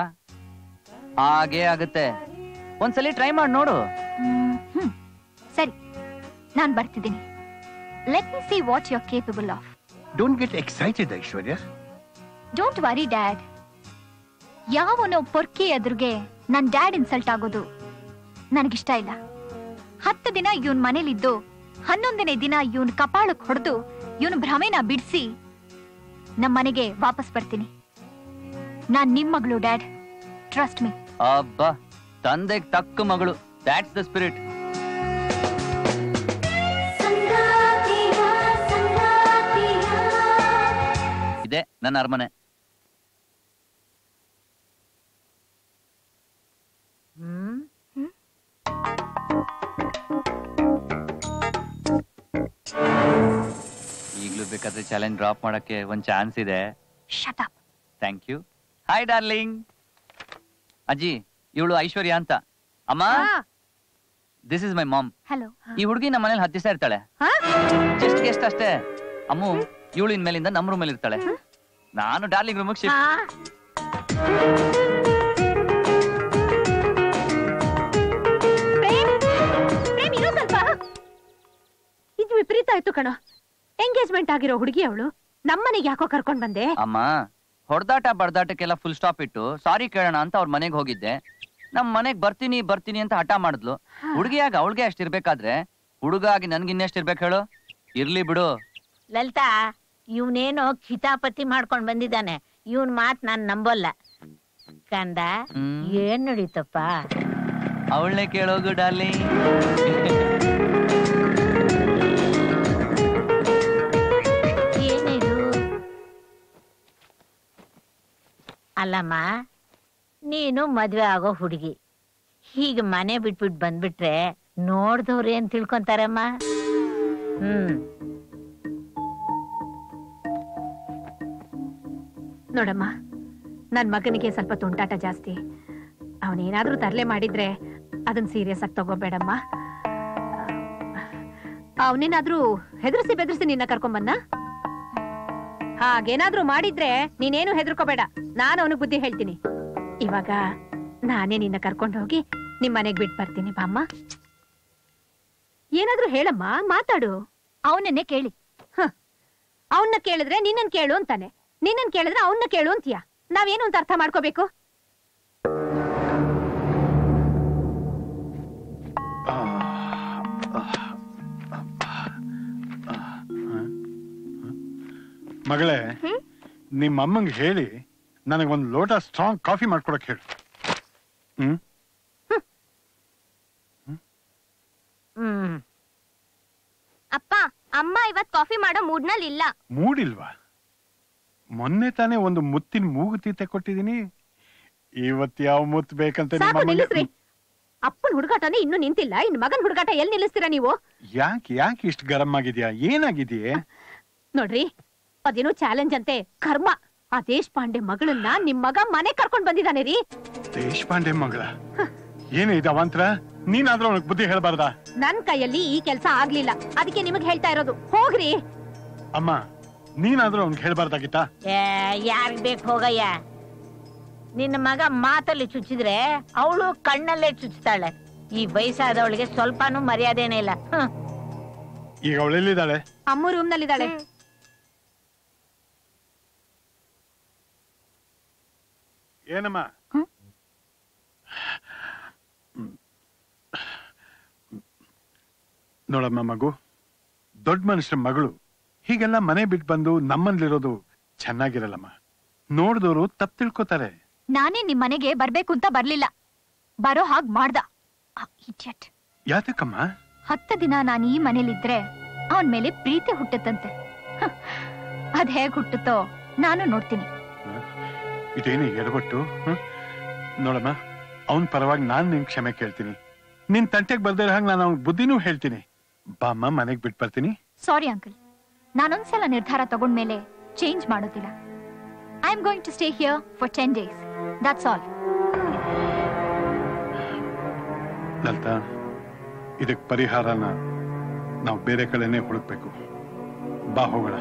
ಹಾಗೇ ಆಗುತ್ತೆ ಒಂದ್ಸಲಿ ಟ್ರೈ ಮಾಡಿ ನೋಡು ಹ್ಮ್, ಹ್ಮ್. ಸರಿ ನಾನ್ ಬರ್ತಿದ್ದೀನಿ let me see what you capable of don't get excited Aishwarya don't worry dad ಯಾವನೋ ಪೊರ್ಕಿ ಎದುರಿಗೆ ನನ್ ಡ್ಯಾಡ್ ಇನ್ಸಲ್ಟ್ ಆಗೋದು ನನಗಿಷ್ಟ ಇಲ್ಲ ಹತ್ತು ದಿನ ಇವನ್ ಮನೇಲಿದ್ದು ಹನ್ನೊಂದನೇ ದಿನ ಇವನ್ ಕಪಾಳಕ್ ಹೊಡೆದು ಇವನ್ ಭ್ರಮೆನ ಬಿಡಿಸಿ ನಮ್ ಮನೆಗೆ ವಾಪಸ್ ಬರ್ತೀನಿ ನಾನ್ ನಿಮ್ ಮಗಳು ಡ್ಯಾಡ್ ಟ್ರಸ್ಟ್ ಮೀ ಅಬ್ಬಾ ತಂದೆಗ್ ತಕ್ಕ ಮಗಳು ದ್ಯಾಟ್ಸ್ ದ ಸ್ಪಿರಿಟ್ ಇದೆ ನನ್ನ ಅರಮನೆ ಈಗ್ಲೂ ಬೇಕಾದ್ರೆ ಚಾಲೆಂಜ್ ಡ್ರಾಪ್ ಮಾಡಕ್ಕೆ ಒಂದ್ ಚಾನ್ಸ್ ಇದೆ shut up thank you hi darling ಅಜ್ಜಿ ಇವಳು ಐಶ್ವರ್ಯ ಅಂತ ಅಮ್ಮ this is my mom hello ಈ ಹುಡುಗಿ ನಮ್ಮ ಮನೇಲಿ ಹತ್ತು ದಿವಸ ಇರ್ತಾಳೆ ಜಸ್ಟ್ ಗೆಸ್ಟ್ ಅಷ್ಟೇ ಅಮ್ಮು ಇವಳು ಇನ್ಮೇಲಿಂದ ನಮ್ಮ ರೂಮಲ್ಲಿ ಇರ್ತಾಳೆ ನಾನು ಡಾರ್ಲಿಂಗ್ ರೂಮಿಗೆ ಶಿಫ್ಟ್ ಪ್ರೇಮ್ ಇರೋ ಸ್ವಲ್ಪ ಇದು ವಿಪರೀತ ಆಯ್ತು ಕಣೋ ಎಂಗೇಜ್ಮೆಂಟ್ ಆಗಿರೋ ಹುಡುಗಿ ಅವಳು ನಮ್ಮನೆಗೆ ಯಾಕೋ ಕರ್ಕೊಂಡ್ ಬಂದೆ ಅಮ್ಮ ಹೊಡೆದಾಟ ಬಡ್ದಾಟಕ್ಕೆಲ್ಲ ಫುಲ್ ಸ್ಟಾಪ್ ಇಟ್ಟು ಸಾರಿ ಕೇಳೋಣ ಅಂತ ಅವ್ರ ಮನೆಗೆ ಹೋಗಿದ್ದೆ ನಮ್ ಮನೆಗ್ ಬರ್ತೀನಿ ಬರ್ತೀನಿ ಅಂತ ಹಠ ಮಾಡಿದ್ಲು ಹುಡುಗಿಯಾಗ ಅವಳಿಗೆ ಅಷ್ಟಿರ್ಬೇಕಾದ್ರೆ ಹುಡುಗ ಆಗಿ ನನ್ಗೆ ಇನ್ನೆಷ್ಟ್ ಇರ್ಬೇಕು ಹೇಳು ಇರ್ಲಿ ಬಿಡು ಲಲಿತಾ ಇವನೇನೋ ಕಿತಾಪತಿ ಮಾಡ್ಕೊಂಡ್ ಬಂದಿದ್ದಾನೆ ಇವನ್ ಮಾತ್ ನಾನ್ ನಂಬಲ್ಲ ಕಂದ ಏನ್ ನಡೀತಪ್ಪ ಅವಳನ್ನೇ ಕೇಳೋಗು ಡಾರ್ಲಿಂಗ್ ಏನಿದು ಅಲ್ಲಮ್ಮ ನೀನು ಮದ್ವೆ ಆಗೋ ಹುಡುಗಿ ಹೀಗೆ ಮನೆ ಬಿಟ್ಬಿಟ್ಟು ಬಂದ್ಬಿಟ್ರೆ ನೋಡ್ದವ್ರು ಏನ್ ತಿಳ್ಕೊಂತಾರಮ್ಮ ಹ್ಮ್ ನೋಡಮ್ಮ ನನ್ ಮಗನಿಗೆ ಸ್ವಲ್ಪ ತುಂಟಾಟ ಜಾಸ್ತಿ ಅವನೇನಾದ್ರೂ ತರಲೆ ಮಾಡಿದ್ರೆ ಅದನ್ನ ಸೀರಿಯಸ್ ಆಗಿ ತಗೋಬೇಡಮ್ಮ ಅವನೇನಾದ್ರೂ ಹೆದರ್ಸಿ ಬೆದರ್ಸಿ ನಿನ್ನ ಕರ್ಕೊಂಬನ್ನ ಹಾಗೇನಾದ್ರೂ ಮಾಡಿದ್ರೆ ನೀನೇನು ಹೆದರ್ಕೋಬೇಡ ನಾನು ಅವನಿಗೆ ಬುದ್ಧಿ ಹೇಳ್ತೀನಿ ಇವಾಗ ನಾನೇ ನಿನ್ನ ಕರ್ಕೊಂಡು ಹೋಗಿ ನಿಮ್ ಮನೆಗ್ ಬಿಟ್ಟು ಬರ್ತೀನಿ ಬಾಮ್ಮ ಏನಾದ್ರೂ ಹೇಳಮ್ಮ ಮಾತಾಡು ಅವನನ್ನೇ ಕೇಳಿ ಅವನ್ನ ಕೇಳಿದ್ರೆ ನಿನ್ನನ್ ಕೇಳು ಅಂತಾನೆ ನಿನ್ನನ್ ಕೇಳಿದ್ರೆ ಅವನ್ನ ಕೇಳು ಅಂತೀಯ ನಾವೇನು ಅಂತ ಅರ್ಥ ಮಾಡ್ಕೋಬೇಕು ಮಗಳೇ ನಿಮ್ಮ ಅಮ್ಮಂಗೆ ಹೇಳಿ ನನಗೊಂದು ಲೋಟ ಸ್ಟ್ರಾಂಗ್ ಕಾಫಿ ಮಾಡ್ಕೊಡಕ್ ಹೇಳು ಹ್ಮ್ ಹ್ಮ್ ಅಪ್ಪ ಅಮ್ಮ ಇವತ್ ಕಾಫಿ ಮಾಡೋ ಮೂಡ್ನಲ್ಲಿ ಇಲ್ಲ ಮೂಡಿಲ್ವಾ ಮೊನ್ನೆ ತಾನೇ ಒಂದು ಮುತ್ತಿನ ಮೂಗುತಿ ಕೊಟ್ಟಿದೀನಿ ಇವತ್ ಯಾವ ಮುತ್ತು ಬೇಕಂತ ನಿಮ್ಮ ಸಾಕು ಅಮ್ಮಂಗೆ ನಿಲ್ಲಿಸ್ರಿ ಅಪ್ಪನ್ ಹುಡುಗಾಟನೇ ಇನ್ನೂ ನಿಂತಿಲ್ಲ ಇನ್ ಮಗನ್ ಹುಡುಗಾಟ ಎಲ್ಲಿ ನಿಲ್ಲಿಸ್ತೀರಾ ನೀವು ಯಾಕೆ ಯಾಕೆ ಇಷ್ಟು ಗರಂ ಆಗಿದ್ಯಾ ಏನಾಗಿದೆಯೇ ನೋಡ್ರಿ ಅದೇನೋ ಚಾಲೆಂಜ್ ಅಂತೆ ಕರ್ಮ ಆ ದೇಶಪಾಂಡೆ ಮಗಳನ್ನ ನಿಮ್ ಮಗ ಮನೆ ಕರ್ಕೊಂಡ್ ಬಂದಿದ್ದಾನೆ ರೀ ದೇಶಪಾಂಡೆ ಮಗಳ ಏನೇ ಇದು ಅವಾಂತರ ನೀನಾದ್ರೂ ಅವನಿಗೆ ಬುದ್ಧಿ ಹೇಳ್ಬಾರ್ದಾ ನನ್ ಕೈಯಲ್ಲಿ ಈ ಕೆಲ್ಸ ಆಗ್ಲಿಲ್ಲ ಅದಕ್ಕೆ ನಿಮಗ್ ಹೇಳ್ತಾ ಇರೋದು ಹೋಗ್ರಿ ಅಮ್ಮ ನೀನಾದ್ರೂ ಅವ್ನಿಗೆ ಹೇಳ್ಬಾರ್ದಾಗಿತ್ತಾ ಏ ಯಾರಿಗ್ ಬೇಕು ಹೋಗಯ್ಯ ನಿನ್ನ ಮಗ ಮಾತಲ್ಲಿ ಚುಚ್ಚಿದ್ರೆ ಅವಳು ಕಣ್ಣಲ್ಲೇ ಚುಚ್ತಾಳೆ ಈ ವಯಸ್ಸಾದವಳಿಗೆ ಸ್ವಲ್ಪನೂ ಮರ್ಯಾದೆನೇ ಇಲ್ಲ ಹ್ಮ್. ಈಗ ಅವಳೆಲ್ಲಿದ್ದಾಳೆ ಅಮ್ಮ ರೂಮ್ ನಲ್ಲಿದ್ದಾಳೆ ಏನಮ್ಮ ನೋಡಮ್ಮ ಮಗು ದೊಡ್ಡ ಮನುಷ್ಯರ ಮಗಳು ಹೀಗೆಲ್ಲ ಮನೆ ಬಿಟ್ಟು ಬಂದು ನಮ್ಮಲ್ಲಿರೋದು ಚೆನ್ನಾಗಿರಲ್ಲಮ್ಮ ನೋಡಿದವರು ತಪ್ಪು ತಿಳ್ಕೊತಾರೆ ನಾನೇ ನಿಮ್ ಮನೆಗೆ ಬರ್ಬೇಕು ಅಂತ ಬರ್ಲಿಲ್ಲ ಬರೋ ಹಾಗ್ ಮಾಡ್ದ ಆ idiot. ಯಾತಕ್ಕಮ್ಮ ಹತ್ತು ದಿನ ನಾನು ಈ ಮನೇಲಿದ್ರೆ ಅವನ್ ಮೇಲೆ ಪ್ರೀತಿ ಹುಟ್ಟುತ್ತಂತೆ ಹ, ಅದ್ ಹೇಗ್ ಹುಟ್ಟುತ್ತೋ ನಾನು ನೋಡ್ತೀನಿ ಇದೇನು ಎಡವಟ್ಟು ಹ? ನೋಡಮ್ಮ ಅವನ್ ಪರವಾಗಿ ನಾನ್ ನಿನ್ ಕ್ಷಮೆ ಕೇಳ್ತೀನಿ ನಿನ್ ತಂಟೆಗೆ ಬರ್ದೇ ಇರೋ ಹಾಗೆ ನಾನು ಅವ್ನ್ ಬುದ್ಧಿನೂ ಹೇಳ್ತೀನಿ ಬಾಮ್ಮ ಮನೆಗ್ ಬಿಟ್ಟು ಬರ್ತೀನಿ ಸಾರಿ ಅಂಕಲ್ ನಾನೊಂದ್ಸಲ ನಿರ್ಧಾರ ತಗೊಂಡ್ಮೇಲೆ ಚೇಂಜ್ ಮಾಡೋದಿಲ್ಲ I am going to stay here for ten days that's all Lalitha ಇದಕ್ ಪರಿಹಾರನ ನಾವು ಬೇರೆ ಕಡೆನೆ ಹುಡುಕ್ಬೇಕು ಬಾ ಹೋಗೋಣ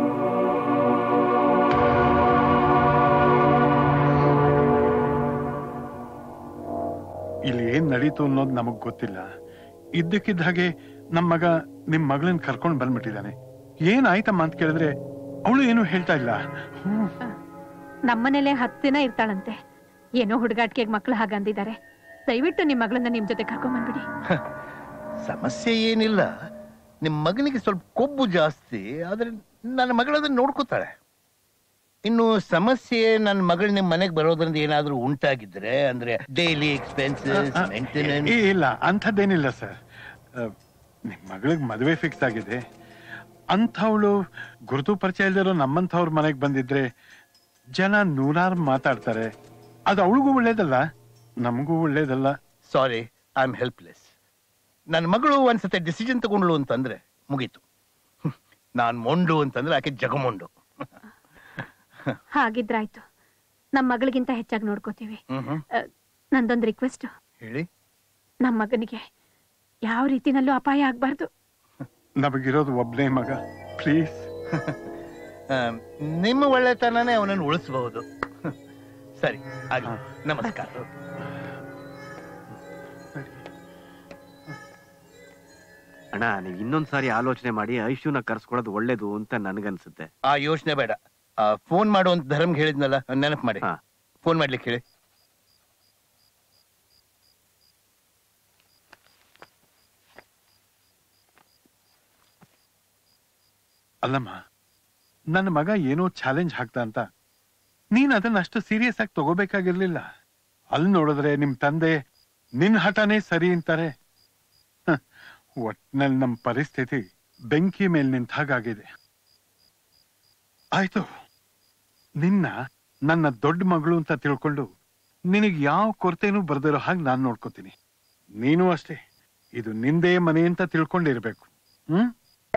ಇಲ್ಲಿ ಏನ್ ನಡೀತು ಅನ್ನೋದು ನಮಗ್ ಗೊತ್ತಿಲ್ಲ ಇದ್ದಕ್ಕಿದ್ದ ಹಾಗೆ ನಮ್ ಮಗ ನಿಮ್ ಮಗಳನ್ನ ಕರ್ಕೊಂಡ್ ಬಂದ್ಬಿಟ್ಟಿದ್ದಾನೆ ಏನ್ ಆಯ್ತಮ್ಮ ಅಂತ ಕೇಳಿದ್ರೆ ಅವಳು ಏನು ಹೇಳ್ತಾ ಇಲ್ಲ ಹ್ಮ್ ನಮ್ಮನೇಲೆ ಹತ್ತು ದಿನ ಇರ್ತಾಳಂತೆ ಏನೋ ಹುಡುಗಾಟಿಕೆಗೆ ಮಕ್ಳು ಹಾಗಂದಿದ್ದಾರೆ ದಯವಿಟ್ಟು ನಿಮ್ ಮಗಳನ್ನ ನಿಮ್ ಜೊತೆ ಕರ್ಕೊಂಡ್ ಬಂದ್ಬಿಡಿ ಸಮಸ್ಯೆ ಏನಿಲ್ಲ ನಿಮ್ ಮಗನಿಗೆ ಸ್ವಲ್ಪ ಕೊಬ್ಬು ಜಾಸ್ತಿ ಆದ್ರೆ ನನ್ನ ಮಗಳು ಅದನ್ನ ನೋಡ್ಕೋತಾಳೆ ಇನ್ನು ಸಮಸ್ಯೆ ನನ್ನ ಮಗಳು ನಿಮ್ ಮನೆಗೆ ಬರೋದ್ರಿಂದ ಏನಾದ್ರೂ ಉಂಟಾಗಿದ್ರೆ ಅಂದ್ರೆ ಡೈಲಿ ಎಕ್ಸ್ಪೆನ್ಸಸ್ ಮೇಂಟೆನೆನ್ಸ್ ಏ ಇಲ್ಲ ಅಂಥದ್ದೇನಿಲ್ಲ ಸರ್ ನಿಮ್ ಮಗಳಿಗೆ ಮದುವೆ ಫಿಕ್ಸ್ ಆಗಿದೆ ಅಂಥವಳು ಗುರುತು ಪರಿಚಯ ಇಲ್ದಿರೋ ನಮ್ಮಂಥವ್ರ ಮನೆಗೆ ಬಂದಿದ್ರೆ ಜನ ನೂರಾರು ಮಾತಾಡ್ತಾರೆ ಅದು ಅವಳಿಗೂ ಒಳ್ಳೇದಲ್ಲ ನಮಗೂ ಒಳ್ಳೇದಲ್ಲ ಸಾರಿ ಐ ಆಮ್ ಹೆಲ್ಪ್ಲೆಸ್ ನನ್ನ ಮಗಳು ಒಂದ್ಸತಿ ಡಿಸಿಷನ್ ತಗೊಂಡ್ಳು ಅಂತಂದ್ರೆ ಮುಗೀತು ನಾನ್ ಮೊಂಡು ಅಂತಂದ್ರೆ ಆಕೆ ಜಗಮೊಂಡು ಹಾಗಿದ್ರಾಯ್ತು ನಮ್ ಮಗಳಿಗಿಂತ ಹೆಚ್ಚಾಗಿ ನೋಡ್ಕೋತೀವಿ ಹ್ಮ್ ಹ್ಮ್. ನಂದೊಂದು ರಿಕ್ವೆಸ್ಟ್ ಹೇಳಿ ನಮ್ ಮಗನಿಗೆ ಯಾವ ರೀತಿನಲ್ಲೂ ಅಪಾಯ ಆಗ್ಬಾರ್ದು ನಮಗಿರೋದು ಒಬ್ನೇ ಮಗ ಪ್ಲೀಸ್ ನಿಮ್ಮ ಒಳ್ಳೆತನನೇ ಅವನನ್ನು ಉಳಿಸಬಹುದು ಸರಿ ಆಗ್ಲಿ ನಮಸ್ಕಾರ ಅಣ್ಣ ನೀವು ಇನ್ನೊಂದ್ಸಾರಿ ಆಲೋಚನೆ ಮಾಡಿ ಐಶುನ ಕರ್ಸ್ಕೊಳ್ಳೋದು ಒಳ್ಳೇದು ಅಂತ ನನ್ಗನ್ಸುತ್ತೆ ಆ ಯೋಚನೆ ಬೇಡ ಫೋನ್ ಮಾಡು ಅಂತ ಧರ್ಮ್ ಹೇಳಿದ್ನಲ್ಲ ನೆನಪು ಮಾಡಿ ಫೋನ್ ಮಾಡ್ಲಿಕ್ಕೆ ಹೇಳಿ ಅಲ್ಲಮ್ಮ ನನ್ನ ಮಗ ಏನೋ ಚಾಲೆಂಜ್ ಹಾಕ್ತ ಅಂತ ನೀನ್ ಅದನ್ನ ಅಷ್ಟು ಸೀರಿಯಸ್ ಆಗಿ ತಗೋಬೇಕಾಗಿರ್ಲಿಲ್ಲ ಅಲ್ಲಿ ನೋಡಿದ್ರೆ ನಿಮ್ ತಂದೆ ನಿನ್ ಹಠನೇ ಸರಿ ಅಂತಾರೆ ಹ, ಒಟ್ನಲ್ಲಿ ನಮ್ ಪರಿಸ್ಥಿತಿ ಬೆಂಕಿ ಮೇಲೆ ನಿಂತ ಹಾಗಾಗಿದೆ ಆಯ್ತು ನಿನ್ನ ನನ್ನ ದೊಡ್ಡ ಮಗಳು ಅಂತ ತಿಳ್ಕೊಂಡು ನಿನಗ್ ಯಾವ ಕೊರತೆನೂ ಬರ್ದಿರೋ ಹಾಗೆ ನಾನ್ ನೋಡ್ಕೋತೀನಿ ನೀನು ಅಷ್ಟೇ ಇದು ನಿಂದೇ ಮನೆ ಅಂತ ತಿಳ್ಕೊಂಡಿರ್ಬೇಕು ಹ್ಮ್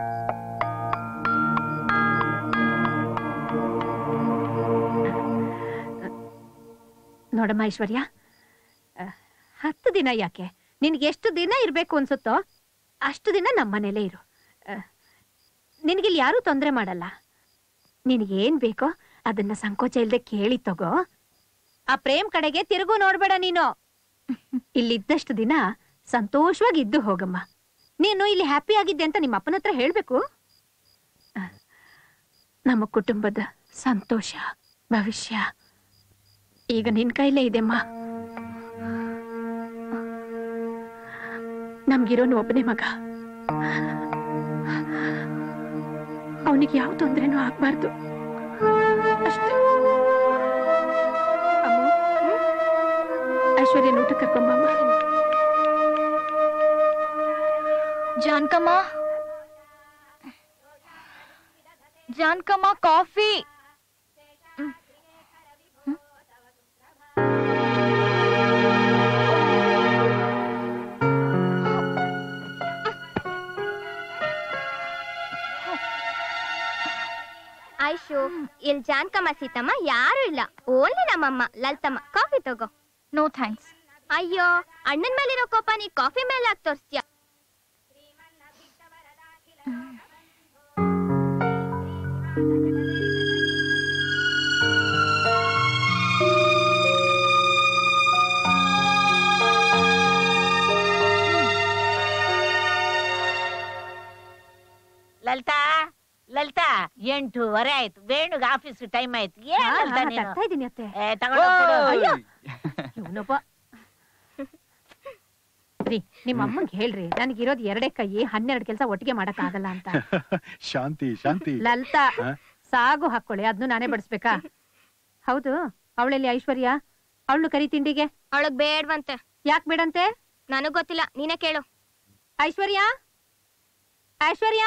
ನೋಡಮ್ಮ ಐಶ್ವರ್ಯ ಆ, ಹತ್ತು ದಿನ ಯಾಕೆ ನಿನ್ಗೆ ಎಷ್ಟು ದಿನ ಇರ್ಬೇಕು ಅನ್ಸುತ್ತೋ ಅಷ್ಟು ದಿನ ನಮ್ಮ ಮನೇಲೇ ಇರು ಆ, ನಿನಗಿಲ್ಲಿ ಯಾರೂ ತೊಂದರೆ ಮಾಡಲ್ಲ ನಿನಗೇನ್ ಬೇಕೋ ಅದನ್ನ ಸಂಕೋಚ ಇಲ್ದೆ ಕೇಳಿ ತಗೋ ಆ ಪ್ರೇಮ್ ಕಡೆಗೆ ತಿರುಗು ನೋಡ್ಬೇಡ ನೀನು ಇಲ್ಲಿದ್ದಷ್ಟು ದಿನ ಸಂತೋಷವಾಗಿ ಇದ್ದು ಹೋಗಮ್ಮ ನೀನು ಇಲ್ಲಿ ಹ್ಯಾಪಿ ಆಗಿದ್ದೆ ಅಂತ ನಿಮ್ಮ ಅಪ್ಪನ ಹತ್ರ ಹೇಳ್ಬೇಕು ಆ, ನಮ್ಮ ಕುಟುಂಬದ ಸಂತೋಷ ಭವಿಷ್ಯ ಈಗ ನಿನ್ ಕೈಲೇ ಇದೆಮ್ಮ ನಮ್ಗಿರೋನು ಒಬ್ಬನೇ ಮಗ ಅವನಿಗೆ ಯಾವ ತೊಂದರೆನೂ ಆಗ್ಬಾರ್ದು ಅಷ್ಟೇ ಅಮ್ಮು, ಐಶ್ವರ್ಯನ ಊಟ ಕರ್ಕೊಂಬಮ್ಮ ಜಾನ್ಕಮ್ಮ ಜಾನ್ಕಮ್ಮ ಕಾಫಿ ಆಯ್ಶು ಇಲ್ಲಿ ಜಾನ್ಕಮ್ಮ ಸೀತಮ್ಮ ಯಾರು ಇಲ್ಲ ಓನ್ಲಿ ನಮ್ಮಮ್ಮ ಲಲಿತಮ್ಮ ಕಾಫಿ ತಗೋ ನೋ ಥ್ಯಾಂಕ್ಸ್ ಅಯ್ಯೋ ಅಣ್ಣನ ಮೇಲಿರೋ ಕೋಪ ನೀ ಕಾಫಿ ಮೇಲೆ ಯಾಕೆ ತೋರಿಸ್ತೀಯ ಲಲಿತಾ ಲಲಿತಾ ಎಂಟೂವರೆ ಆಯ್ತು ವೇಣುಗ್ ಆಫೀಸ್ ಟೈಮ್ ಆಯ್ತು ಏನ್ ಹಾ, ಲಲಿತಾ ಹಾ, ನೀನು? ತರ್ತಾ ಇದೀನಿ ಅತ್ತೆ. ಏ, ತಗೊಂಡ್ ಹೋಗ್ ಕೊಡು. ಅಯ್ಯೋ. ಇವ್ನೊಬ್ಬ. ರೀ ನಿಮ್ಮ ಅಮ್ಮಂಗೆ ಹೇಳ್ರಿ ನನಗಿರೋದು ಎರಡೇ ಕೈ ಹನ್ನೆರಡು ಕೆಲಸ ಒಟ್ಟಿಗೆ ಮಾಡಕ್ ಆಗಲ್ಲ ಅಂತ ಶಾಂತಿ ಶಾಂತಿ ಲಲಿತಾ ಹ? ಸಾಗು ಹಾಕೊಳ್ಳಿ ಅದನ್ನು ನಾನೇ ಬಡಿಸ್ಬೇಕಾ ಹೌದು ಅವಳಲ್ಲಿ ಐಶ್ವರ್ಯ ಅವಳು ಕರಿ ತಿಂಡಿಗೆ ಅವಳಗ್ ಬೇಡ್ವಂತೆ ಯಾಕ್ ಬೇಡಂತೆ ನನಗ್ ಗೊತ್ತಿಲ್ಲ ನೀನೇ ಕೇಳು ಐಶ್ವರ್ಯ ಐಶ್ವರ್ಯ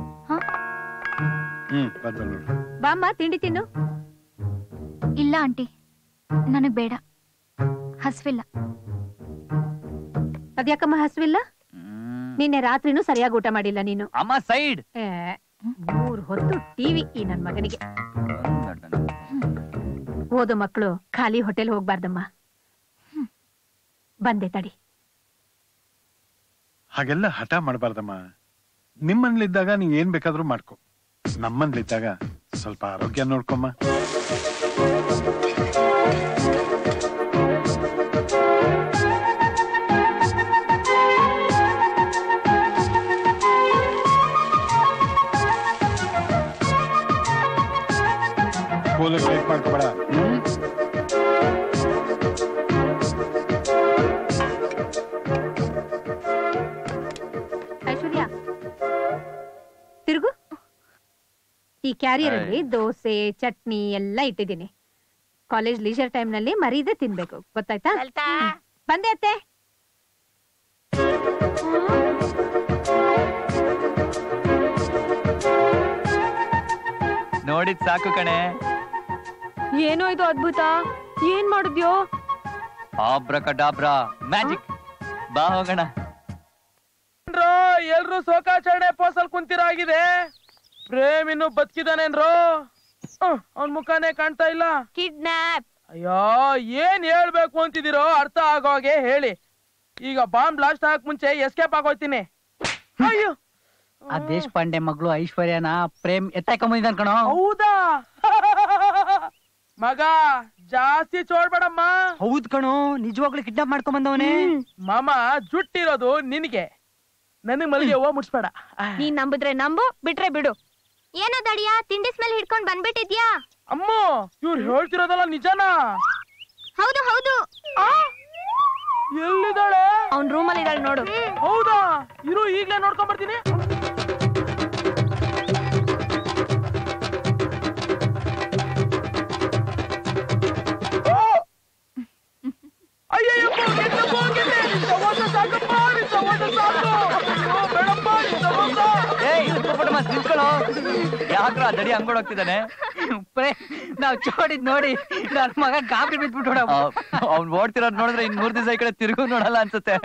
ಹ್ಮ್ ಬಂದ ನೋಡು ಬಾಮ್ಮ ತಿಂಡಿ ತಿನ್ನು ಇಲ್ಲ ಆಂಟಿ ನನಗ್ ಬೇಡ ಹಸ್ವಿಲ್ಲ ಅದ್ಯಾಕಮ್ಮ ಹಸುವಿಲ್ಲ ನಿನ್ನೆ ರಾತ್ರಿನೂ ಸರಿಯಾಗಿ ಊಟ ಮಾಡಿಲ್ಲ ನೀನು ಅಮ್ಮ ಸೈಡ್ ಏ, ಮೂರ್ ಹೊತ್ತು ಟಿವಿ ಈ ನನ್ ಮಗನಿಗೆ ಓದೋ ಮಕ್ಕಳು ಖಾಲಿ ಹೋಟೆಲ್ ಹೋಗ್ಬಾರ್ದಮ್ಮ ಹ್ಮ್. ಬಂದೆ ತಡಿ ಹಾಗೆಲ್ಲ ಹಠ ಮಾಡಬಾರ್ದಮ್ಮ ನಿಮ್ಮನ್ಲಿದ್ದಾಗ ನೀ ಏನ್ ಬೇಕಾದ್ರೂ ಮಾಡ್ಕೊ ನಮ್ಮನ್ಲಿದ್ದಾಗ ಸ್ವಲ್ಪ ಆರೋಗ್ಯ ನೋಡ್ಕೊಮ್ಮ ಕೋಲ ಲೇಟ್ ಮಾಡ್ಕೋಬೇಡ ಹ್ಮ್ ಐಶ್ವರ್ಯ ತಿರುಗು ಈ ಕ್ಯಾರಿಯರ್ ಅಲ್ಲಿ ದೋಸೆ ಚಟ್ನಿ ಎಲ್ಲ ಇಟ್ಟಿದ್ದೀನಿ ಕಾಲೇಜ್ ಲೀಜರ್ ಟೈಮ್ ನಲ್ಲಿ ಮರೀದೆ ತಿನ್ಬೇಕು ಗೊತ್ತಾಯ್ತಾ ಹ್ಮ್. ಬಂದೆ ಅತ್ತೆ ನೋಡಿದ್ ಸಾಕು ಕಣೆ ಏನೋ ಇದು ಅದ್ಭುತ ಏನ್ ಮಾಡಿದ್ಯೋ ಆಬ್ರಕಡಾಬ್ರಾ ಮ್ಯಾಜಿಕ್ ಬಾ ಹೋಗೋಣ ಏನ್ರೋ ಎಲ್ರು ಶೋಕಾಚರಣೆ ಪೋಸಲ್ ಕುಂತಿರಾಗಿದೆ ಪ್ರೇಮ್ ಇನ್ನು ಬದುಕಿದಾನೇನ್ರೋ ಅವನ್ ಮುಖನೇ ಕಾಣ್ತಾ ಇಲ್ಲ ಕಿಡ್ನಾಪ್ ಅಯ್ಯೋ ಏನ್ ಹೇಳ್ಬೇಕು ಅಂತಿದಿರೋ ಅರ್ಥ ಆಗೋಗೆ ಹೇಳಿ ಈಗ ಬಾಂಬ್ ಬ್ಲಾಸ್ಟ್ ಆಗಕ್ ಮುಂಚೆ ಎಸ್ಕೇಪ್ ಆಗೋಯ್ತೀನಿ ಅಯ್ಯೋ ಆ ದೇಶಪಾಂಡೆ ಮಗಳು ಐಶ್ವರ್ಯನ ಪ್ರೇಮ್ ಎತ್ತಾಕೊಂಬಂದಿದ್ದಾನ್ ಕಣೋ ಹೌದಾ ಮಗ ಜಾಸ್ತಿ ಚೋಡ್ಬೇಡಮ್ಮ ಹೌದ್ ಕಣೋ ನಿಜವಾಗ್ಲೂ ಕಿಡ್ನಾಪ್ ಮಾಡ್ಕೊಂಡ್ ಬಂದವನೇ ಮಾಮ ಜುಟ್ಟಿರೋದು ನಿನಗೆ ನನಗ್ ಮಲ್ಲಿಗೆ ಹೂವ ಮುಟ್ಸ್ಬೇಡ ನೀನ್ ನಂಬಿದ್ರೆ ನಂಬು ಬಿಟ್ರೆ ಬಿಡು ಏನೋ ದಡಿಯಾ ತಿಂಡಿ ಸ್ಮೆಲ್ ಹಿಡ್ಕೊಂಡ್ ಬಂದ್ಬಿಟ್ಟಿದ್ಯಾ ಅಮ್ಮ ಇವ್ರು ಹೇಳ್ತಿರೋದಲ್ಲ ನಿಜನಾ ಹೌದು ಹೌದು ಎಲ್ಲಿದ್ದಾಳೆ ಅವ್ನ್ ರೂಮಲ್ಲಿ ಇದ್ದಾಳೆ ನೋಡು ಹೌದಾ ಇರು ಈಗ್ಲೇ ನೋಡ್ಕೊಂಡ್ ಬರ್ತೀನಿ ಅಯ್ಯಯ್ಯಪ್ಪ, ಗೆದ್ದಪ್ಪ, ಗೆದ್ದೆ. ನಿನ್ ಸವಾಸ ಸಾಕಪ್ಪ, ನಿನ್ ಸವಾಸ ಸಾಕು. ಅಯ್ಯೋ, ಬೇಡಪ್ಪ, ನಿನ್ ಸವಾಸ. ಏಯ್ ಉತ್ಪಟಮ್ಮ ನಿಂತ್ಕೊಳ್ಳೋ ಯಾಕ್ರ ದಡಿ ಹಂಗೋಡ್ ಹೋಗ್ತಿದ್ದಾನೆ ಪ್ರೇಮ್ ನಾವ್ ಚೋಡಿದ್ ನೋಡಿ ನನ್ ಮಗ ಗಾಬರಿ ಬಿದ್ಬಿಟ್ಟು ಅವ್ನ್ ಓಡ್ತಿರೋದ್ ನೋಡಿದ್ರೆ ಇನ್ ಮೂರ್ ದಿವಸ ಈ ಕಡೆ ತಿರುಗು ನೋಡಲ್ಲ ಅನ್ಸುತ್ತೆ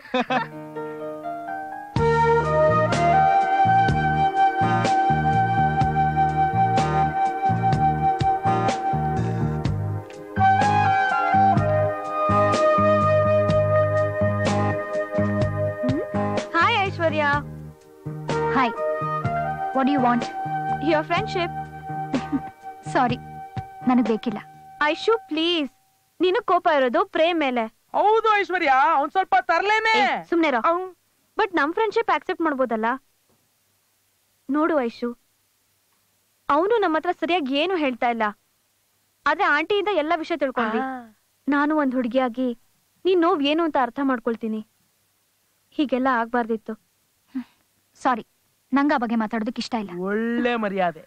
hi Aishwarya hi what you want your friendship sorry ನನಗ್ ಬೇಕಿಲ್ಲ ಐಶು ಪ್ಲೀಸ್ ನೀನು ಕೋಪ ಇರೋದು ಪ್ರೇಮ್ ಮೇಲೆ ಹೌದು ಐಶ್ವರ್ಯ ಅವ್ನ್ ಸ್ವಲ್ಪ ತರ್ಲೇನೆ ಸುಮ್ನೆ ಬಟ್ ನಮ್ ಫ್ರೆಂಡ್ಶಿಪ್ ಆಕ್ಸೆಪ್ಟ್ ಮಾಡ್ಬೋದಲ್ಲ ನೋಡು ಐಶು ಅವನು ನಮ್ಮ ಹತ್ರ ಸರಿಯಾಗಿ ಏನು ಹೇಳ್ತಾ ಇಲ್ಲ ಆದ್ರೆ ಆಂಟಿಯಿಂದ ಎಲ್ಲ ವಿಷಯ ತಿಳ್ಕೊಂಡ್ವಿ ನಾನು ಒಂದ್ ಹುಡುಗಿಯಾಗಿ ನೀನ್ ನೋವ್ ಏನು ಅಂತ ಅರ್ಥ ಮಾಡ್ಕೊಳ್ತೀನಿ ಹೀಗೆಲ್ಲ ಆಗ್ಬಾರ್ದಿತ್ತು ಸಾರಿ ನಂಗ ಆ ಬಗ್ಗೆ ಮಾತಾಡೋದಕ್ಕೆ ಇಷ್ಟ ಇಲ್ಲ ಒಳ್ಳೆ ಮರ್ಯಾದೆ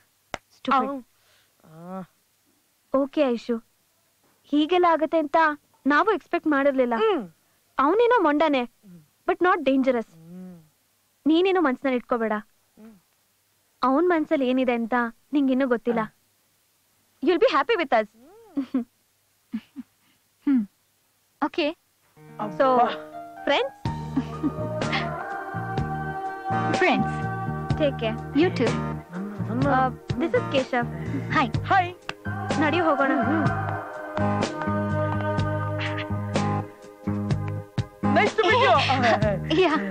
ಓಕೆ ಐಶು ಹೀಗೆಲ್ಲ ಆಗತ್ತೆ ಅಂತ ನಾವು ಎಕ್ಸ್ಪೆಕ್ಟ್ ಮಾಡಿರ್ಲಿಲ್ಲ ಅವನೇನೋ ಮೊಂಡನೆ ಬಟ್ ನಾಟ್ ಡೇಂಜರಸ್ ನೀನೇನೋ ಮನ್ಸಲ್ಲಿ ಇಟ್ಕೋಬೇಡ ಅವನ್ ಮನ್ಸಲ್ಲಿ ಏನಿದೆ ಅಂತ ನಿಂಗಿನ್ನೂ ಗೊತ್ತಿಲ್ಲ you'll be happy with us okay so friends friends take care you too this is Keshav hi hi ನಡಿ ಹೋಗೋಣ nice to meet you yeah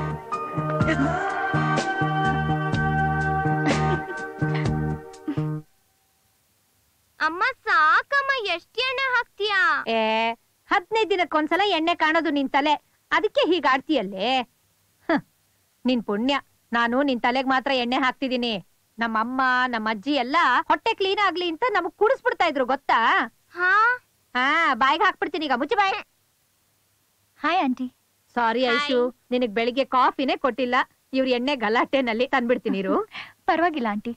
ಅಮ್ಮ ಸಾಕಮ್ಮ ಎಷ್ಟ್ ಎಣ್ಣೆ ಹಾಕ್ತೀಯಾ ಏ ಹದಿನೈದು ದಿನಕ್ಕೊಂದ್ಸಲ ಎಣ್ಣೆ ಕಾಣೋದು ನಿನ್ ತಲೆ ಅದಕ್ಕೆ ಹೀಗ್ ಆಡ್ತೀಯಲ್ಲೇ ಹ್, ನಿನ್ ಪುಣ್ಯ ನಾನು ನಿನ್ ತಲೆಗ್ ಮಾತ್ರ ಎಣ್ಣೆ ಹಾಕ್ತಿದೀನಿ ನಮ್ಮಮ್ಮ ನಮ್ಮ ಅಜ್ಜಿ ಎಲ್ಲ ಹೊಟ್ಟೆ ಕ್ಲೀನ್ ಆಗ್ಲಿ ಅಂತ ನಮಗ್ ಕುಡಿಸ್ಬಿಡ್ತಾ ಇದ್ರು ಗೊತ್ತಾ ಹಾ ಹಾ ಬಾಯಿಗೆ ಹಾಕ್ಬಿಡ್ತೀನಿ ಈಗ ಮುಚ್ಚಿ ಬಾಯ್ ಹಾಯ್ ಆಂಟಿ ಸಾರಿ ಐಶು ನಿನಗ್ ಬೆಳಿಗ್ಗೆ ಕಾಫಿನೇ ಕೊಟ್ಟಿಲ್ಲ ಇವ್ರ ಎಣ್ಣೆ ಗಲಾಟೆನಲ್ಲಿ ತಂದ್ಬಿಡ್ತೀನಿ ಇರು ಪರವಾಗಿಲ್ಲ ಆಂಟಿ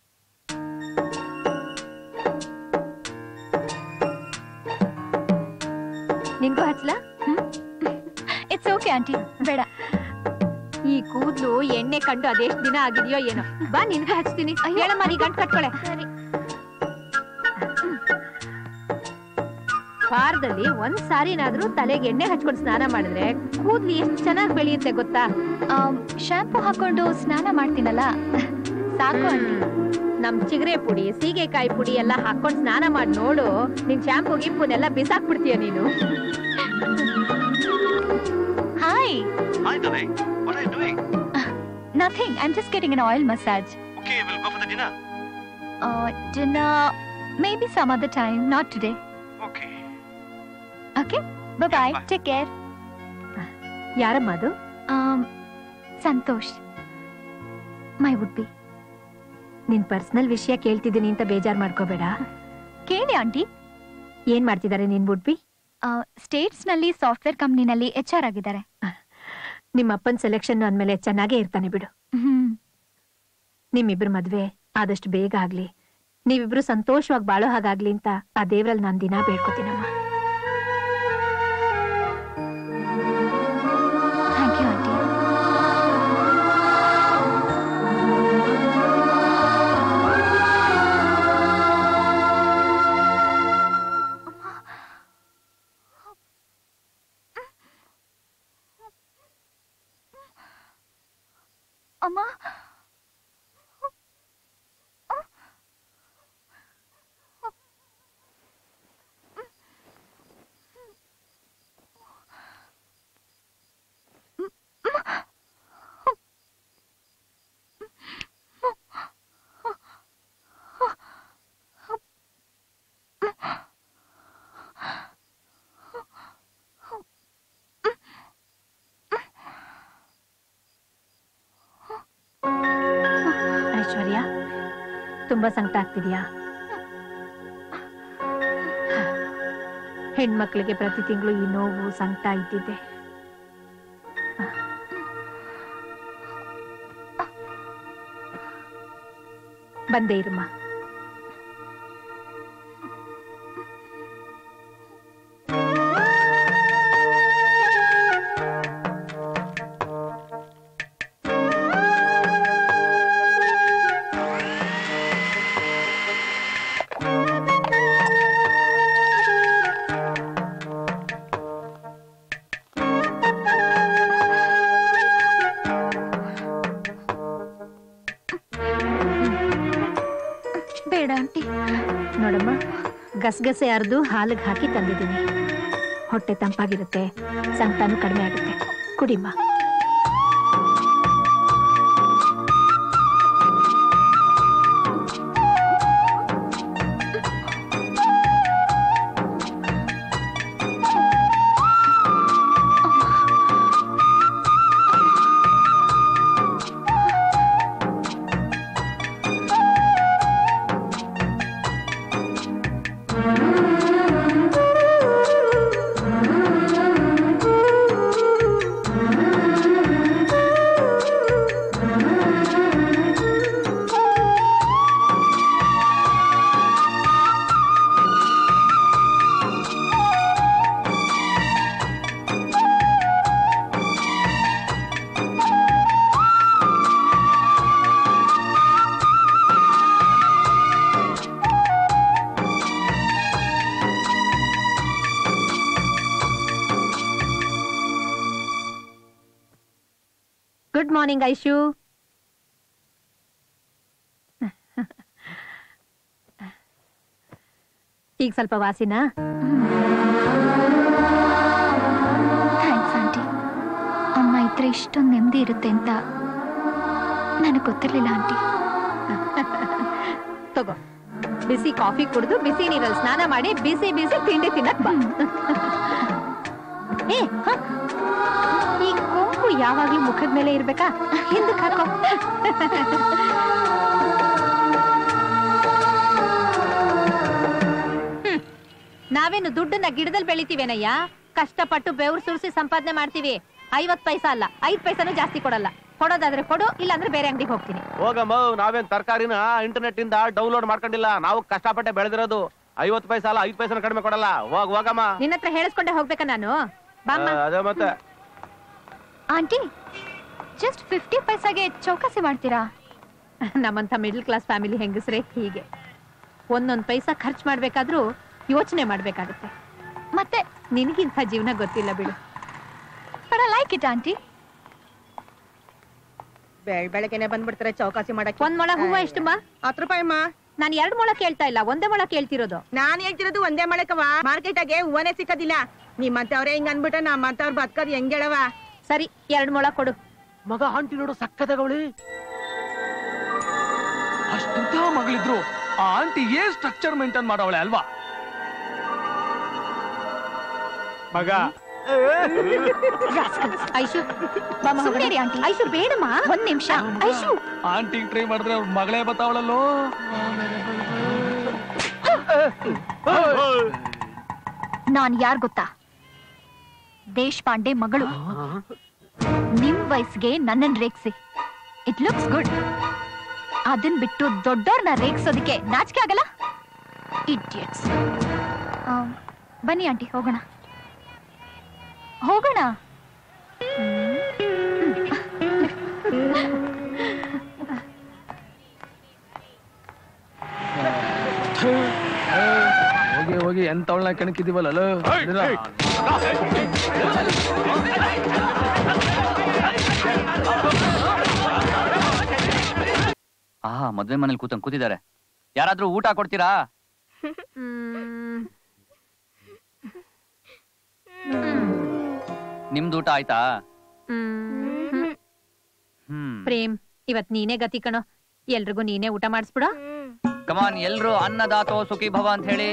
ನಿನ್ಗೂ ಹಚ್ಲಾ ಇಟ್ಸ್ ಓಕೆ ಆಂಟಿ ಬೇಡ ಈ ಕೂದ್ಲು ಎಣ್ಣೆ ಕಂಡು ಅದೆಷ್ಟ್ ದಿನ ಆಗಿದೆಯೋ ಏನೋ ಬಾ ನಿನ್ಗೂ ಹಚ್ತೀನಿ ಹೇಳಮ್ಮ ನೀ ಗಂಟ್ ಕಟ್ಕೊಳೆ ವಾರದಲ್ಲಿ ಒಂದ್ ಸಾರಿನಾದ್ರೂ ತಲೆಗೆ ಎಣ್ಣೆ ಹಚ್ಕೊಂಡು ಸ್ನಾನ ಮಾಡಿದ್ರೆ ಕೂದ್ಲು ಎಷ್ಟ್ ಚೆನ್ನಾಗಿ ಬೆಳೆಯುತ್ತೆ ಗೊತ್ತಾ ಶಾಂಪೂ ಹಾಕೊಂಡು ಸ್ನಾನ ಮಾಡ್ತೀನಲ್ಲ ಸಾಕು ಆಂಟಿ ನಮ್ ಚಿಗರೆ ಪುಡಿ ಸೀಗೆಕಾಯಿ ಪುಡಿ ಎಲ್ಲ ಹಾಕೊಂಡ್ ಸ್ನಾನ ಮಾಡಿ ನೋಡು ನಿನ್ ಶಾಂಪೂ ಗಿಂಪುನೆಲ್ಲ ಬಿಸಾಕ್ಬಿಡ್ತೀಯ ನೀನು hi Hi, darling. What are you doing? Nothing I am just getting an oil massage Okay, we'll go for the dinner. Dinner maybe some other time not today Okay. Okay bye take care ಯಾರಮ್ಮ ಅದು Santosh my would be ನಿನ್ personal ವಿಷಯ ಕೇಳ್ತಿದ್ದೀನಿ ಅಂತ ಬೇಜಾರ್ ಮಾಡ್ಕೋಬೇಡ ಕೇಳಿ aunty ಏನ್ ಮಾಡ್ತಿದ್ದಾರೆ ನಿನ್ ಬುಡ್ಬಿ ಸ್ಟೇಟ್ಸ್ ನಲ್ಲಿ ಸಾಫ್ಟ್ವೇರ್ ಕಂಪ್ನಿನಲ್ಲಿ ಎಚ್ ಆರ್ ಆಗಿದ್ದಾರೆ ನಿಮ್ಮ ಅಪ್ಪನ್ ಸೆಲೆಕ್ಷನ್ ಅಂದ್ಮೇಲೆ ಚೆನ್ನಾಗೇ ಇರ್ತಾನೆ ಬಿಡು ಹ್ಮ್ ನಿಮ್ಮಿಬ್ರ ಮದ್ವೆ ಆದಷ್ಟು ಬೇಗ ಆಗ್ಲಿ ನೀವಿಬ್ರು ಸಂತೋಷವಾಗಿ ಬಾಳೋ ಹಾಗಾಗ್ಲಿ ಅಂತ ಆ ದೇವ್ರಲ್ಲಿ ನಾನ್ ದಿನ ಬೇಡ್ಕೋತೀನಮ್ಮ ಥ್ಯಾಂಕ್ ಯು ಆಂಟಿ ಅಮ್ಮ ತುಂಬಾ ಸಂಕಟ ಆಗ್ತಿದ್ಯಾ ಹೆಣ್ಮಕ್ಳಿಗೆ ಪ್ರತಿ ತಿಂಗಳು ಈ ನೋವು ಸಂಕಟ ಇದ್ದಿದ್ದೆ ಬಂದೇ ಇರಮ್ಮ ಬೇಡ ಆಂಟಿ ನೋಡಮ್ಮ ಗಸಗಸೆ ಅರ್ದು ಹಾಲಿಗೆ ಹಾಕಿ ತಂದಿದ್ದೀನಿ ಹೊಟ್ಟೆ ತಂಪಾಗಿರುತ್ತೆ ಸಂಕಟನೂ ಕಡಿಮೆ ಆಗುತ್ತೆ ಕುಡಿಮ್ಮ ಗುಡ್ ಮಾರ್ನಿಂಗ್ ಐಶು ಈಗ ಸ್ವಲ್ಪ ವಾಸಿನಾ ಥ್ಯಾಂಕ್ಸ್ ಆಂಟಿ ಅಮ್ಮ ಇದ್ರೆ ಇಷ್ಟೊಂದು ನೆಮ್ಮದಿ ಇರುತ್ತೆ ಅಂತ ನನಗೆ ಗೊತ್ತಿರಲಿಲ್ಲ ಆಂಟಿ ತಗೋ ಬಿಸಿ ಕಾಫಿ ಕುಡಿದು ಬಿಸಿ ನೀರಲ್ಲಿ ಸ್ನಾನ ಮಾಡಿ ಬಿಸಿ ಬಿಸಿ ತಿಂಡಿ ತಿನ್ನಕ್ ಬಾ ಏ ಹ? ಈ ಕೊಂಬು ಯಾವಾಗ್ಲೂ ಮುಖದ ಮೇಲೆ ಇರ್ಬೇಕಾ ಹಿಂದಕ್ ಹಾಕೋ ಹ್ಮ್. ನಾವೇನು ದುಡ್ಡನ್ನ ಗಿಡದಲ್ಲಿ ಬೆಳಿತೀವೇನಯ್ಯ ಕಷ್ಟಪಟ್ಟು ಬೆವ್ರು ಸುರಿಸಿ ಸಂಪಾದನೆ ಮಾಡ್ತೀವಿ ಐವತ್ ಪೈಸಾ ಅಲ್ಲ ಐದ್ ಪೈಸಾನು ಜಾಸ್ತಿ ಕೊಡಲ್ಲ ಕೊಡೋದಾದ್ರೆ ಕೊಡು ಇಲ್ಲಾಂದ್ರೆ ಬೇರೆ ಅಂಗಡಿಗೆ ಹೋಗ್ತೀನಿ ಹೋಗಮ್ಮ ನಾವೇನ್ ತರಕಾರಿನ ಇಂಟರ್ನೆಟ್ ಇಂದ ಡೌನ್ಲೋಡ್ ಮಾಡ್ಕೊಂಡಿಲ್ಲ ನಾವು ಕಷ್ಟಪಟ್ಟೆ ಬೆಳೆದಿರೋದು ಐವತ್ತು ಪೈಸಾ ಅಲ್ಲ ಐದು ಪೈಸಾ ಕಡಿಮೆ ಕೊಡಲ್ಲ ಹೋಗ್ ಹೋಗಮ್ಮ ನಿನ್ನ ಹತ್ರ ಹೇಳಿಸ್ಕೊಂಡೆ ಹೋಗ್ಬೇಕಾ ನಾನು ಬಾಮ್ಮ ಆ, ಅದೇ ಮತ್ತೆ ಆಂಟಿ ಜಸ್ಟ್ ಫಿಫ್ಟಿ ಪೈಸಾಗೆ ಚೌಕಾಸಿ ಮಾಡ್ತೀರಾ ನಮ್ಮಂತ ಮಿಡಲ್ ಕ್ಲಾಸ್ ಫ್ಯಾಮಿಲಿ ಹೆಂಗಸ್ರೆ ಹೀಗೆ ಒಂದೊಂದ್ ಪೈಸಾ ಖರ್ಚು ಮಾಡ್ಬೇಕಾದ್ರೂ ಯೋಚನೆ ಮಾಡ್ಬೇಕಾಗತ್ತೆ ಮತ್ತೆ ನಿನಗಿಂತ ಜೀವನ ಗೊತ್ತಿಲ್ಲ ಬಿಡು but I like it aunty ಬೆಳ್ ಬೆಳಗ್ಗೆನೆ ಬಂದ್ಬಿಡ್ತಾರೆ ಚೌಕಾಸಿ ಮಾಡಕ್ಕೆ ಒಂದ್ ಮೊಳ ಹೂವ ಎಷ್ಟಮ್ಮ ಹತ್ತು ರೂಪಾಯಿ ಅಮ್ಮ ನಾನು ಎರಡ್ ಮೊಳ ಕೇಳ್ತಾ ಇಲ್ಲ ಒಂದೇ ಮೊಳ ಕೇಳ್ತಿರೋದು ನಾನ್ ಹೇಳ್ತಿರೋದು ಒಂದೇ ಮೊಳಕವ ಮಾರ್ಕೆಟಾಗೆ ಹೂವನೇ ಸಿಕ್ಕದಿಲ್ಲ ನಿಮ್ಮಂತವ್ರೆ ಹಿಂಗ್ ಅನ್ಬಿಟ್ಟ ನಮ್ಮಂತವ್ರ ಬದ್ಕದ್ ಹೆಂಗ್ ಹೇಳವ ಸರಿ ಎರಡ್ ಮೊಳ ಕೊಡು ಮಗ ಆಂಟಿ ನೋಡು ಸಕ್ಕದಗವಳಿ ಅಷ್ಟುದ್ದ ಮಗಳಿದ್ರು ಆ ಆಂಟಿ ಏನ್ ಸ್ಟ್ರಕ್ಚರ್ ಮೇಂಟೈನ್ ಮಾಡವಳೆ ಅಲ್ವಾ ಮಗ ಐಶು ಬಾಮ್ಮ ಹೋಗೋಣ. ಸುಮ್ನಿರಿ ಆಂಟಿ. ಐಶು ಬೇಡಮ್ಮ ಒಂದ್ ನಿಮಿಷ ಐಶು ಆಂಟಿ ಟ್ರೈ ಮಾಡಿದ್ರೆ ಅವ್ರ ಮಗಳೇ ಬತ್ತಾವಳಲ್ಲೋ ನಾನ್ ಯಾರ್ ಗೊತ್ತಾ ದೇಶಪಾಂಡೆ ಮಗಳು ನಿಮ್ ವಯಸ್ಸಿಗೆ ನನ್ನನ್ ರೇಗ್ಸಿ ಇಟ್ ಲುಕ್ಸ್ ಗುಡ್ ಅದನ್ ಬಿಟ್ಟು ದೊಡ್ಡೋರ್ನ ರೇಗ್ಸೋದಕ್ಕೆ ನಾಚಿಕೆ ಆಗಲ್ಲ ಇಡಿಯಟ್ಸ್ ಬನ್ನಿ ಆಂಟಿ ಹೋಗೋಣ ಹೋಗೋಣ ಹೋಗಿ ಹೋಗಿ ಎಂತವಳನ್ನ ಕೆಣಕಿದೀವಲ್ಲ ಆ ಮದ್ವೆ ಮನೇಲಿ ಕೂತಂಗ್ ಕೂತಿದ್ದಾರೆ ಯಾರಾದ್ರೂ ಊಟ ಕೊಡ್ತೀರಾ ನಿಮ್ದು ಊಟ ಆಯ್ತಾ ಹ್ಮ್ ಪ್ರೇಮ್ ಇವತ್ ನೀನೇ ಗತಿ ಕಣೋ ಎಲ್ರಿಗೂ ನೀನೇ ಊಟ ಮಾಡಿಸ್ಬಿಡ ಕಮಾನ್ ಎಲ್ರು ಅನ್ನದಾತೋ ಸುಖಿ ಭವ ಅಂತ ಹೇಳಿ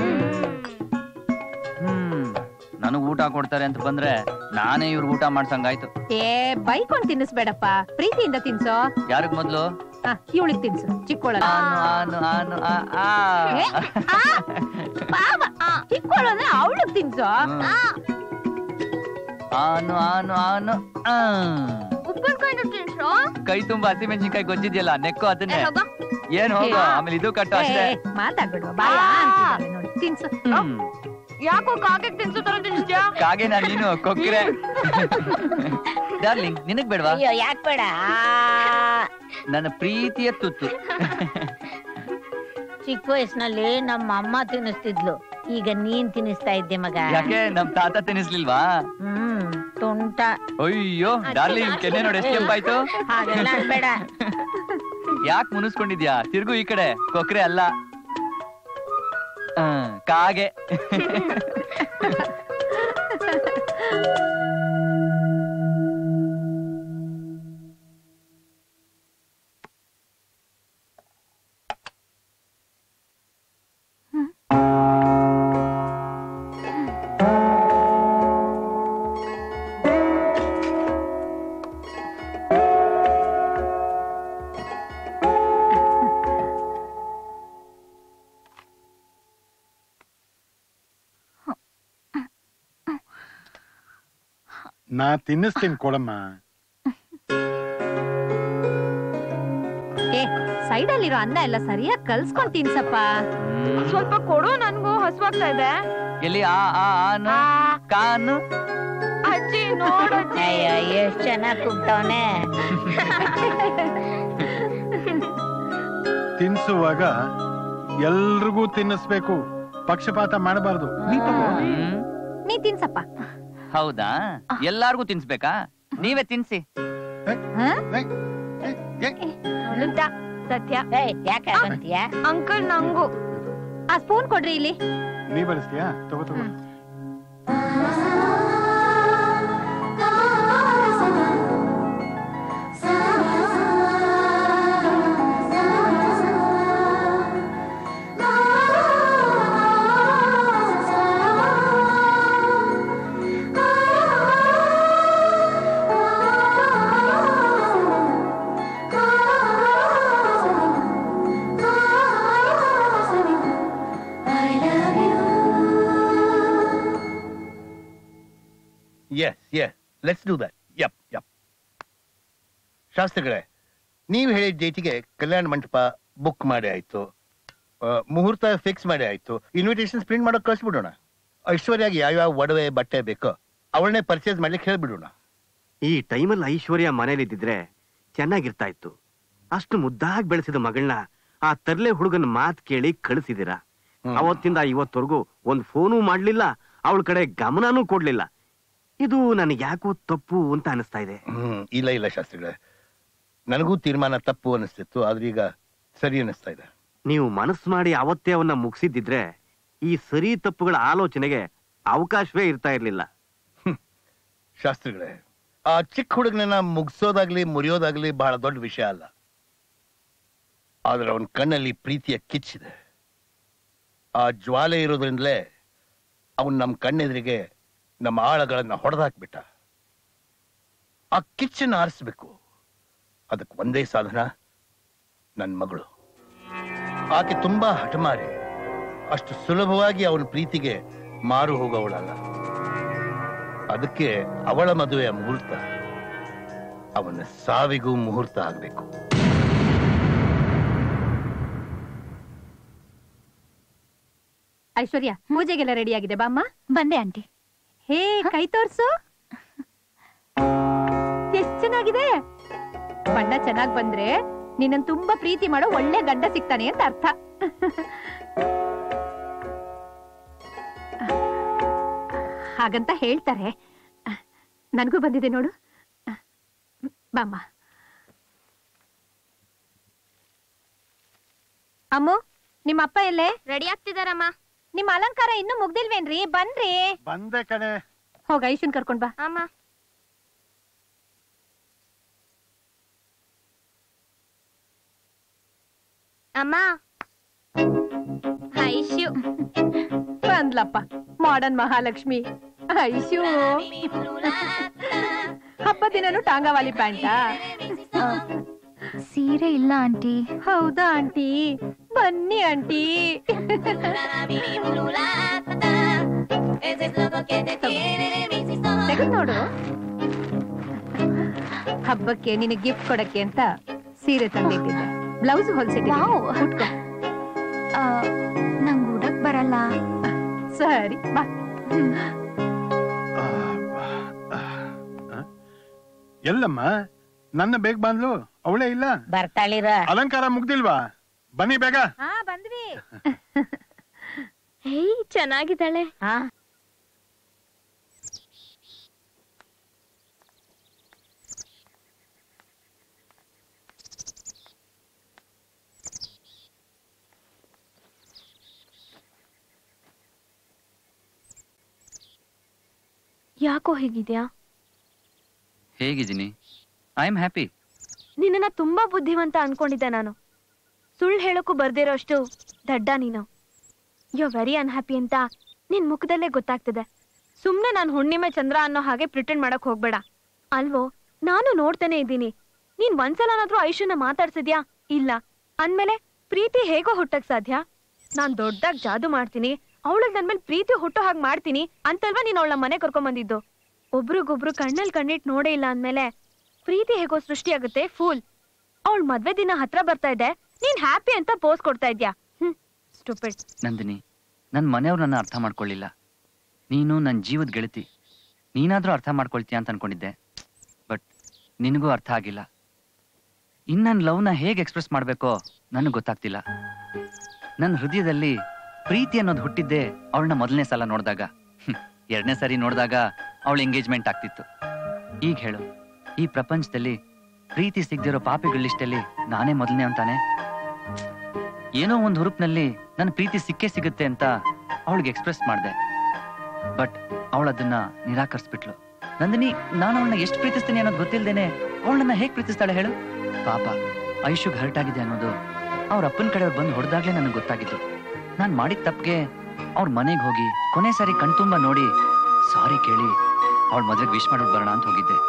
ಹ್ಮ್ ನನಗ್ ಊಟ ಕೊಡ್ತಾರೆ ಅಂತ ಬಂದ್ರೆ ನಾನೇ ಇವ್ರ ಊಟ ಮಾಡ್ಸಂಗಾಯ್ತು ಏ ಬೈಕೊಂಡ್ ತಿನ್ನಿಸ್ಬೇಡಪ್ಪ ಪ್ರೀತಿಯಿಂದ ತಿನ್ಸೋ ಯಾರಿಗ್ ಮೊದ್ಲು ಇವಳಿಗೆ ತಿನ್ಸು ಚಿಕ್ಕೋಳ ಆನು ಆನು ಆ ಆ ಚಿಕ್ಕೋಳ ಅಂದ್ರೆ ಅವಳಿಗೆ ತಿನ್ಸು ಆನು ಆನು ಆನು ಆ. ಉಪ್ಪಿನಕಾಯಿನ ತಿನ್ಸೋ ಕೈ ತುಂಬಾ ಹಸಿಮೆಣಸಿನ್ಕಾಯಿ ಗೊಜ್ಜಿದ್ಯಲ್ಲ ನೆಕ್ಕು ಅದನ್ನೇ ಏನ್ ಹೋಗು ಆಮೇಲೆ ಇದು ಕಟ್ಟು ಅಷ್ಟೇ ಮಾತಾಡ್ಬಿಡುವ ಬಾಯ ಅಂತಿದ್ದಾಳೆ ನೋಡಿ ತಿನ್ಸು ಹ್ಮ್. ಯಾಕೋ ಕಾಗೆ ತಿನ್ಸೋ ತರ ತಿನ್ಸ್ತ್ಯಾ ಕಾಗೆ ನಾ ನೀನು ಕೊಕ್ರೆ ಡಾರ್ಲಿಂಗ್ ನಿನಗ್ ಬೇಡವಾ ಅಯ್ಯೋ ಯಾಕೆ ಬೇಡ ನನ್ನ ಪ್ರೀತಿಯ ತುತ್ತು ಚಿಕ್ಕ ವಯಸ್ಸಿನಲ್ಲಿ ನಮ್ಮ ಅಮ್ಮ ತಿನ್ನಿಸ್ತಿದ್ಲು ಈಗ ನೀನ್ ತಿನ್ನಿಸ್ತಾ ಇದ್ದೆ ಮಗ ಯಾಕೆ ನಮ್ ತಾತ ತಿನ್ನಿಸ್ಲಿಲ್ವಾ ಹ್ಮ್ ತುಂಟ ಅಯ್ಯೋ ಡಾರ್ಲಿಂಗ್ ಕೆನ್ನೆ ನೋಡಿ ಎಷ್ಟು ಕೆಂಪಾಯ್ತು ಹಾಗೆಲ್ಲ ಅನ್ಬೇಡ ಯಾಕೆ ಮುನಿಸ್ಕೊಂಡಿದ್ಯಾ ತಿರ್ಗು ಈ ಕಡೆ ಕೊಕ್ರೆ ಅಲ್ಲ ಹ್ಮ್, ಕಾಗೆ ನಾ ತಿನ್ನಿಸ್ತೀನಿ ಕೊಡಮ್ಮ ಏ ಸೈಡ್ ಅಲ್ಲಿರೋ ಅನ್ನ ಎಲ್ಲ ಸರಿಯಾಗಿ ಕಲ್ಸ್ಕೊಂಡ್ ತಿನ್ಸಪ್ಪ ಸ್ವಲ್ಪ ಕೊಡು ನನ್ಗೂ ಹಸುವಾಗ್ತಾ ಇದೆ ಎಲ್ಲಿ ಆ ಆ ಆನು ಕಾನು ಅಜ್ಜಿ ನೋಡಜ್ಜಿ ಅಯ್ಯೋ ಎಷ್ಟ್ ಚೆನ್ನಾಗ್ ಕೂಗ್ತಾವನೆ ತಿನ್ಸುವಾಗ ಎಲ್ರಿಗೂ ತಿನ್ನಿಸ್ಬೇಕು ಪಕ್ಷಪಾತ ಮಾಡಬಾರ್ದು ಹ್ಮ್. ನೀ ತಿನ್ಸಪ್ಪ ಹೌದಾ ಎಲ್ಲಾರ್ಗೂ ತಿನ್ಸ್ಬೇಕಾ ನೀವೇ ತಿನ್ಸಿ ಅಂತ ಸತ್ಯ ಯಾಕೆ ಅಂತೀಯ ಅಂಕಲ್ ನಂಗೂ ಆ ಸ್ಪೂನ್ ಕೊಡ್ರಿ ಇಲ್ಲಿ ನೀ ಬಳಸ್ತೀಯಾ ತಗೋ ತಗೋ yes yes let's do that yup yup ಶಾಸ್ತ್ರಿಗಳೇ ನೀವು ಹೇಳಿದ ಡೇಟಿಗೆ ಕಲ್ಯಾಣ ಮಂಟಪ ಬುಕ್ ಮಾಡಿ ಆಯ್ತು ಆ, ಮುಹೂರ್ತ ಫಿಕ್ಸ್ ಮಾಡಿ ಆಯ್ತು ಇನ್ವಿಟೇಷನ್ಸ್ ಪ್ರಿಂಟ್ ಮಾಡೋಕೆ ಕಳಿಸ್ಬಿಡೋಣ ಐಶ್ವರ್ಯಾಗಿ ಯಾವ್ಯಾವ ಒಡವೆ ಬಟ್ಟೆ ಬೇಕೋ ಅವಳನ್ನೇ ಪರ್ಚೇಸ್ ಮಾಡ್ಲಿಕ್ಕೆ ಹೇಳ್ಬಿಡೋಣ ಈ ಟೈಮಲ್ಲಿ ಐಶ್ವರ್ಯ ಮನೇಲಿದ್ದಿದ್ರೆ ಚೆನ್ನಾಗಿರ್ತಾ ಇತ್ತು ಅಷ್ಟು ಮುದ್ದಾಗಿ ಬೆಳೆಸಿದ ಮಗಳನ್ನ ಆ ತರ್ಲೆ ಹುಡುಗನ ಮಾತ್ ಕೇಳಿ ಕಳಿಸಿದಿರ ಅವತ್ತಿಂದ ಇವತ್ತವರೆಗೂ ಒಂದ್ ಫೋನು ಮಾಡ್ಲಿಲ್ಲ ಅವಳ ಕಡೆ ಗಮನನೂ ಕೊಡ್ಲಿಲ್ಲ ಇದು ನನಗೆ ಯಾಕೋ ತಪ್ಪು ಅಂತ ಅನಿಸ್ತಾ ಇದೆ ಹ್ಮ್ ಇಲ್ಲ ಇಲ್ಲ ಶಾಸ್ತ್ರಿಗಳೇ ನನಗೂ ತೀರ್ಮಾನ ತಪ್ಪು ಅನಿಸ್ತಿತ್ತು ಆದ್ರೆ ಈಗ ಸರಿ ಅನಿಸ್ತಾ ಇದೆ ನೀವು ಮನಸ್ಸು ಮಾಡಿ ಅವತ್ತೇ ಅವನ್ನ ಮುಗಿಸಿದ್ದಿದ್ರೆ ಈ ಸರಿ ತಪ್ಪುಗಳ ಆಲೋಚನೆಗೆ ಅವಕಾಶವೇ ಇರ್ತಾ ಇರ್ಲಿಲ್ಲ ಶಾಸ್ತ್ರಿಗಳೇ ಆ ಚಿಕ್ಕ ಹುಡುಗನನ್ನ ಮುಗಿಸೋದಾಗ್ಲಿ ಮುರಿಯೋದಾಗ್ಲಿ ಬಹಳ ದೊಡ್ಡ ವಿಷಯ ಅಲ್ಲ ಆದ್ರೆ ಅವನ ಕಣ್ಣಲ್ಲಿ ಪ್ರೀತಿಯ ಕಿಚ್ಚಿದೆ ಆ ಜ್ವಾಲೆ ಇರೋದ್ರಿಂದಲೇ ಅವನ್ ನಮ್ಮ ಕಣ್ಣೆದುರಿಗೆ ನಮ್ಮ ಆಳಗಳನ್ನ ಹೊಡೆದಾಕ್ಬಿಟ್ಟ ಆ ಕಿಚ್ಚನ್ನ ಆರಿಸ್ಬೇಕು ಅದಕ್ಕೆ ಒಂದೇ ಸಾಧನ ನನ್ನ ಮಗಳು ಆಕೆ ತುಂಬಾ ಹಠಮಾರಿ ಅಷ್ಟು ಸುಲಭವಾಗಿ ಅವನ ಪ್ರೀತಿಗೆ ಮಾರು ಹೋಗೋವಳಲ್ಲ ಅದಕ್ಕೆ ಅವಳ ಮದುವೆಯ ಮುಹೂರ್ತ ಅವನ ಸಾವಿಗೂ ಮುಹೂರ್ತ ಆಗ್ಬೇಕು ಐಶ್ವರ್ಯ ಪೂಜೆಗೆಲ್ಲ ರೆಡಿ ಆಗಿದೆ ಬಾಮ್ಮ ಬಂದೆ ಆಂಟಿ ಹೇ ಕೈ ತೋರ್ಸು ಎಷ್ಟ್ ಚೆನ್ನಾಗಿದೆ ಬಣ್ಣ ಚೆನ್ನಾಗ್ ಬಂದ್ರೆ ನಿನ್ನನ್ ತುಂಬಾ ಪ್ರೀತಿ ಮಾಡೋ ಒಳ್ಳೆ ಗಂಡ ಸಿಗ್ತಾನೆ ಅಂತ ಅರ್ಥ ಹಾಗಂತ ಹೇಳ್ತಾರೆ ನನಗೂ ಬಂದಿದೆ ನೋಡು ಬಾಮ್ಮ ಅಮ್ಮು ನಿಮ್ಮ ಅಪ್ಪ ಎಲ್ಲೇ ರೆಡಿ ಆಗ್ತಿದಾರಮ್ಮ ನಿಮ್ಮ ಅಲಂಕಾರ ಇನ್ನೂ ಮುಗ್ದಿಲ್ವೇನ್ರಿ ಬನ್ರಿ ಬಂದೆ ಕಣೆ ಹೋಗ ಐಶನ್ ಕರ್ಕೊಂಡ್ ಬಾ ಅಮ್ಮ ಅಮ್ಮ ಐಶ್ಯು ಬಂದ್ಲಪ್ಪ ಮಾಡರ್ನ್ ಮಹಾಲಕ್ಷ್ಮಿ ಐಶು ಹಬ್ಬ ದಿನನು ಟಾಂಗವಾಲಿ ಪ್ಯಾಂಟಾ ಸೀರೆ ಇಲ್ಲ ಆಂಟಿ ಹೌದಾ ಆಂಟಿ ಬನ್ನಿ ಆಂಟಿ ತೆಗೆದು ನೋಡು ಹಬ್ಬಕ್ಕೆ ನಿನಗೆ ಗಿಫ್ಟ್ ಕೊಡಕ್ಕೆ ಅಂತ ಸೀರೆ ತಂದಿಟ್ಟಿದ್ದೆ ಬ್ಲೌಸ್ ಹೊಲ್ಸಿಟ್ಟಿದ್ದೀನಿ ಉಟ್ಕೋ ನಂಗೆ ಉಡಕ್ ಬರಲ್ಲ ಸರಿ ಬಾ ಎಲ್ಲಮ್ಮ ನನ್ನ ಬೇಗ ಬಂದ್ಲು ಅವಳೇ ಇಲ್ಲ ಬರ್ತಾಳಿರ ಅಲಂಕಾರ ಮುಗ್ದಿಲ್ವಾ ಬನ್ನಿ ಬೇಗ ಹಾ ಬಂದ್ವಿ ಹೇಯ್ ಚೆನ್ನಾಗಿದ್ದಾಳೆ ಹಾ ಯಾಕೋ ಹೇಗಿದ್ಯಾ ಹೇಗಿದ್ದೀನಿ ಐ ಆಮ್ ಹ್ಯಾಪಿ ನಿನ್ನನ್ನ ತುಂಬಾ ಬುದ್ಧಿವಂತ ಅನ್ಕೊಂಡಿದ್ದೆ ನಾನು ಸುಳ್ಳು ಹೇಳಕ್ಕೂ ಬರ್ದಿರೋ ಅಷ್ಟು ದಡ್ಡ ನೀನು ಯು ವೆರಿ ಅನ್ಹ್ಯಾಪಿ ಅಂತ ನಿನ್ ಮುಖದಲ್ಲೇ ಗೊತ್ತಾಗ್ತದೆ ಸುಮ್ನೆ ನಾನು ಹುಣ್ಣಿಮೆ ಚಂದ್ರ ಅನ್ನೋ ಹಾಗೆ ಪ್ರಿಟೆಂಡ್ ಮಾಡಕ್ ಹೋಗ್ಬೇಡ ಅಲ್ವೋ ನಾನು ನೋಡ್ತಾನೆ ಇದ್ದೀನಿ ನೀನ್ ಒಂದ್ಸಲನಾದ್ರೂ ಐಶುನ ಮಾತಾಡ್ಸಿದ್ಯಾ ಇಲ್ಲ ಅಂದ್ಮೇಲೆ ಪ್ರೀತಿ ಹೇಗೋ ಹುಟ್ಟಕ್ ಸಾಧ್ಯ ನಾನ್ ದೊಡ್ಡದಾಗ್ ಜಾದು ಮಾಡ್ತೀನಿ ಅವಳಿಗೆ ನನ್ಮೇಲೆ ಪ್ರೀತಿ ಹುಟ್ಟೋ ಹಾಗೆ ಮಾಡ್ತೀನಿ ಅಂತಲ್ವಾ ನೀನ್ ಅವಳ ಮನೆ ಕರ್ಕೊಂಡ್ ಬಂದಿದ್ದು ಒಬ್ರಿಗೊಬ್ರು ಕಣ್ಣಲ್ಲಿ ಕಣ್ಣಿಟ್ ನೋಡೇ ಇಲ್ಲ ಅಂದ್ಮೇಲೆ ಪ್ರೀತಿ ಹೇಗೋ ಸೃಷ್ಟಿಯಾಗುತ್ತೆ ಫೂಲ್ ಅವಳ ಮದ್ವೆ ದಿನ ಹತ್ರ ಬರ್ತಾ ಇದೆ ನೀನ್ ಹ್ಯಾಪಿ ಅಂತ ಪೋಸ್ ಕೊಡ್ತಾ ಇದ್ಯಾ ಹ್ಮ್ ಸ್ಟುಪಿಡ್ ನಂದಿನಿ ನನ್ನ ಮನೆಯವ್ರು ನನ್ನ ಅರ್ಥ ಮಾಡ್ಕೊಳ್ಳಿಲ್ಲ ನೀನು ನನ್ನ ಜೀವದ ಗೆಳತಿ ನೀನಾದ್ರೂ ಅರ್ಥ ಮಾಡ್ಕೊಳ್ತೀಯ ಅಂತ ಅನ್ಕೊಂಡಿದ್ದೆ ಬಟ್ ನಿನಗೂ ಅರ್ಥ ಆಗಿಲ್ಲ ಇನ್ನು ನನ್ನ ಲವ್ನ ಹೇಗೆ ಎಕ್ಸ್ಪ್ರೆಸ್ ಮಾಡಬೇಕೋ ನನಗೆ ಗೊತ್ತಾಗ್ತಿಲ್ಲ ನನ್ನ ಹೃದಯದಲ್ಲಿ ಪ್ರೀತಿ ಅನ್ನೋದು ಹುಟ್ಟಿದ್ದೆ ಅವಳನ್ನ ಮೊದಲನೇ ಸಲ ನೋಡಿದಾಗ ಎರಡನೇ ಸರಿ ನೋಡಿದಾಗ ಅವಳ ಎಂಗೇಜ್ಮೆಂಟ್ ಆಗ್ತಿತ್ತು ಈಗ ಹೇಳು ಈ ಪ್ರಪಂಚದಲ್ಲಿ ಪ್ರೀತಿ ಸಿಗದಿರೋ ಪಾಪಿಗಳ ಲಿಸ್ಟಲ್ಲಿ ನಾನೇ ಮೊದಲನೇ ಅಂತಾನೆ ಏನೋ ಒಂದು ಹುರುಪ್ನಲ್ಲಿ ನನ್ನ ಪ್ರೀತಿ ಸಿಕ್ಕೇ ಸಿಗುತ್ತೆ ಅಂತ ಅವಳಿಗೆ ಎಕ್ಸ್ಪ್ರೆಸ್ ಮಾಡಿದೆ ಬಟ್ ಅವಳು ಅದನ್ನ ನಿರಾಕರಿಸ್ಬಿಟ್ಲು ನಂದಿನಿ ನಾನು ಅವಳನ್ನ ಎಷ್ಟು ಪ್ರೀತಿಸ್ತೀನಿ ಅನ್ನೋದು ಗೊತ್ತಿಲ್ದೇನೆ ಅವಳನ್ನ ಹೇಗೆ ಪ್ರೀತಿಸ್ತಾಳೆ ಹೇಳು ಪಾಪ ಐಶುಗ್ ಹರ್ಟ್ ಆಗಿದೆ ಅನ್ನೋದು ಅವ್ರ ಅಪ್ಪನ ಕಡೆಯವ್ರು ಬಂದು ಹೊಡೆದಾಗ್ಲೇ ನನಗೆ ಗೊತ್ತಾಗಿತ್ತು ನಾನು ಮಾಡಿದ ತಪ್ಪಿಗೆ ಅವ್ರ ಮನೆಗೆ ಹೋಗಿ ಕೊನೆ ಸಾರಿ ಕಣ್ತುಂಬ ನೋಡಿ ಸಾರಿ ಕೇಳಿ ಅವಳ ಮದ್ವೆಗೆ ವಿಶ್ ಮಾಡ್ಬಿಟ್ಟು ಬರೋಣ ಅಂತ ಹೋಗಿದ್ದೆ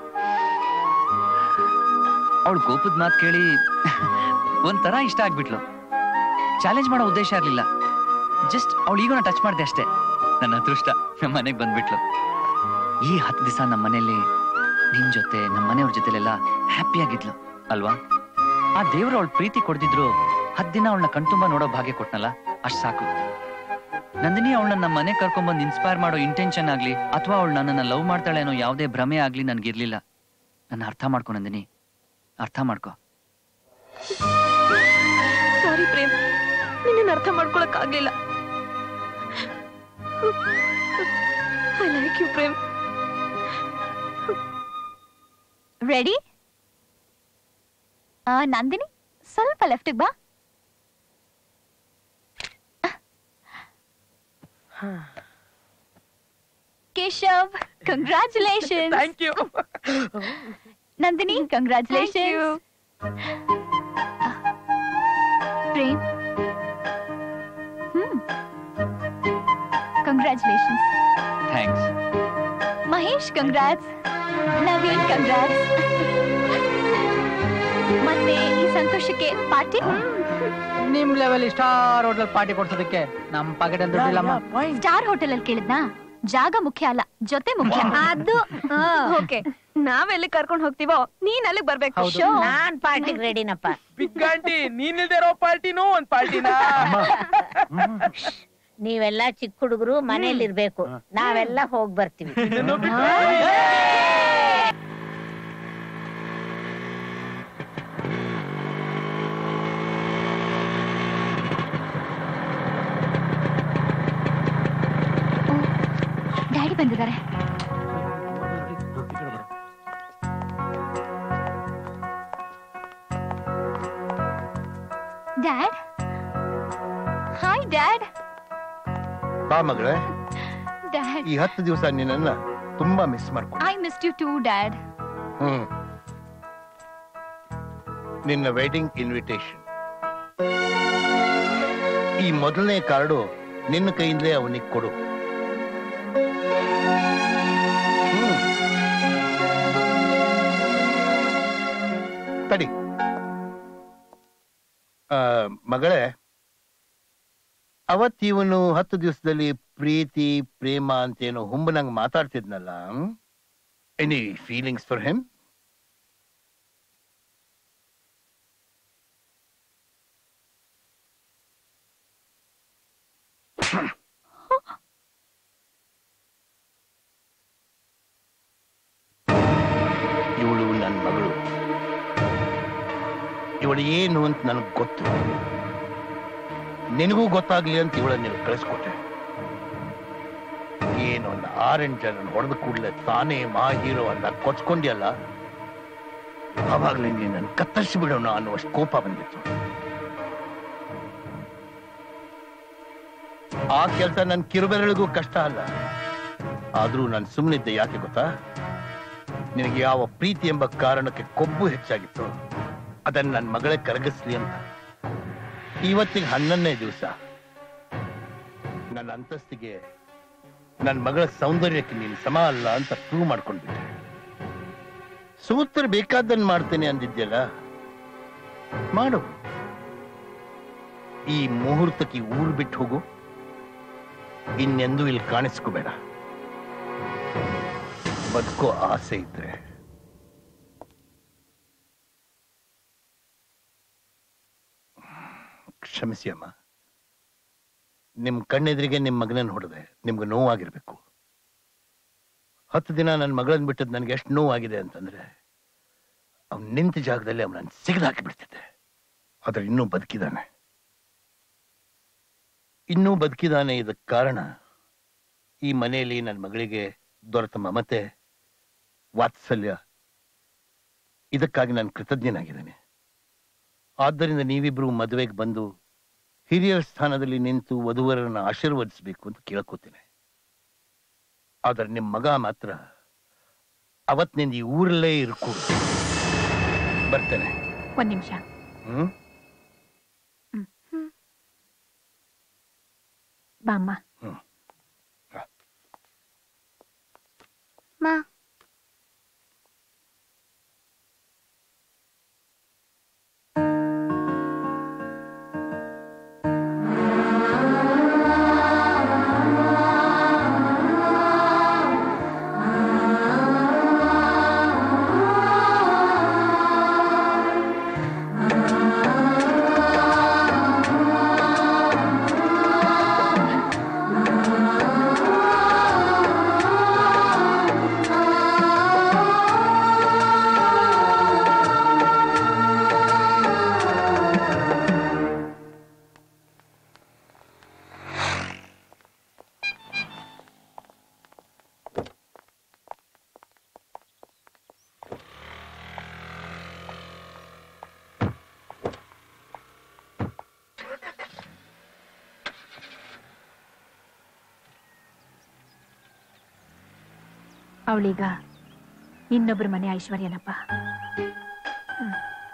ಅವಳು ಕೋಪದ ಮಾತು ಕೇಳಿ ಒಂಥರ ಇಷ್ಟ ಆಗ್ಬಿಟ್ಲು ಚಾಲೆಂಜ್ ಮಾಡೋ ಉದ್ದೇಶ ಇರಲಿಲ್ಲ ಜಸ್ಟ್ ಅವಳು ಈಗೋ ಟಚ್ ಮಾಡಿದೆ ಅಷ್ಟೇ ನನ್ನ ಅದೃಷ್ಟ ನಮ್ಮ ಮನೆಗೆ ಬಂದ್ಬಿಟ್ಲು ಈ ಹತ್ತು ದಿವಸ ನಮ್ಮ ಮನೆಯಲ್ಲಿ ನಿನ್ ಜೊತೆ ನಮ್ಮ ಮನೆಯವ್ರ ಜೊತೆಲೆಲ್ಲ ಹ್ಯಾಪಿ ಆಗಿದ್ಲು ಅಲ್ವಾ ಆ ದೇವ್ರು ಅವಳ ಪ್ರೀತಿ ಕೊಡ್ದಿದ್ರು ಹತ್ತು ದಿನ ಅವಳನ್ನ ಕಣ್ತುಂಬ ನೋಡೋ ಭಾಗ್ಯ ಕೊಟ್ನಲ್ಲ ಅಷ್ಟ್ ಸಾಕು ನಂದಿನಿ ಅವಳನ್ನ ನಮ್ಮ ಮನೆ ಕರ್ಕೊಂಡ್ಬಂದು ಇನ್ಸ್ಪೈರ್ ಮಾಡೋ ಇಂಟೆನ್ಷನ್ ಆಗ್ಲಿ ಅಥವಾ ಅವಳು ನನ್ನನ್ನ ಲವ್ ಮಾಡ್ತಾಳೆ ಅನ್ನೋ ಯಾವುದೇ ಭ್ರಮೆ ಆಗ್ಲಿ ನನ್ಗಿರ್ಲಿಲ್ಲ ನನ್ನ ಅರ್ಥ ಮಾಡ್ಕೊ ನಂದಿನಿ ಅರ್ಥ ಮಾಡ್ಕೊ ಸಾರಿ ಪ್ರೇಮ್ ನಿನ್ನ ಅರ್ಥ ಮಾಡ್ಕೊಳಕ್ ಆಗ್ಲಿಲ್ಲ I like you Prem ready Nandini ಸ್ವಲ್ಪ ಲೆಫ್ಟಿಗೆ ಬಾ Keshav congratulation thank you Nandini congratulation Prem hmm congratulations thanks Mahesh congrats Naveen congrats ಮತ್ತೆ ಈ ಸಂತೋಷಕ್ಕೆ ಪಾರ್ಟಿ ನಿಮ್ ಲೆವೆಲ್ ಸ್ಟಾರ್ ಹೋಟೆಲ್ ಪಾರ್ಟಿ ಕೊಡ್ಸೋದಕ್ಕೆ ನಮ್ ಪಾಕೆಟ್ ಅಂತ ದುಡ್ಡಿಲ್ಲಮ್ಮ ಸ್ಟಾರ್ ಹೋಟೆಲ್ ಅಲ್ಲಿ ಕೇಳಿದ್ನಾ ಜಾಗ ಮುಖ್ಯ ಅಲ್ಲ ಜೊತೆ ಮುಖ್ಯ ಅದು ಓಕೆ ನಾವೆಲ್ಲಿ ಕರ್ಕೊಂಡು ಹೋಗ್ತೀವೋ ನೀನ್ ಅಲ್ಲಿಗೆ ಬರ್ಬೇಕು ಹೌದು. ನಾನ್ ಪಾರ್ಟಿಗೆ ರೆಡಿನಪ್ಪ ಬಿಗ್ ಆಂಟಿ ನೀನಿಲ್ದೇ ಇರೋ ಪಾರ್ಟಿನೂ ಒಂದ್ ಪಾರ್ಟಿನಾ ನೀವೆಲ್ಲ ಚಿಕ್ಕ ಹುಡುಗರು ಮನೇಲಿ ಇರ್ಬೇಕು ನಾವೆಲ್ಲ ಹೋಗ್ ಬರ್ತೀವಿ ಡ್ಯಾಡಿ ಬಂದಿದ್ದಾರೆ ಡ್ಯಾಡ್ ಹಾಯ್ ಡ್ಯಾಡ್ ಬಾ ಮಗಳೇ ಡ್ಯಾಡ್ ಈ ಹತ್ತು ದಿವಸ ನಿನ್ನನ್ನ ತುಂಬಾ ಮಿಸ್ ಮಾಡ್ಕೊ I missed you too dad hmm ನಿನ್ನ ವೆಡ್ಡಿಂಗ್ ಇನ್ವಿಟೇಷನ್ ಈ ಮೊದಲನೇ ಕಾರ್ಡು ನಿನ್ನ ಕೈಯಿಂದಲೇ ಅವನಿಗೆ ಕೊಡು ಹ್ಮ್. ತಡಿ ಆ, ಮಗಳೇ ಅವತ್ ಇವನು ಹತ್ತು ದಿವಸದಲ್ಲಿ ಪ್ರೀತಿ ಪ್ರೇಮ ಅಂತೇನೋ ಹುಂಬನಂಗ್ ಮಾತಾಡ್ತಿದ್ನಲ್ಲ ಎನಿ ಫೀಲಿಂಗ್ಸ್ ಫಾರ್ ಹಿಮ್ ಇವಳು ನನ್ನ ಮಗಳು ಇವಳು ಏನು ಅಂತ ನನಗೆ ಗೊತ್ತು ನಿನಗೂ ಗೊತ್ತಾಗ್ಲಿ ಅಂತ ಇವಳನ್ನ ನೀವು ಕಳಿಸ್ಕೊಟ್ಟೆ ಏನು ಒಂದು ಆರೆಂಜ್ ಜನ ಹೊಡೆದ ಕೂಡಲೇ ತಾನೇ ಮಾ ಹೀರೋ ಅಂತ ಕೊಚ್ಕೊಂಡಿಯಲ್ಲ ಆವಾಗಲೇ ನೀನು ನನ್ನ ಕತ್ತರಿಸಿ ಬಿಡೋಣ ಅನ್ನುವಷ್ಟು ಕೋಪ ಬಂದಿತ್ತು ಆ ಕೆಲಸ ನನ್ನ ಕಿರುಬೆರಳಿಗೂ ಕಷ್ಟ ಅಲ್ಲ ಆದ್ರೂ ನಾನು ಸುಮ್ಮನಿದ್ದೆ ಯಾಕೆ ಗೊತ್ತಾ ನಿನಗೆ ಯಾವ ಪ್ರೀತಿ ಎಂಬ ಕಾರಣಕ್ಕೆ ಕೊಬ್ಬು ಹೆಚ್ಚಾಗಿತ್ತು ಅದನ್ನ ನನ್ನ ಮಗಳೇ ಕರಗಿಸ್ಲಿ ಅಂತ ಇವತ್ತಿಗೆ ಹನ್ನೊಂದನೇ ದಿವಸ ನನ್ನ ಅಂತಸ್ತಿಗೆ ನನ್ನ ಮಗಳ ಸೌಂದರ್ಯಕ್ಕೆ ನೀನು ಸಮ ಅಲ್ಲ ಅಂತ ಪ್ರೂವ್ ಮಾಡ್ಕೊಂಡ್ಬಿಟ್ಟೆ ಸೂತ್ರ ಬೇಕಾದ್ದನ್ನು ಮಾಡ್ತೇನೆ ಅಂದಿದ್ಯಲ್ಲ ಮಾಡು ಈ ಮುಹೂರ್ತಕ್ಕೆ ಊರು ಬಿಟ್ಟು ಹೋಗು ಇನ್ನೆಂದೂ ಇಲ್ಲಿ ಕಾಣಿಸ್ಕೋಬೇಡ ಬದುಕೋ ಆಸೆ ಇದ್ರೆ ಕ್ಷಮಿಸಿ ಅಮ್ಮ ನಿಮ್ ಕಣ್ಣೆದುರಿಗೆ ನಿಮ್ ಮಗನನ್ನ ಹೊಡೆದೆ ನಿಮ್ಗೆ ನೋವಾಗಿರ್ಬೇಕು ಹತ್ತು ದಿನ ನನ್ನ ಮಗಳನ್ನ ಬಿಟ್ಟದ್ ನನಗೆ ಎಷ್ಟು ನೋವಾಗಿದೆ ಅಂತಂದ್ರೆ ಅವ್ನು ನಿಂತ ಜಾಗದಲ್ಲಿ ಅವನನ್ನು ಸಿಗದು ಹಾಕಿ ಬಿಡ್ತಿದ್ದೆ ಆದ್ರೆ ಇನ್ನೂ ಬದುಕಿದಾನೆ ಇನ್ನೂ ಬದುಕಿದಾನೆ ಇದಕ್ಕೆ ಕಾರಣ ಈ ಮನೆಯಲ್ಲಿ ನನ್ನ ಮಗಳಿಗೆ ದೊರೆತ ಮಮತೆ ವಾತ್ಸಲ್ಯ ಇದಕ್ಕಾಗಿ ನಾನು ಕೃತಜ್ಞನಾಗಿದ್ದೇನೆ ಆದ್ದರಿಂದ ನೀವಿಬ್ರು ಮದುವೆಗೆ ಬಂದು ಹಿರಿಯರ ಸ್ಥಾನದಲ್ಲಿ ನಿಂತು ವಧುವರನ್ನ ಆಶೀರ್ವದಿಸಬೇಕು ಅಂತ ಕೇಳ್ಕೊತೀನಿ ಆದ್ರೆ ನಿಮ್ಮ ಮಗ ಮಾತ್ರ ಅವತ್ತಿನಿಂದ ಈ ಊರಲ್ಲೇ ಇರ್ಕೂ ಬರ್ತೇನೆ ಒಂದ್ ನಿಮಿಷ ಹ್ಮ್ ಬಾಮ್ಮ ಮಾ ಅವಳೀಗ ಇನ್ನೊಬ್ರ ಮನೆ ಐಶ್ವರ್ಯನಪ್ಪ ಹ್ಮ್.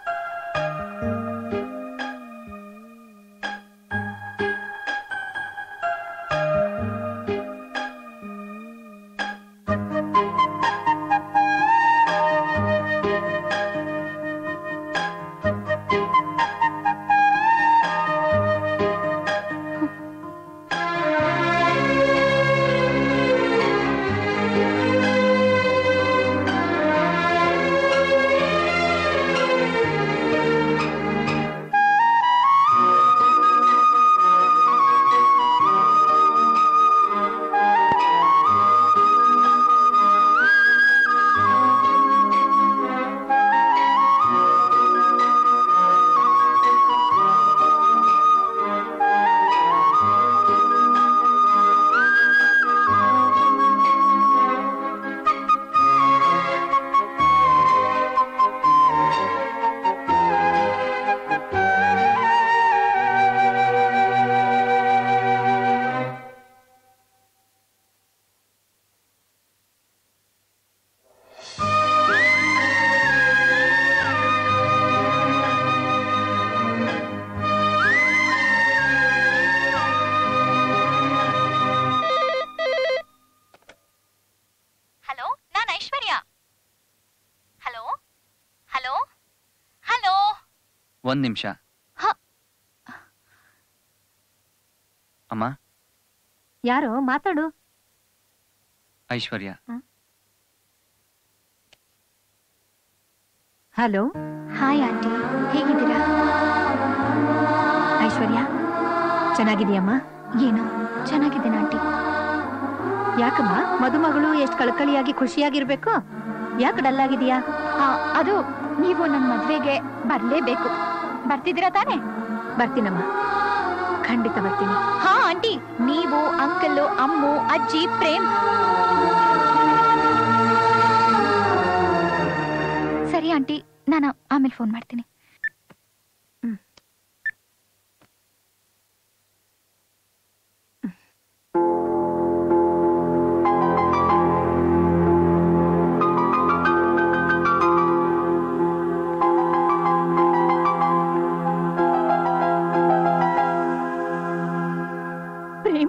ಹಲೋ ನಾನು ಐಶ್ವರ್ಯ ಹಲೋ ಹಲೋ ಹಲೋ ಒಂದ್ ನಿಮಿಷ ಅಮ್ಮ ಯಾರೋ ಮಾತಾಡು ಐಶ್ವರ್ಯ ಹಲೋ ಹಾಯ್ ಆಂಟಿ ಹೇಗಿದ್ದೀರಾ ಐಶ್ವರ್ಯ ಚೆನ್ನಾಗಿದೆಯಮ್ಮ ಏನು ಚೆನ್ನಾಗಿದ್ದೀನಿ ಆಂಟಿ ಯಾಕಮ್ಮ ಮದುಮಗಳು ಎಷ್ಟು ಕಳಕಳಿಯಾಗಿ ಖುಷಿಯಾಗಿರ್ಬೇಕು ಯಾಕೆ ಡಲ್ ಆಗಿದೆಯಾ ಆ, ಅದು ನೀವು ನನ್ನ ಮದ್ವೆಗೆ ಬರ್ಲೇಬೇಕು ಬರ್ತಿದ್ದೀರಾ ತಾನೇ ಬರ್ತೀನಮ್ಮ ಖಂಡಿತ ಬರ್ತೀನಿ ಹಾ ಆಂಟಿ ನೀವು ಅಂಕಲ್ ಅಮ್ಮು ಅಜ್ಜಿ ಪ್ರೇಮ್ ಸರಿ ಆಂಟಿ ನಾನು ಆಮೇಲೆ ಫೋನ್ ಮಾಡ್ತೀನಿ ಪ್ರೇಮ್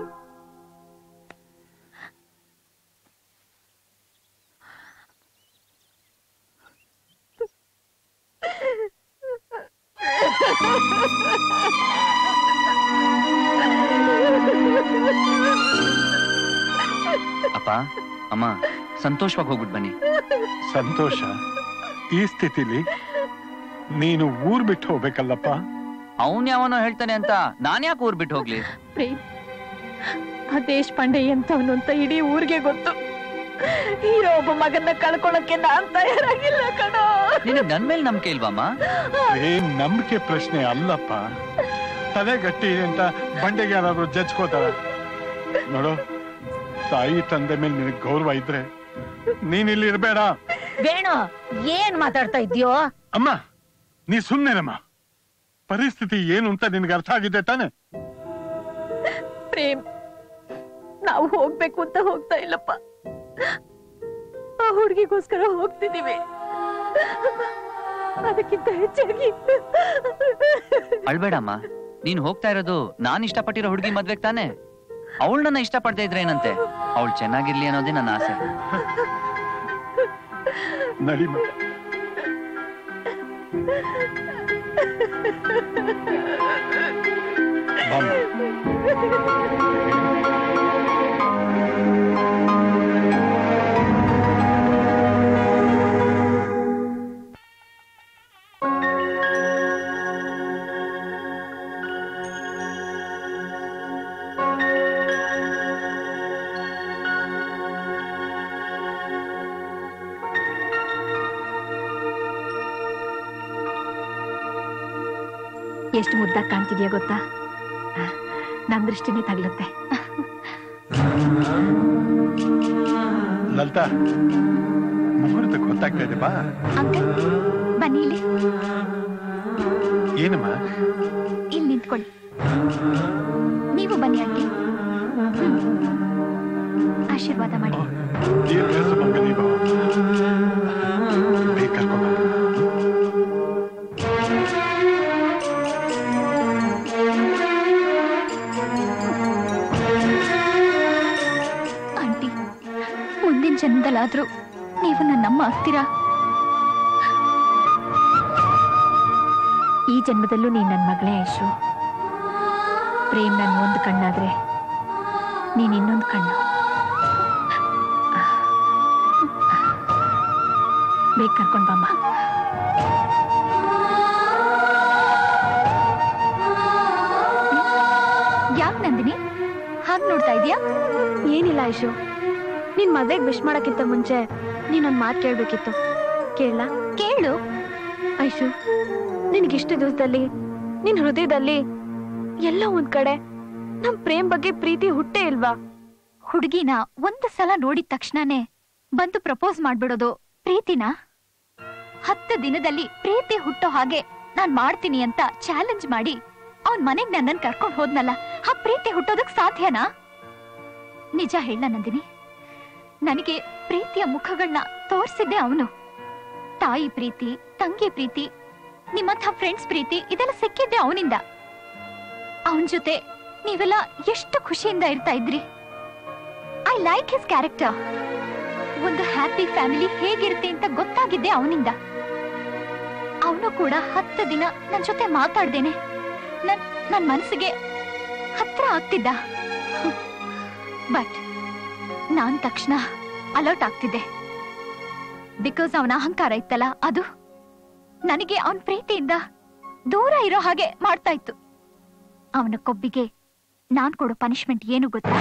ಅಪ್ಪ ಅಮ್ಮ ಸಂತೋಷವಾಗಿ ಹೋಗ್ಬಿಟ್ಟು ಬನ್ನಿ ಸಂತೋಷ ಈ ಸ್ಥಿತಿಲಿ ನೀನು ಊರ್ ಬಿಟ್ಟು ಹೋಗ್ಬೇಕಲ್ಲಪ್ಪ ಅವನ್ ಯಾವನೋ ಹೇಳ್ತಾನೆ ಅಂತ ನಾನ್ ಯಾಕೆ ಊರ್ ಬಿಟ್ಟು ಹೋಗ್ಲಿ ಪ್ರೇಮ್ ಆ ದೇಶಪಾಂಡೆ ಎಂತವನು ಅಂತ ಇಡೀ ಊರಿಗೆ ಗೊತ್ತು ಹೀರೋ ಒಬ್ಬ ಮಗನ್ನ ಕಳ್ಕೊಳಕ್ಕೆ ನಾನ್ ತಯಾರಾಗಿಲ್ಲ ಕಣೋ ನಿನಗ್ ನನ್ ಮೇಲೆ ನಂಬಿಕೆ ಇಲ್ವಮ್ಮ ಏನ್ ನಂಬಿಕೆ ಪ್ರಶ್ನೆ ಅಲ್ಲಪ್ಪ ತಲೆ ಗಟ್ಟಿ ಅಂತ ಬಂಡೆಗೆ ಯಾರಾದ್ರೂ ಜಜ್ಕೋತಾರ ನೋಡು ತಾಯಿ ತಂದೆ ಮೇಲೆ ನಿನಗೆ ಗೌರವ ಇದ್ರೆ ನೀನ್ ಇಲ್ಲಿ ಇರ್ಬೇಡ ವೇಣು ಏನ್ ಮಾತಾಡ್ತಾ ಇದ್ಯೋ ಅಮ್ಮ ನೀ ಸುಮ್ನೆನಮ್ಮ ಪರಿಸ್ಥಿತಿ ಏನು ಅಂತ ನಿನ್ಗೆ ಅರ್ಥ ಆಗಿದೆ ತಾನೆ ಪ್ರೇಮ್ ನಾವು ಹೋಗ್ಬೇಕು ಅಂತ ಹೋಗ್ತಾ ಇಲ್ಲಪ್ಪ ಆ ಹುಡುಗಿಗೋಸ್ಕರ ಹೋಗ್ತಿದೀವಿ ಅದಕ್ಕಿಂತ ಹೆಚ್ಚಾಗಿ ಅಳ್ಬೇಡಮ್ಮ ನೀನ್ ಹೋಗ್ತಾ ಇರೋದು ನಾನ್ ಇಷ್ಟಪಟ್ಟಿರೋ ಹುಡುಗಿ ಮದ್ವೆಗ್ ತಾನೆ ಅವಳು ನನ್ನ ಇಷ್ಟಪಡ್ತಾ ಇದ್ರೆ ಏನಂತೆ ಅವಳು ಚೆನ್ನಾಗಿರ್ಲಿ ಅನ್ನೋದೇ ನನ್ನ ಆಸೆ ನಡಿ ಮಗ. ಬಾಮ್ಮ. ಎಷ್ಟು ಮುದ್ದಾಗಿ ಕಾಣ್ತಿದ್ಯಾ ಗೊತ್ತಾ ನನ್ ದೃಷ್ಟಿನೇ ತಗ್ಲುತ್ತೆ ಲಲಿತಾ ಮುಹೂರ್ತ ಗೊತ್ತಾಗ್ತಾ ಇದೆ ಬಾ ಅಂಕಲ್ ಬನ್ನಿ ಇಲ್ಲಿ ಏನಮ್ಮ ಇಲ್ಲಿ ನಿಂತ್ಕೊಳ್ಳಿ ನೀವು ಬನ್ನಿ ಆಂಟಿ ಹ್ಮ್. ಆಶೀರ್ವಾದ ಮಾಡಿ ದೀರ್ಘ ಸುಮಂಗಲಿ ಭವ. ಬೇಗ ಕರ್ಕೊಂಡ್ ಬಾ. ಆಂಟಿ ಮುಂದಿನ ಜನ್ಮದಲ್ಲಾದ್ರೂ ನೀವು ನನ್ನಮ್ಮ ಆಗ್ತೀರಾ ಈ ಜನ್ಮದಲ್ಲೂ ನೀನ್ ನನ್ ಮಗಳೇ ಐಶು ಪ್ರೇಮ್ ನನ್ ಒಂದು ಕಣ್ಣಾದ್ರೆ ನೀನ್ ಇನ್ನೊಂದು ಕಣ್ಣು ಬೇಗ ಕರ್ಕೊಂಡ್ ಬಮ್ಮ ಯಾಕೆ ನಂದಿನಿ ಹಾಗೆ ನೋಡ್ತಾ ಇದೀಯಾ ಏನಿಲ್ಲ ಐಶು ನಿನ್ ಮದ್ವೆಗ್ ವಿಶ್ ಮಾಡಕ್ಕಿಂತ ಮುಂಚೆ ನೀನೊಂದ್ ಮಾತ್ ಕೇಳ್ಬೇಕಿತ್ತು ಕೇಳ ಕೇಳು ಐಶು ನಿನ್ಗಿಷ್ಟು ದಿವಸದಲ್ಲಿ ನಿನ್ ಹೃದಯದಲ್ಲಿ ಎಲ್ಲೋ ಒಂದ್ ಕಡೆ ನಮ್ ಪ್ರೇಮ್ ಬಗ್ಗೆ ಪ್ರೀತಿ ಹುಟ್ಟೇ ಇಲ್ವಾ ಹುಡುಗಿನ ಒಂದು ಸಲ ನೋಡಿದ ತಕ್ಷಣನೇ ಬಂದು ಪ್ರಪೋಸ್ ಮಾಡ್ಬಿಡೋದು ಪ್ರೀತಿನಾ ಹತ್ತು ದಿನದಲ್ಲಿ ಪ್ರೀತಿ ಹುಟ್ಟೋ ಹಾಗೆ ನಾನ್ ಮಾಡ್ತೀನಿ ಅಂತ ಚಾಲೆಂಜ್ ಮಾಡಿ ಅವನ್ ಮನೆಗ್ ನನ್ನನ್ ಕರ್ಕೊಂಡ್ ಹೋದ್ನಲ್ಲ ಆ ಪ್ರೀತಿ ಹುಟ್ಟೋದಕ್ ಸಾಧ್ಯನಾ ನಿಜ ಹೇಳ ನಂದಿನಿ ನನಗೆ ಪ್ರೀತಿಯ ಮುಖಗಳನ್ನ ತೋರ್ಸಿದ್ದೆ ಅವನು ತಾಯಿ ಪ್ರೀತಿ ತಂಗಿ ಪ್ರೀತಿ ನಿಮ್ಮಂಥ ಫ್ರೆಂಡ್ಸ್ ಪ್ರೀತಿ ಇದೆಲ್ಲ ಸಿಕ್ಕಿದ್ದೆ ಅವನಿಂದ ಅವನ್ ಜೊತೆ ನೀವೆಲ್ಲ ಎಷ್ಟು ಖುಷಿಯಿಂದ ಇರ್ತಾ ಇದ್ರಿ ಐ ಲೈಕ್ ಹಿಸ್ ಕ್ಯಾರೆಕ್ಟರ್ ಒಂದು ಹ್ಯಾಪಿ ಫ್ಯಾಮಿಲಿ ಹೇಗಿರುತ್ತೆ ಅಂತ ಗೊತ್ತಾಗಿದ್ದೆ ಅವನಿಂದ ಅವನು ಕೂಡ ಹತ್ತು ದಿನ ನನ್ ಜೊತೆ ಮಾತಾಡ್ದೇನೆ ನನ್ ನನ್ ಮನಸ್ಸಿಗೆ ಹತ್ರ ಆಗ್ತಿದ್ದ ಬಟ್ ನಾನ್ ತಕ್ಷಣ ಅಲರ್ಟ್ ಆಗ್ತಿದ್ದೆ ಬಿಕಾಸ್ ಅವನ ಅಹಂಕಾರ ಇತ್ತಲ್ಲ ಅದು ನನಗೆ ಅವನ ಪ್ರೀತಿಯಿಂದ ದೂರ ಇರೋ ಹಾಗೆ ಮಾಡ್ತಾ ಇತ್ತು ಅವನ ಕೊಬ್ಬಿಗೆ ನಾನ್ ಕೊಡೋ ಪನಿಷ್ಮೆಂಟ್ ಏನು ಗೊತ್ತಾ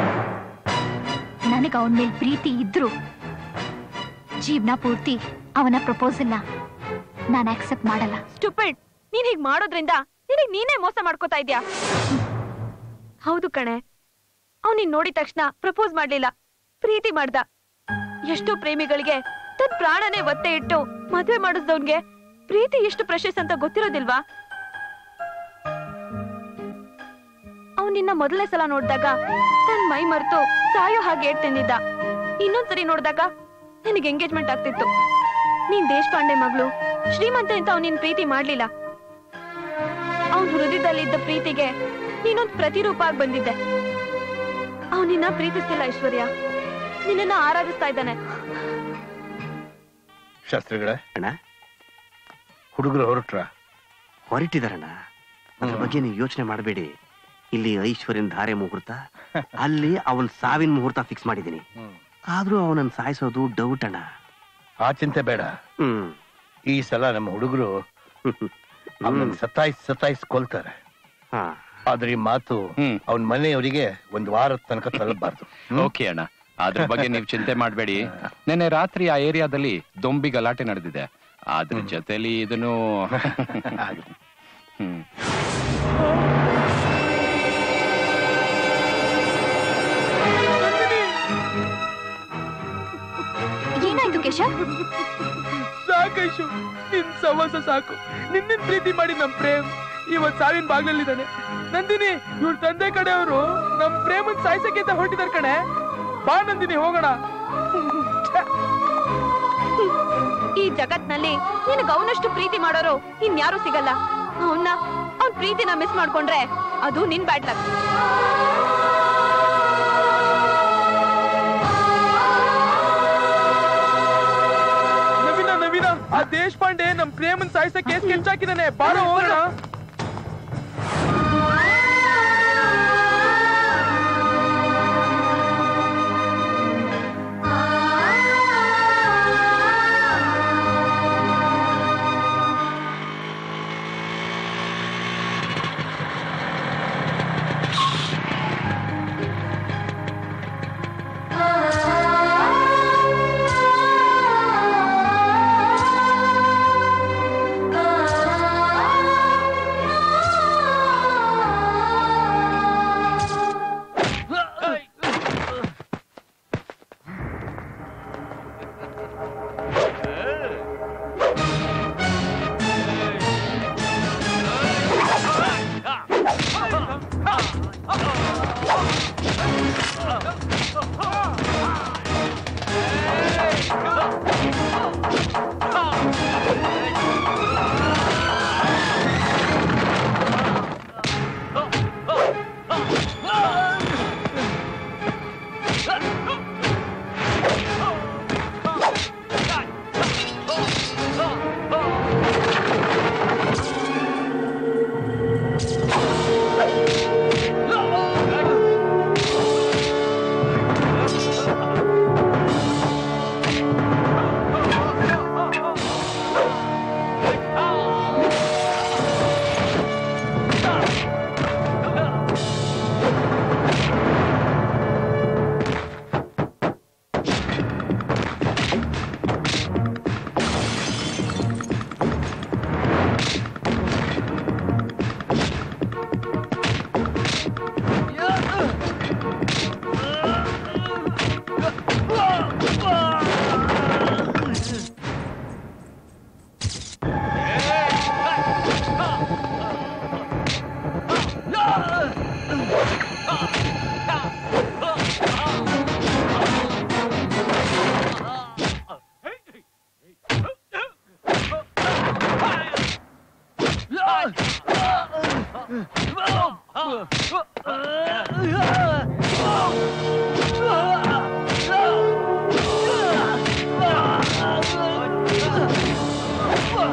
ನನಗೆ ಅವನ ಮೇಲೆ ಪ್ರೀತಿ ಇದ್ರು ಜೀವನ ಪೂರ್ತಿ ಅವನ ಪ್ರಪೋಸಲ್ನ ನಾನು ಆಕ್ಸೆಪ್ಟ್ ಮಾಡಲ್ಲ ಸ್ಟುಪಿಡ್ ನೀನ್ ಹೀಗ್ ಮಾಡೋದ್ರಿಂದ ನಿನಗ್ ನೀನೇ ಮೋಸ ಮಾಡ್ಕೋತಾ ಇದ್ಯಾ ಹೌದು ಕಣೆ ಅವ್ನ್ ನೀನ್ ನೋಡಿದ ತಕ್ಷಣ ಪ್ರಪೋಸ್ ಮಾಡ್ಲಿಲ್ಲ ಪ್ರೀತಿ ಮಾಡ್ದ ಎಷ್ಟೋ ಪ್ರೇಮಿಗಳಿಗೆ ತನ್ ಪ್ರಾಣನೇ ಒತ್ತೆ ಇಟ್ಟು ಮದ್ವೆ ಮಾಡಿಸ್ದವ್ನ್ಗೆ ಪ್ರೀತಿ ಎಷ್ಟು ಪ್ರೆಷಸ್ ಅಂತ ಗೊತ್ತಿರೋದಿಲ್ವಾ ಅವ್ನ್ ನಿನ್ನ ಮೊದಲನೇ ಸಲ ನೋಡ್ದಾಗ ತನ್ ಮೈ ಮರೆತು ಸಾಯೋ ಹಾಗೆ ಏಟ್ ತಿಂದಿದ್ದ ಇನ್ನೊಂದ್ಸರಿ ನೋಡ್ದಾಗ ನಿನಗೆ ಎಂಗೇಜ್ಮೆಂಟ್ ಆಗ್ತಿತ್ತು ನೀನ್ ದೇಶಪಾಂಡೆ ಮಗಳು ಶ್ರೀಮಂತೆ ಅಂತ ಅವ್ನ್ ನಿನ್ ಪ್ರೀತಿ ಮಾಡ್ಲಿಲ್ಲ ಅವನ್ ಹೃದಯದಲ್ಲಿದ್ದ ಪ್ರೀತಿಗೆ ನೀನೊಂದ್ ಪ್ರತಿರೂಪ ಆಗಿ ಬಂದಿದ್ದೆ ಅವ್ನ್ ನಿನ್ನ ಪ್ರೀತಿಸ್ತಿಲ್ಲ ಐಶ್ವರ್ಯ ನಿನ್ನನ್ನ ಆರಾಧಿಸ್ತಾ ಇದ್ದಾನೆ ಶಾಸ್ತ್ರಿಗಳೇ ಅಣ್ಣ ಹುಡುಗರು ಹೊರಟ್ರ ಹೊರಟಿದಾರಣ್ಣ ಅದ್ರ ಬಗ್ಗೆ ನೀವು ಯೋಚನೆ ಮಾಡಬೇಡಿ ಇಲ್ಲಿ ಐಶ್ವರ್ಯನ್ ಧಾರೆ ಮುಹೂರ್ತ ಅಲ್ಲಿ ಅವನ್ ಸಾವಿನ ಮುಹೂರ್ತ ಫಿಕ್ಸ್ ಮಾಡಿದೀನಿ ಆದ್ರೂ ಅವನನ್ನ ಸಾಯಿಸೋದು ಡೌಟ್ ಅಣ್ಣ ಆ ಚಿಂತೆ ಬೇಡ ಹ್ಮ್ ಈ ಸಲ ನಮ್ಮ ಹುಡುಗರು ಅವನನ್ನ ಸತಾಯಿಸ್ ಸತಾಯಿಸ್ ಕೊಲ್ತಾರೆ ಆದ್ರೆ ಈ ಮಾತು ಅವನ ಮನೆಯವರಿಗೆ ಒಂದು ವಾರದ ತನಕ ತಲುಪಬಾರ್ದು ಓಕೆ ಅಣ್ಣ ಅದ್ರ ಬಗ್ಗೆ ನೀವು ಚಿಂತೆ ಮಾಡಬೇಡಿ ನಿನ್ನೆ ರಾತ್ರಿ ಆ ಏರಿಯಾದಲ್ಲಿ ದೊಂಬಿ ಗಲಾಟೆ ನಡೆದಿದೆ ಅದ್ರ ಜೊತೆಲಿ ಇದನ್ನು ಹ್ಮ್ ಏನಾಯ್ತು ಕೇಶವ್ ಸಾಕೈಶು ನಿನ್ ಸವಾಸ ಸಾಕು ನಿನ್ನ ಪ್ರೀತಿ ಮಾಡಿ ನಮ್ ಪ್ರೇಮ್ ಇವತ್ ಸಾವಿನ ಬಾಗ್ಲಲ್ಲಿದ್ದಾನೆ ನಂದಿನಿ ಇವ್ರ ತಂದೆ ಕಡೆಯವರು ನಮ್ ಪ್ರೇಮನ್ ಸಾಯ್ಸಕ್ಕೆ ಅಂತ ಹೊರಟಿದಾರೆ ಕಣೆ ಬಾ ನಂದಿನಿ ಹೋಗೋಣ ಈ ಜಗತ್ನಲ್ಲಿ ನಿನಗ್ ಅವನಷ್ಟು ಪ್ರೀತಿ ಮಾಡೋರು ಇನ್ಯಾರು ಸಿಗಲ್ಲ ಅವನ್ನ ಅವ್ನ್ ಪ್ರೀತಿನ ಮಿಸ್ ಮಾಡ್ಕೊಂಡ್ರೆ ಅದು ನಿನ್ ಬ್ಯಾಡ್ ಲಕ್ ನವೀನ ನವೀನ ಆ ದೇಶಪಾಂಡೆ ನಮ್ ಪ್ರೇಮನ್ ಸಾಯ್ಸ ಕೇಸ್ ಕೆಚ್ಚಾಕಿದಾನೆ ಬಾರೋ ಹೋಗೋಣ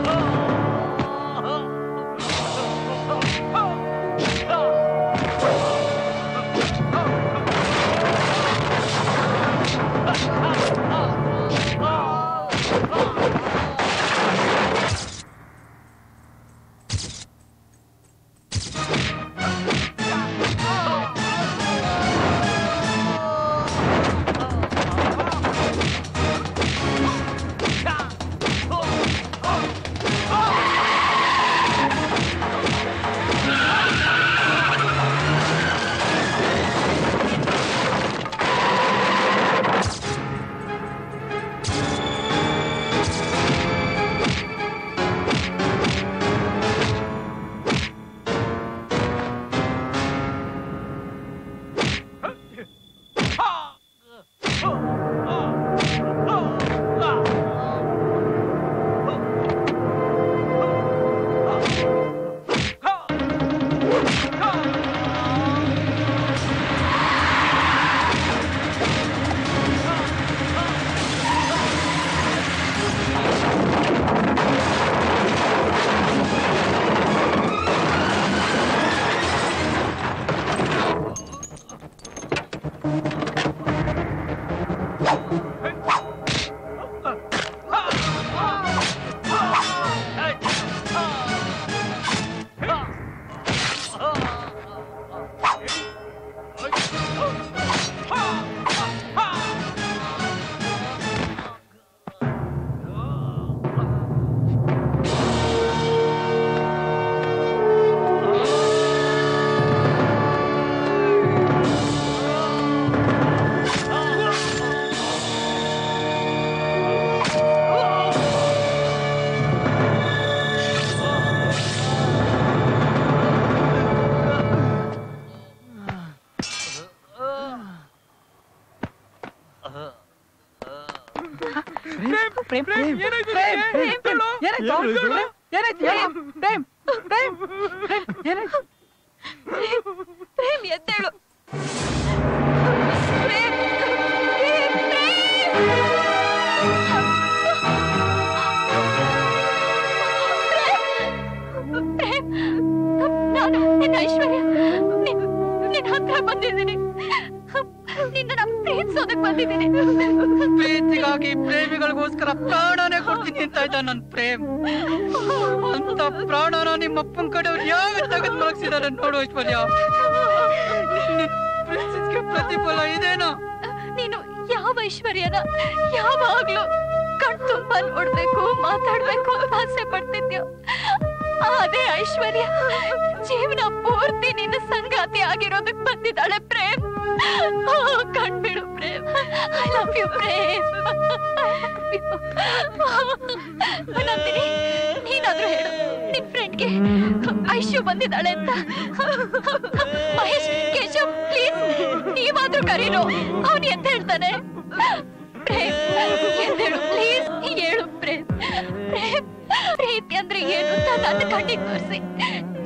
Oh! ಪ್ರೇಮ್ ಪ್ರೇಮ್ ಏನಾಯ್ತು ಪ್ರೇಮ್ ನಿನ್ಗೆ? ಪ್ರೇಮ್ ಪ್ರೇಮ್ ಹೇಳು. ಏನಾಯ್ತು ಹೇಳು. ಪ್ರೇಮ್ ಏನಾಯ್ತು ಹೇಳು. ಪ್ರೇಮ್ ಪ್ರೇಮ್ ಪ್ರೇಮ್ ಏನಾಯ್ತು ಪ್ರೇಮ್ ಎದ್ದೇಳು ಪ್ರೇಮ್ ನಾನು ನಿನ್ನ ಐಶ್ವರ್ಯ ನಿನ್ ನಿನ್ನ ಹತ್ರ ಬಂದಿದ್ದೀನಿ ನಿನ್ನ ನಾನು ಪ್ರೀತಿಸೋದಕ್ ಬಂದಿದ್ದೀನಿ ಪ್ರೀತಿಗಾಗಿ ಪ್ರೇಮಿಗಳಿಗೋಸ್ಕರ ಪ್ರಾಣನೇ ಕೊಡ್ತೀನಿ ಅಂತ ಇದ್ದ ನನ್ ಪ್ರೇಮ್ ಅಂತ ಪ್ರಾಣನ ನಿಮ್ಮ ಅಪ್ಪನ ಕಡೆಯವ್ರು ಯಾವ ತೆಗೆದು ಮಲಗಿಸಿದಾರೆ ನೋಡು ಐಶ್ವರ್ಯ ನಿನ್ ಪ್ರೀತಿಗೆ ಪ್ರತಿಫಲ ಇದೇನಾ ನೀನು ಯಾವ ಐಶ್ವರ್ಯನ ಯಾವಾಗ್ಲೂ ಕಣ್ ತುಂಬ ನೋಡ್ಬೇಕು ಮಾತಾಡ್ಬೇಕು ಅಂತ ಆಸೆ ಪಡ್ತಿದ್ಯೋ ಅದೇ ಐಶ್ವರ್ಯ ಜೀವನ ಪೂರ್ತಿ ನಿನ್ನ ಸಂಗಾತಿ ಆಗಿರೋದಕ್ ಬಂದಿದ್ದಾಳೆ ಪ್ರೇಮ್ ಆ, ಕಣ್ಬಿಡು Prem I love you Prem Nandini ನೀನಾದ್ರೂ ಹೇಳು ನಿನ್ ಫ್ರೆಂಡ್ಗೆ ಐಶು ಬಂದಿದ್ದಾಳೆ ಅಂತ ಮಹೇಶ್ ಕೇಶವ್ ಪ್ಲೀಸ್ ನೀವಾದ್ರೂ ಕರೀರೋ ಅವನು ಎಂತ ಹೇಳ್ತಾನೆ ಪ್ರೇಮ್ ಎದ್ದೇಳು ಪ್ಲೀಸ್ ಹೇಳು ಪ್ರೇಮ್ ಪ್ರೇಮ್ ಪ್ರೀತಿ ಅಂದ್ರೆ ಏನು ಅಂತ ನನ್ನ ಕಣ್ಣಿಗೆ ತೋರಿಸಿ